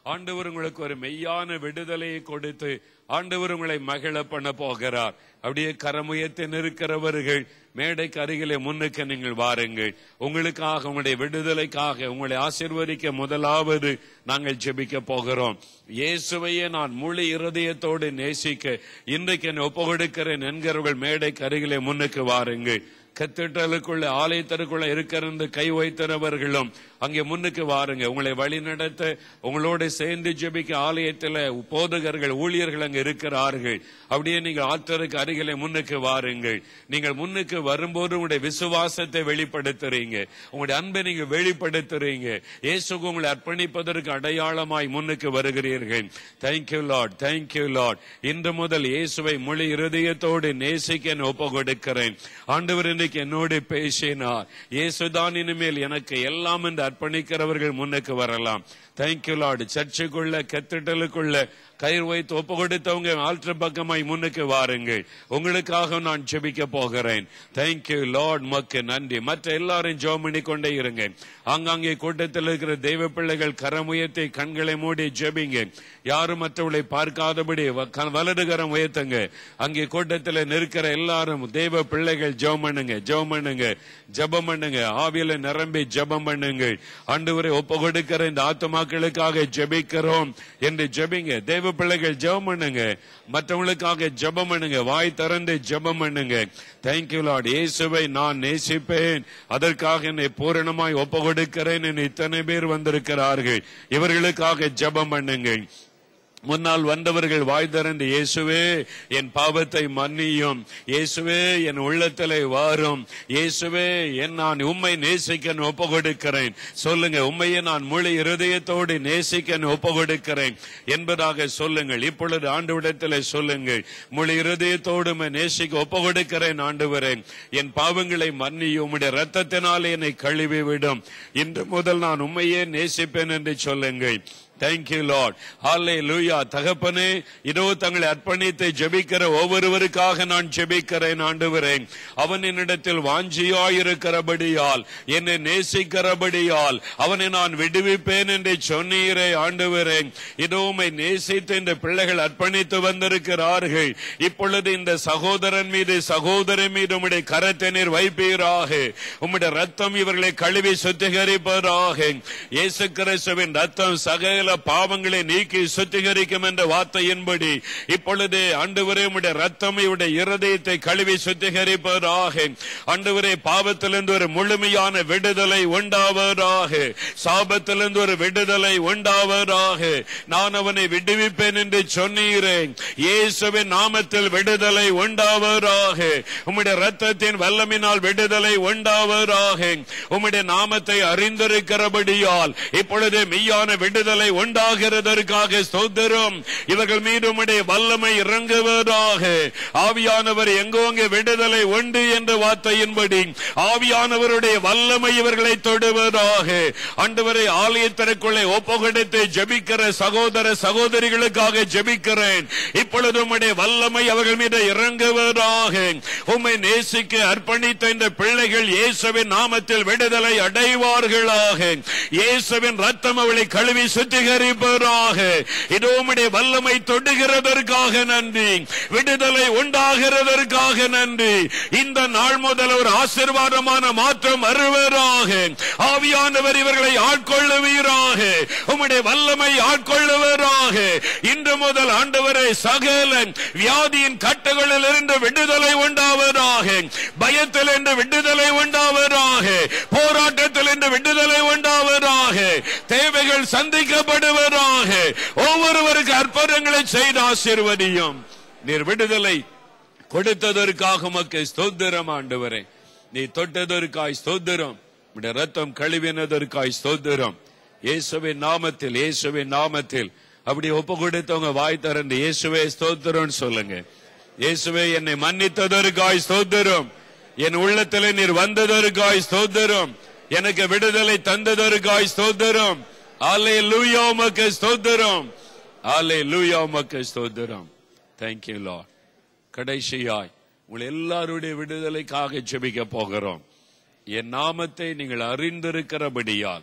ஆண்டவர் உங்களுக்கு ஒரு மெய்யான விடுதலையை கொடுத்து ஆண்டவர் உங்களை மகிழ பண்ண போகிறார் அப்படியே கரமுயத்தை நிற்கிறவர்கள் மேடைக்கு அருகிலே முன்னுக்கு நீங்கள் வாருங்கள் உங்களுக்காக உங்களுடைய விடுதலைக்காக உங்களை ஆசிர்வதிக்க முதலாவது நாங்கள் ஜெபிக்க போகிறோம் இயேசுவையே நான் முழு இருதயத்தோடு நேசிக்க இன்றைக்கு என்னை ஒப்பு கொடுக்கிறேன் என்கிறவர்கள் மேடைக்கு அருகிலே முன்னுக்கு வாருங்கள் கத்திட்டலுக்குள்ள ஆலயத்திற்குள்ள இருக்கிற கை வைத்தவர்களும் அங்கே முன்னுக்கு வாருங்க உங்களை வழி நடத்த உங்களோட சேர்ந்து ஜெபிக்க ஆலயத்தில் போதகர்கள் ஊழியர்கள் அங்க இருக்கிறார்கள் அப்படியே நீங்கள் ஆத்தருக்கு அருகிலே முன்னுக்கு வாருங்கள் நீங்கள் முன்னுக்கு வரும்போது உங்களுடைய விசுவாசத்தை வெளிப்படுத்துறீங்க உங்களுடைய அன்பை நீங்க வெளிப்படுத்துறீங்க இயேசுக்கு உங்களை அர்ப்பணிப்பதற்கு அடையாளமாய் முன்னுக்கு வருகிறீர்கள் தேங்க்யூ லார்ட் தேங்க்யூ லார்ட் இன்று முதல் இயேசுவை முழு இருதயத்தோடு நேசிக்க நான் ஒப்பு கொடுக்கிறேன் ஆண்டவர் இன்னைக்கு என்னோடு பேசினார் இயேசுதான் இனிமேல் எனக்கு எல்லாம் என்று அர்ப்பணிக்கிறவர்கள் முன்னுக்கு வரலாம் தேங்க்யூ லார்டு சர்ச்சுக்குள்ள கத்திட்டலுக்குள்ள கயிறு வைத்து ஒப்பு கொடுத்தவங்க ஆல்ட்ரு பக்கமாய் முன்னுக்கு வாருங்கள் உங்களுக்காக நான் ஜெபிக்க போகிறேன் தேங்க்யூ லார்ட் மக்கு நன்றி மற்ற எல்லாரும் ஜோம் பண்ணி கொண்டே இருங்க ஆங்காங்கே கூட்டத்தில் இருக்கிற தெய்வ பிள்ளைகள் கரமுயர்த்தி கண்களை மூடி ஜெபிங்க யாரும் மற்றவர்களை பார்க்காதபடி வ- க- வலது கரம் உயர்த்துங்க அங்கே கூட்டத்தில் நிற்கிற எல்லாரும் தெய்வ பிள்ளைகள் ஜெபம் பண்ணுங்க ஜெபம் பண்ணுங்க ஜெபம் பண்ணுங்க ஆவியில நிரம்பி ஜெபம் பண்ணுங்கள் ஆண்டவரை ஒப்பு கொடுக்கிற இந்த ஆத்துமாக்களுக்காக ஜெபிக்கிறோம் என்று ஜெபிங்க தெய்வ பிள்ளைகள் ஜெபம் பண்ணுங்க மற்றவங்களுக்காக ஜெபம் பண்ணுங்க வாய் திறந்து ஜெபம் பண்ணுங்க தேங்க்யூ லார்ட் இயேசுவை நான் நேசிப்பேன் அதற்காக என்னை பூரணமாய் ஒப்பு கொடுக்கிறேன் என்று இத்தனை பேர் வந்திருக்கிறார்கள் இவர்களுக்காக ஜெபம் பண்ணுங்கள் முன்னால் வந்தவர்கள் வாய் திறந்து இயேசுவே என் பாவத்தை மன்னியும் இயேசுவே என் உள்ளத்திலே வாரும் இயேசுவே என் நான் உம்மை நேசிக்க ஒப்பு கொடுக்கிறேன் சொல்லுங்க உண்மையை நான் முழு இருதயத்தோடு நேசிக்க ஒப்பு கொடுக்கிறேன் என்பதாக சொல்லுங்கள் இப்பொழுது ஆண்டவிடத்திலே சொல்லுங்கள் முழு இருதயத்தோடு உம்மை நேசிக்க ஒப்பு கொடுக்கிறேன் ஆண்டவரேன் என் பாவங்களை மன்னியும் உம்முடைய ரத்தத்தினால் என்னை கழுவி விடும் இன்று முதல் நான் உண்மையே நேசிப்பேன் என்று சொல்லுங்கள் தேங்க்யூ லார்ட் ஹாலே லூயா தகப்பனே இதோ தங்களை அர்ப்பணித்து ஜெபிக்கிற ஒவ்வொருவருக்காக நான் ஜெபிக்கிறேன் ஆண்டுகிறேன் அவன் என்னிடத்தில் வாஞ்சியாயிருக்கிறபடியால் என்னை நேசிக்கிறபடியால் அவனை நான் விடுவிப்பேன் என்று சொன்னீரே ஆண்டுகிறேன் இதோ உம்மை நேசித்து இந்த பிள்ளைகள் அர்ப்பணித்து வந்திருக்கிறார்கள் இப்பொழுது இந்த சகோதரன் மீது சகோதரன் மீது உம்முடைய கரத்தை நீர் வைப்பீராக உம்முடைய ரத்தம் இவர்களை கழுவி சுத்திகரிப்பதாக இயேசு கிறிஸ்துவின் ரத்தம் சகல பாவங்களை நீக்கி சுத்திகரிக்கும் என்ற வார்த்தையின்படி இப்பொழுது ஆண்டவரே உம்முடைய ரத்தம் இவருடைய இருதயத்தை கழுவி சுத்திகரிப்பதாக ஆண்டவரே பாவத்திலிருந்து ஒரு முழுமையான விடுதலை உண்டாவதாக சாபத்திலிருந்து ஒரு விடுதலை உண்டாவதாக நான் அவனை விடுவிப்பேன் என்று சொன்னீரேன் இயேசுவின் நாமத்தில் விடுதலை உண்டாவதாக உம்முடைய ரத்தத்தின் வல்லமினால் விடுதலை உண்டாவதாக உம்முடைய நாமத்தை அறிந்திருக்கிறபடியால் இப்பொழுது மெய்யான விடுதலை உண்டாகிறதற்காக ஸ்தோத்திரம் இவர்கள் மீது உம்முடைய வல்லமை இறங்குவதாக ஆவியானவர் எங்கோங்க விடுதலை உண்டு என்ற வார்த்தையின்படி ஆவியானவருடைய வல்லமை இவர்களை தொடுவதாக ஆண்டவரை ஆலயத்திற்குள்ளே ஒப்புக்கொடுத்து ஜெபிக்கிற சகோதர சகோதரிகளுக்காக ஜெபிக்கிறேன் இப்பொழுது உம்முடைய வல்லமை அவர்கள் மீது இறங்குவதாக உம்மை நேசிக்க அர்ப்பணித்த இந்த பிள்ளைகள் இயேசுவின் நாமத்தில் விடுதலை அடைவார்களாக இயேசுவின் ரத்தம் அவளை கழுவி சுத்திகரிப்பதாக இதோ உம்முடைய வல்லமை தொடுகிறதற்காக நன்றி விடுதலை உண்டாகிறதற்காக நன்றி இந்த நாள் முதல் ஒரு ஆசீர்வாதமான மாற்றம் வருவதாக ஆவியானவர் இவர்களை ஆட்கொள்ளுவீராக உம்முடைய வல்லமை ஆட்கொள்ளுவராக இன்று முதல் ஆண்டவரை சகல வியாதியின் கட்டுகளில் இருந்து விடுதலை உண்டாவதாக பயத்தில் இருந்து விடுதலை உண்டாவதாக போராட்டத்தில் இருந்து விடுதலை உண்டாவதாக தேவைகள் சந்திக்கப்படுவதாக ஒவ்வொருவருக்கு அற்புதங்களை செய்து ஆசீர்வதியும் நீர் விடுதலை கொடுத்ததற்காக உமக்கு ஸ்தோத்திரம் ஆண்டவரே நீ தொட்டதற்காய் ஸ்தோத்திரம் உம்முடைய ரத்தம் கழுவினதற்காய் ஸ்தோத்திரம் இயேசுவின் நாமத்தில் இயேசுவின் நாமத்தில் அப்படி ஒப்பு கொடுத்தவங்க வாய் திறந்து இயேசுவே ஸ்தோத்திரம் சொல்லுங்க இயேசுவே என்னை மன்னித்ததற்காய் ஸ்தோத்திரம் என் உள்ளத்தில் நீர் வந்ததற்காய் ஸ்தோத்திரம் எனக்கு விடுதலை தந்ததற்காய் ஸ்தோத்திரம் ஆலே லூயா உமக்கு ஸ்தோத்திரம் ஆலே லூயா உமக்கு ஸ்தோத்திரம் தேங்க்யூ லார்ட் கடைசியாய் உங்கள் எல்லாருடைய விடுதலைக்காக ஜெபிக்க போகிறோம் என் நாமத்தை நீங்கள் அறிந்திருக்கிறபடியால்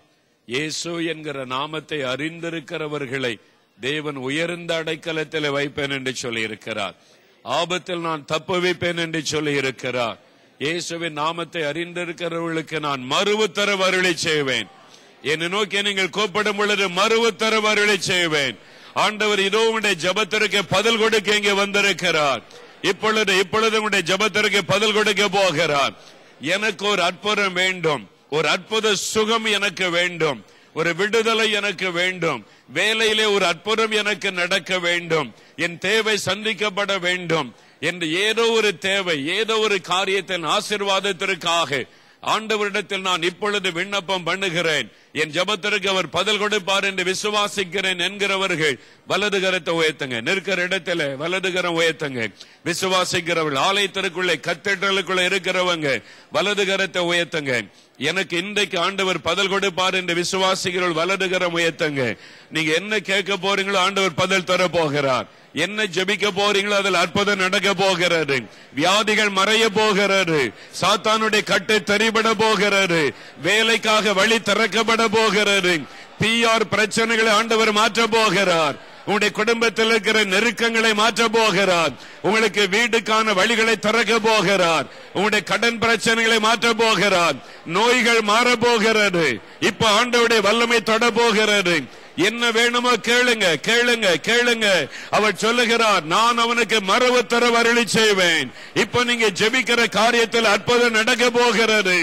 இயேசு என்கிற நாமத்தை அறிந்திருக்கிறவர்களை தேவன் உயர்ந்த அடைக்கலத்தில் வைப்பேன் என்று சொல்லி இருக்கிறார் ஆபத்தில் நான் தப்புவிப்பேன் என்று சொல்லி இருக்கிறார் இயேசுவின் நாமத்தை அறிந்திருக்கிறவர்களுக்கு நான் மறுவுத்தரவு அருளை செய்வேன் என்னை நோக்கி நீங்கள் கூப்பிடும் பொழுது மறுவுத்தரவு அருளை செய்வேன் ஆண்டவர் இதோ உடைய ஜபத்திற்கு பதில் கொடுக்க இங்கே வந்திருக்கிறார் இப்பொழுது இப்பொழுது உடைய ஜபத்திற்கு பதில் கொடுக்க போகிறார் எனக்கு ஒரு அற்புதம் வேண்டும் ஒரு அற்புத சுகம் எனக்கு வேண்டும் ஒரு விடுதலை எனக்கு வேண்டும் வேலையிலே ஒரு அற்புதம் எனக்கு நடக்க வேண்டும் என் தேவை சந்திக்கப்பட வேண்டும் என்று ஏதோ ஒரு தேவை ஏதோ ஒரு காரியத்தின் ஆசிர்வாதத்திற்காக ஆண்டவரிடத்தில் நான் இப்பொழுது விண்ணப்பம் பண்ணுகிறேன் என் ஜபத்திற்கு அவர் பதில் கொடுப்பார் என்று விசுவாசிக்கிறேன் என்கிறவர்கள் வலது கரத்தை உயர்த்துங்க நிற்கிற இடத்துல வலது கரம் உயர்த்துங்க விசுவாசிக்கிறவர்கள் ஆலயத்திற்குள்ளே கத்திட்டலுக்குள்ள இருக்கிறவங்க வலது கரத்தை உயர்த்துங்க எனக்கு இன்றைக்கு ஆண்டவர் பதில் கொடுப்பார் என்று விசுவாசிக்கிறவர்கள் வலது கரம் உயர்த்துங்க நீங்க என்ன கேட்க போறீங்களோ ஆண்டவர் பதில் தர போகிறார் என்ன ஜெபிக்க போறீங்களோ அதில் அற்புதம் நடக்க போகிறது வியாதிகள் மறைய போகிறது சாத்தானுடைய கட்டு தெரிபட போகிறது வேலைக்காக வழி திறக்கப்பட போகிறது பிஆர் பிரச்சனைகளை ஆண்டவர் மாற்ற போகிறார் உங்களுடைய குடும்பத்தில் இருக்கிற நெருக்கங்களை மாற்ற போகிறார் உங்களுக்கு வீட்டுக்கான வழிகளை திறக்க போகிறார் உங்களுடைய கடன் பிரச்சனைகளை மாற்ற போகிறார் நோய்கள் மாற போகிறது இப்ப ஆண்டவருடைய வல்லமை தொட போகிறது என்ன வேணுமோ கேளுங்க கேளுங்க கேளுங்க அவர் சொல்லுகிறார் நான் அவனுக்கு மரபு தர வரளி செய்வேன் இப்ப நீங்க ஜெபிக்கிற காரியத்தில் அற்புதம் நடக்க போகிறது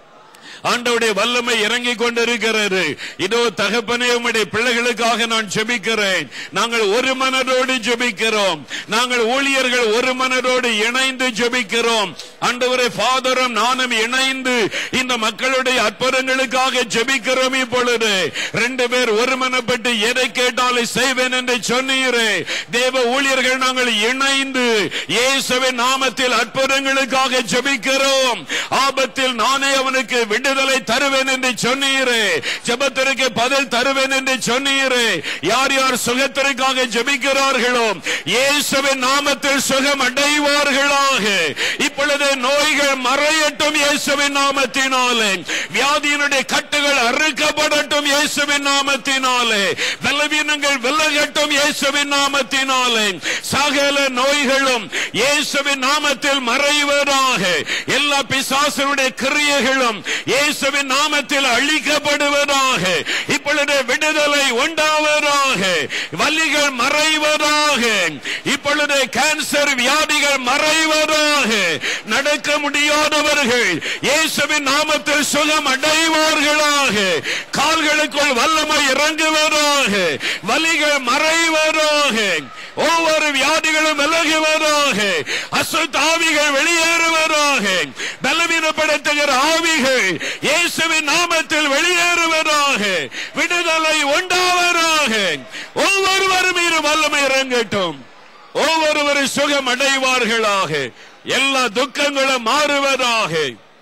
ஆண்டவுடைய வல்லமை இறங்கி கொண்டிருக்கிறது இதோ தகப்பனே உம்முடைய பிள்ளைகளுக்காக நான் ஜெபிக்கிறேன் நாங்கள் ஒரு மனதோடு ஜெபிக்கிறோம் நாங்கள் ஊழியர்கள் ஒரு மனதோடு இணைந்து ஜெபிக்கிறோம் ஆண்டவரே ஃபாதரும் நானும் இணைந்து இந்த மக்களுடைய அற்புதங்களுக்காக ஜெபிக்கிறோம் இப்பொழுது ரெண்டு பேர் ஒருமனப்பட்டு எதை கேட்டாலும் செய்வேன் என்று சொன்னீரே தேவ ஊழியர்கள் நாங்கள் இணைந்து இயேசுவின் நாமத்தில் அற்புதங்களுக்காக ஜெபிக்கிறோம் ஆபத்தில் நானே அவனுக்கு விடுதலை தருவேன் என்று சொன்னீரே ஜெபத்திற்கு பதில் தருவேன் என்று சொன்னீரே யார் யார் சுகத்திற்காக ஜெபிக்கிறார்களோ இயேசுவின் நாமத்தில் சுகம் அடைவார்களாக இப்பொழுது நோய்கள் மறையட்டும் இயேசுவின் நாமத்தினாலே வியாதியினுடைய கட்டுகள் அறுக்கப்படட்டும் இயேசுவின் நாமத்தினாலே பலவீனங்கள் விலகட்டும் இயேசுவின் நாமத்தினாலே சகல நோய்களும் இயேசுவின் நாமத்தில் மறைவதாக எல்லா பிசாசனுடைய கிரியைகளும் இயேசுவின் நாமத்தில் அழிக்கப்படுவதாக இப்பொழுது விடுதலை உண்டாவதாக வலிகள் மறைவதாக இப்பொழுது கேன்சர் வியாதிகள் மறைவதாக நடக்க முடியாதவர்கள் இயேசுவின் நாமத்தில் சுகம் அடைவார்களாக கால்களுக்குள் வல்லமை இறங்குவதாக வலிகள் மறைவதாக ஒவ்வொரு வியாதிகளும் விலகுவதாக அசுத்தாவிகள் வெளியேறுவதாக பலவீனப்படுத்துகிற ஆவிகள் இயேசுவின் நாமத்தில் வெளியேறுவதாக விடுதலை உண்டாவதாக ஒவ்வொருவரும் மீது வல்லமை இறங்கட்டும் ஒவ்வொருவரும் சுகம் அடைவார்களாக எல்லா துக்கங்களும் மாறுவதாக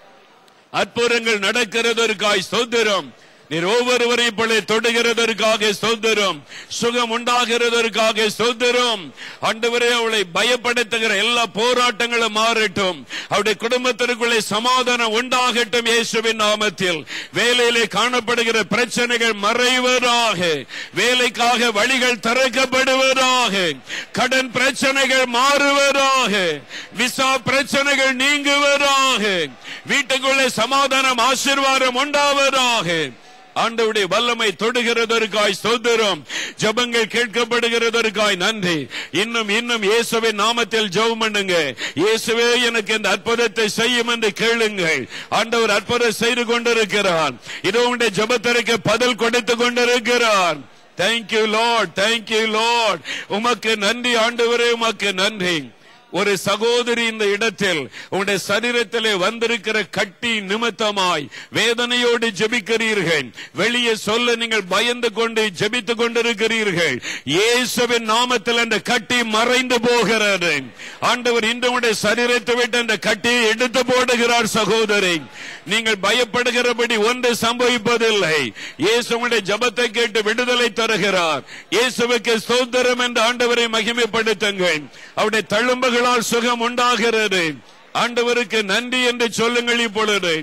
அற்புதங்கள் நடக்கிறதற்காய் சோதரம் நீர் ஒவ்வொருவரை இப்பொழுது தொடுகிறதற்காக சோதரம் சுகம் உண்டாகிறதற்காக சோதரம் ஆண்டவரே அவளை பயப்படுத்துகிற எல்லா போராட்டங்களும் மாறட்டும் அவருடைய குடும்பத்திற்குள்ளே சமாதானம் உண்டாகட்டும் இயேசுவின் நாமத்தில் வேலையிலே காணப்படுகிற பிரச்சனைகள் மறைவதாக வேலைக்காக வழிகள் திறக்கப்படுவதாக கடன் பிரச்சனைகள் மாறுவதாக விசா பிரச்சனைகள் நீங்குவதாக வீட்டுக்குள்ளே சமாதானம் ஆசீர்வாதம் உண்டாவதாக ஆண்டவுடைய வல்லமை தொடுகிறதற்காய் சோதரம் ஜபங்கள் கேட்கப்படுகிறதற்காய் நன்றி இன்னும் இன்னும் இயேசுவின் நாமத்தில் ஜெபம் பண்ணுங்க இயேசுவே எனக்கு இந்த அற்புதத்தை செய்யும் என்று கேளுங்கள் ஆண்டவர் அற்புதம் செய்து கொண்டிருக்கிறார் இதோ உடைய ஜபத்திற்கு பதில் கொடுத்து கொண்டிருக்கிறார் தேங்க்யூ லார்ட் தேங்க்யூ லார்ட் உமக்கு நன்றி ஆண்டவரே உமக்கு நன்றி ஒரு சகோதரி இந்த இடத்தில் உங்களுடைய சரீரத்திலே வந்திருக்கிற கட்டி நிமித்தமாய் வேதனையோடு ஜெபிக்கிறீர்கள் வெளியே சொல்ல நீங்கள் பயந்து கொண்டு ஜெபித்துக் கொண்டிருக்கிறீர்கள் இயேசுவின் நாமத்தில் அந்த கட்டி மறைந்து போகிறது ஆண்டவர் இன்று உடைய சரீரத்தை விட்டு அந்த கட்டியை எடுத்து போடுகிறார் சகோதரி நீங்கள் பயப்படுகிறபடி ஒன்று சம்பவிப்பதில்லை இயேசு உங்களுடைய ஜபத்தை கேட்டு விடுதலை தருகிறார் இயேசுவுக்கு சோதரம் என்று ஆண்டவரை மகிமைப்படுத்துங்கள் அவருடைய தழும்புகளால் சுகம் உண்டாகிறது ஆண்டவருக்கு நன்றி என்று சொல்லுங்கள் இப்பொழுது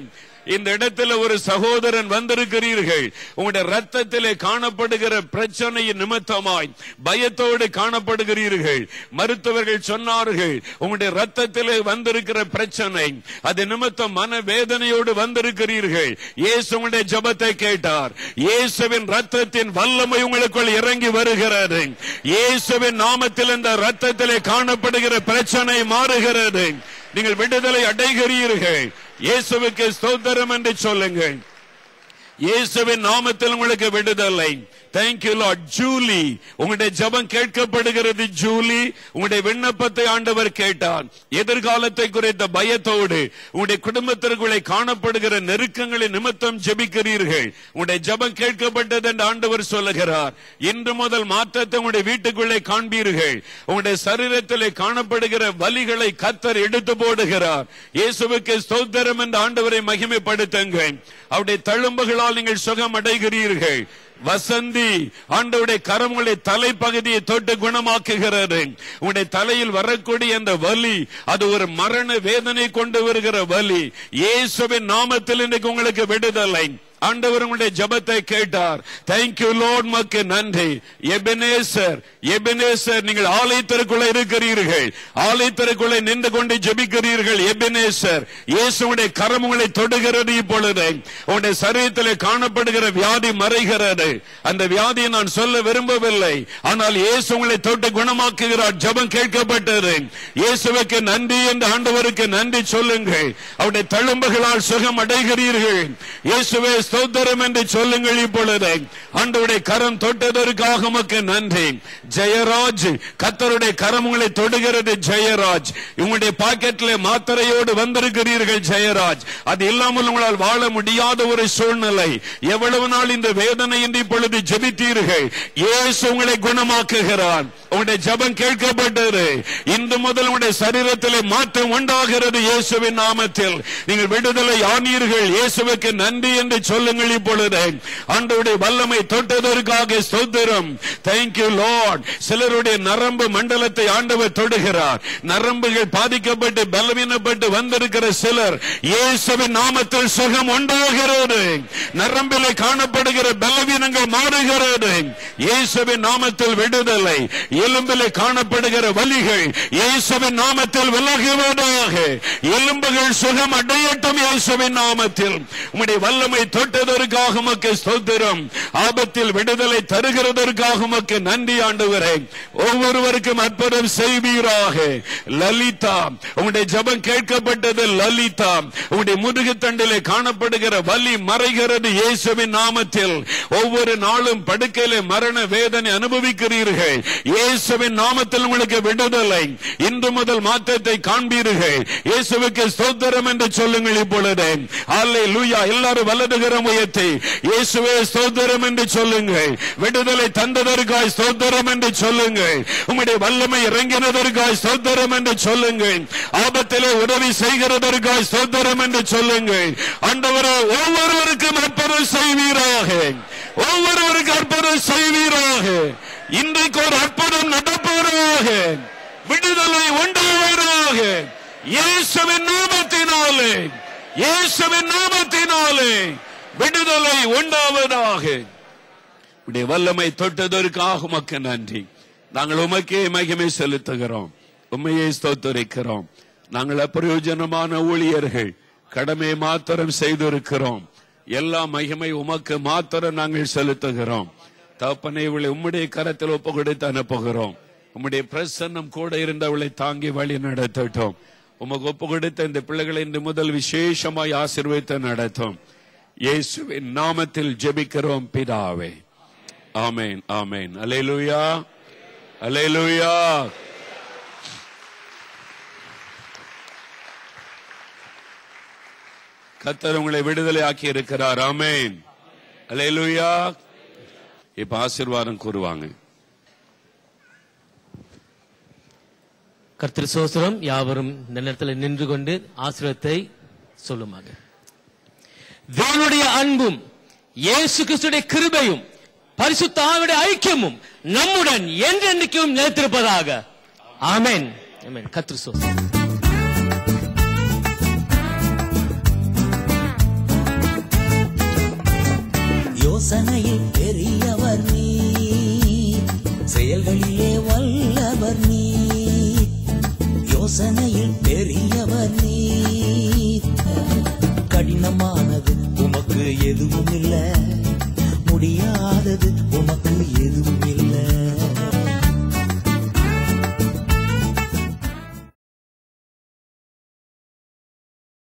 இந்த இடத்துல ஒரு சகோதரன் வந்திருக்கிறீர்கள் உங்களுடைய ரத்தத்திலே காணப்படுகிற பிரச்சனையின் நிமித்தமாய் பயத்தோடு காணப்படுகிறீர்கள் மருத்துவர்கள் சொன்னார்கள் உங்களுடைய ரத்தத்திலே வந்திருக்கிற பிரச்சனை அது நிமித்தம் மன வேதனையோடு வந்திருக்கிறீர்கள் இயேசு உங்களுடைய ஜெபத்தை கேட்டார் இயேசுவின் ரத்தத்தின் வல்லமை உங்களுக்குள் இறங்கி வருகிறது இயேசுவின் நாமத்தில் இந்த ரத்தத்திலே காணப்படுகிற பிரச்சனை மாறுகிறது நீங்கள் விடுதலை அடைகிறீர்கள் இயேசுவுக்கு ஸ்தோத்திரம் என்று சொல்லுங்கள் இயேசுவின் நாமத்தில் உங்களுக்கு விடுதலை தேங்க்யூ லார்ட் ஜூலி உங்களுடைய ஜெபம் கேட்கப்படுகிறது ஜூலி உங்களுடைய விண்ணப்பத்தை ஆண்டவர் கேட்டார் எதிர்காலத்தை குறித்த பயத்தோடு உங்களுடைய குடும்பத்திற்குள்ளே காணப்படுகிற நெருக்கங்களின் நிமித்தம் ஜெபிக்கிறீர்கள் உங்களுடைய ஜெபம் கேட்கப்பட்டது என்று ஆண்டவர் சொல்லுகிறார் இன்று முதல் மாற்றத்தை உங்களுடைய வீட்டுக்குள்ளே காண்பீர்கள் உங்களுடைய சரீரத்திலே காணப்படுகிற வலிகளை கத்தர் எடுத்து போடுகிறார் இயேசுவுக்கு ஸ்தோத்திரம் என்று ஆண்டவரை மகிமைப்படுத்துங்கள் அவருடைய தழும்புகளால் நீங்கள் சுகம் அடைகிறீர்கள் வசந்தி ஆண்டவருடைய கரம் உங்களுடைய தலைப்பகுதியை தொட்டு குணமாக்குகிறது உங்களுடைய தலையில் வரக்கூடிய அந்த வலி அது ஒரு மரண வேதனை கொண்டு வருகிற வலி இயேசுவின் நாமத்தில் இன்னைக்கு உங்களுக்கு விடுதலை ஆண்டவர் உங்களுடைய ஜெபத்தை கேட்டார் தேங்க்யூ லோட் மக்கு நன்றி எபெனேசர் எபெனேசர் நீங்கள் ஆலயத்திற்குள்ள இருக்கிறீர்கள் ஆலயத்திற்குள்ள நின்று கொண்டு ஜெபிக்கிறீர்கள் எபெனேசர் இயேசுடைய கரம் உங்களை தொடுகிறது இப்பொழுது உங்களுடைய சரீரத்தில் காணப்படுகிற வியாதி மறைகிறது அந்த வியாதியை நான் சொல்ல விரும்பவில்லை ஆனால் இயேசு உங்களை தொட்டு குணமாக்குகிறார் ஜெபம் கேட்கப்பட்டது இயேசுவுக்கு நன்றி என்று ஆண்டவருக்கு நன்றி சொல்லுங்கள் அவருடைய தழும்புகளால் சுகம் அடைகிறீர்கள் இயேசுவே ஸ்தோத்திரம் என்று சொல்லுங்கள் இப்பொழுது ஆண்டவருடைய கரம் தொட்டதற்காக உமக்கு நன்றி ஜெயராஜ் கத்தருடைய கரம் உங்களை தொடுகிறது ஜெயராஜ் உங்களுடைய பாக்கெட்ல மாத்திரையோடு வந்திருக்கிறீர்கள் ஜெயராஜ் அது இல்லாமல் உங்களால் வாழ முடியாத ஒரு சூழ்நிலை எவ்வளவு நாள் இந்த வேதனை என்று இப்பொழுது ஜெபித்தீர்கள் இயேசு உங்களை குணமாக்குகிறார் உங்களுடைய ஜெபம் கேட்கப்பட்டது இன்று முதல் உங்களுடைய சரீரத்திலே மாற்றம் உண்டாகிறது இயேசுவின் நாமத்தில் நீங்கள் விடுதலை ஆனீர்கள் இயேசுவுக்கு நன்றி என்று சொல்லுங்கள் இப்பொழுது ஆண்டவருடைய வல்லமை தொட்டதற்காக ஸ்தோத்திரம் தேங்க்யூ லார்ட் சிலருடைய நரம்பு மண்டலத்தை ஆண்டவர் தொடுகிறார் நரம்புகள் பாதிக்கப்பட்டு பலவீனப்பட்டு வந்திருக்கிற சிலர் இயேசுவின் நாமத்தில் சுகம் உண்டாகிறது நரம்பிலே காணப்படுகிற பலவீனங்கள் மாறுகிறது இயேசுவின் நாமத்தில் விடுதலை எலும்பிலே காணப்படுகிற வலிகள் இயேசுவின் நாமத்தில் விலகுவதாக எலும்புகள் சுகம் அடையட்டும் இயேசுவின் நாமத்தில் உம்முடைய வல்லமை தொட்டதற்காக உமக்கு ஸ்தோத்திரம் ஆபத்தில் விடுதலை தருகிறதற்காக உமக்கு நன்றி ஆண்டவரே ஒவ்வொருவருக்கும் அற்புதம் செய்வீராக லலிதா உங்களுடைய ஜெபம் கேட்கப்பட்டது லலிதா உங்களுடைய முதுகு தண்டிலே காணப்படுகிற வலி மறைகிறது இயேசுவின் நாமத்தில் ஒவ்வொரு நாளும் படுக்கையிலே மரண வேதனை அனுபவிக்கிறீர்கள் இயேசுவின் நாமத்தில் உங்களுக்கு விடுதலை இன்று முதல் மாற்றத்தை காண்பீர்கள் இயேசுவுக்கு ஸ்தோத்திரம் என்று சொல்லுங்கள் இப்பொழுது அல்லே லூயா எல்லாரும் வலதுகரம் உயர்த்தி இயேசுவே ஸ்தோத்திரம் என்று சொல்லுங்கள் விடுதலை தந்ததற்காய் ஸ்தோத்திரம் என்று சொல்லுங்கள் உம்முடைய வல்லமை இறங்கினதற்காய் ஸ்தோத்திரம் என்று சொல்லுங்கள் ஆபத்திலே உதவி செய்கிறதற்காய் ஸ்தோத்திரம் என்று சொல்லுங்கள் ஆண்டவரே ஒவ்வொருவருக்கும் அற்புதம் செய்வீராக ஒவ்வொருவருக்கும் அற்புதம் செய்வீராக இன்றைக்கு ஒரு அற்புதம் நடப்பவராக விடுதலை உண்டாவதாக இயேசுவின் நாமத்தினாலே இயேசுவின் நாமத்தினாலே விடுதலை உண்டாவதாக உடைய வல்லமை தொட்டதற்காக உமக்கு நன்றி நாங்கள் உமக்கே மகிமை செலுத்துகிறோம் உண்மையை ஸ்தோத்தரிக்கிறோம் நாங்கள் அப்பிரயோஜனமான ஊழியர்கள் கடமை மாத்திரம் செய்திருக்கிறோம் எல்லா மகிமை உமக்கு மாத்திரம் நாங்கள் செலுத்துகிறோம் தகப்பனை இவளை உம்முடைய கரத்தில் ஒப்பு கொடுத்து அனுப்புகிறோம் உம்முடைய பிரசன்னம் கூட இருந்தவளை தாங்கி வழி நடத்தட்டும் உமக்கு ஒப்பு கொடுத்த இந்த பிள்ளைகளை இன்று முதல் விசேஷமாய் ஆசீர்வதித்து நடத்தும் இயேசுவின் நாமத்தில் ஜெபிக்கிறோம் பிதாவே ஆமென் ஆமென் அலையலுயா அலையலுயா கத்தர் உங்களை விடுதலை ஆக்கி இருக்கிறார் ஆமென் அலையலுயா இப்ப ஆசீர்வாதம் கூறுவாங்க கர்த்தர் சோசரம் யாவரும் இந்த நேரத்தில் நின்று கொண்டு ஆசிரியத்தை சொல்லுமாக தேவனுடைய அன்பும் இயேசு கிறிஸ்துடைய கிருபையும் பரிசுத்த ஆவியுடைய ஐக்கியமும் நம்முடன் என்றென்றைக்கும் நிலைத்திருப்பதாக ஆமென் ஆமென் கர்த்தர் சோசரம் எதுவும் இல்ல முடியா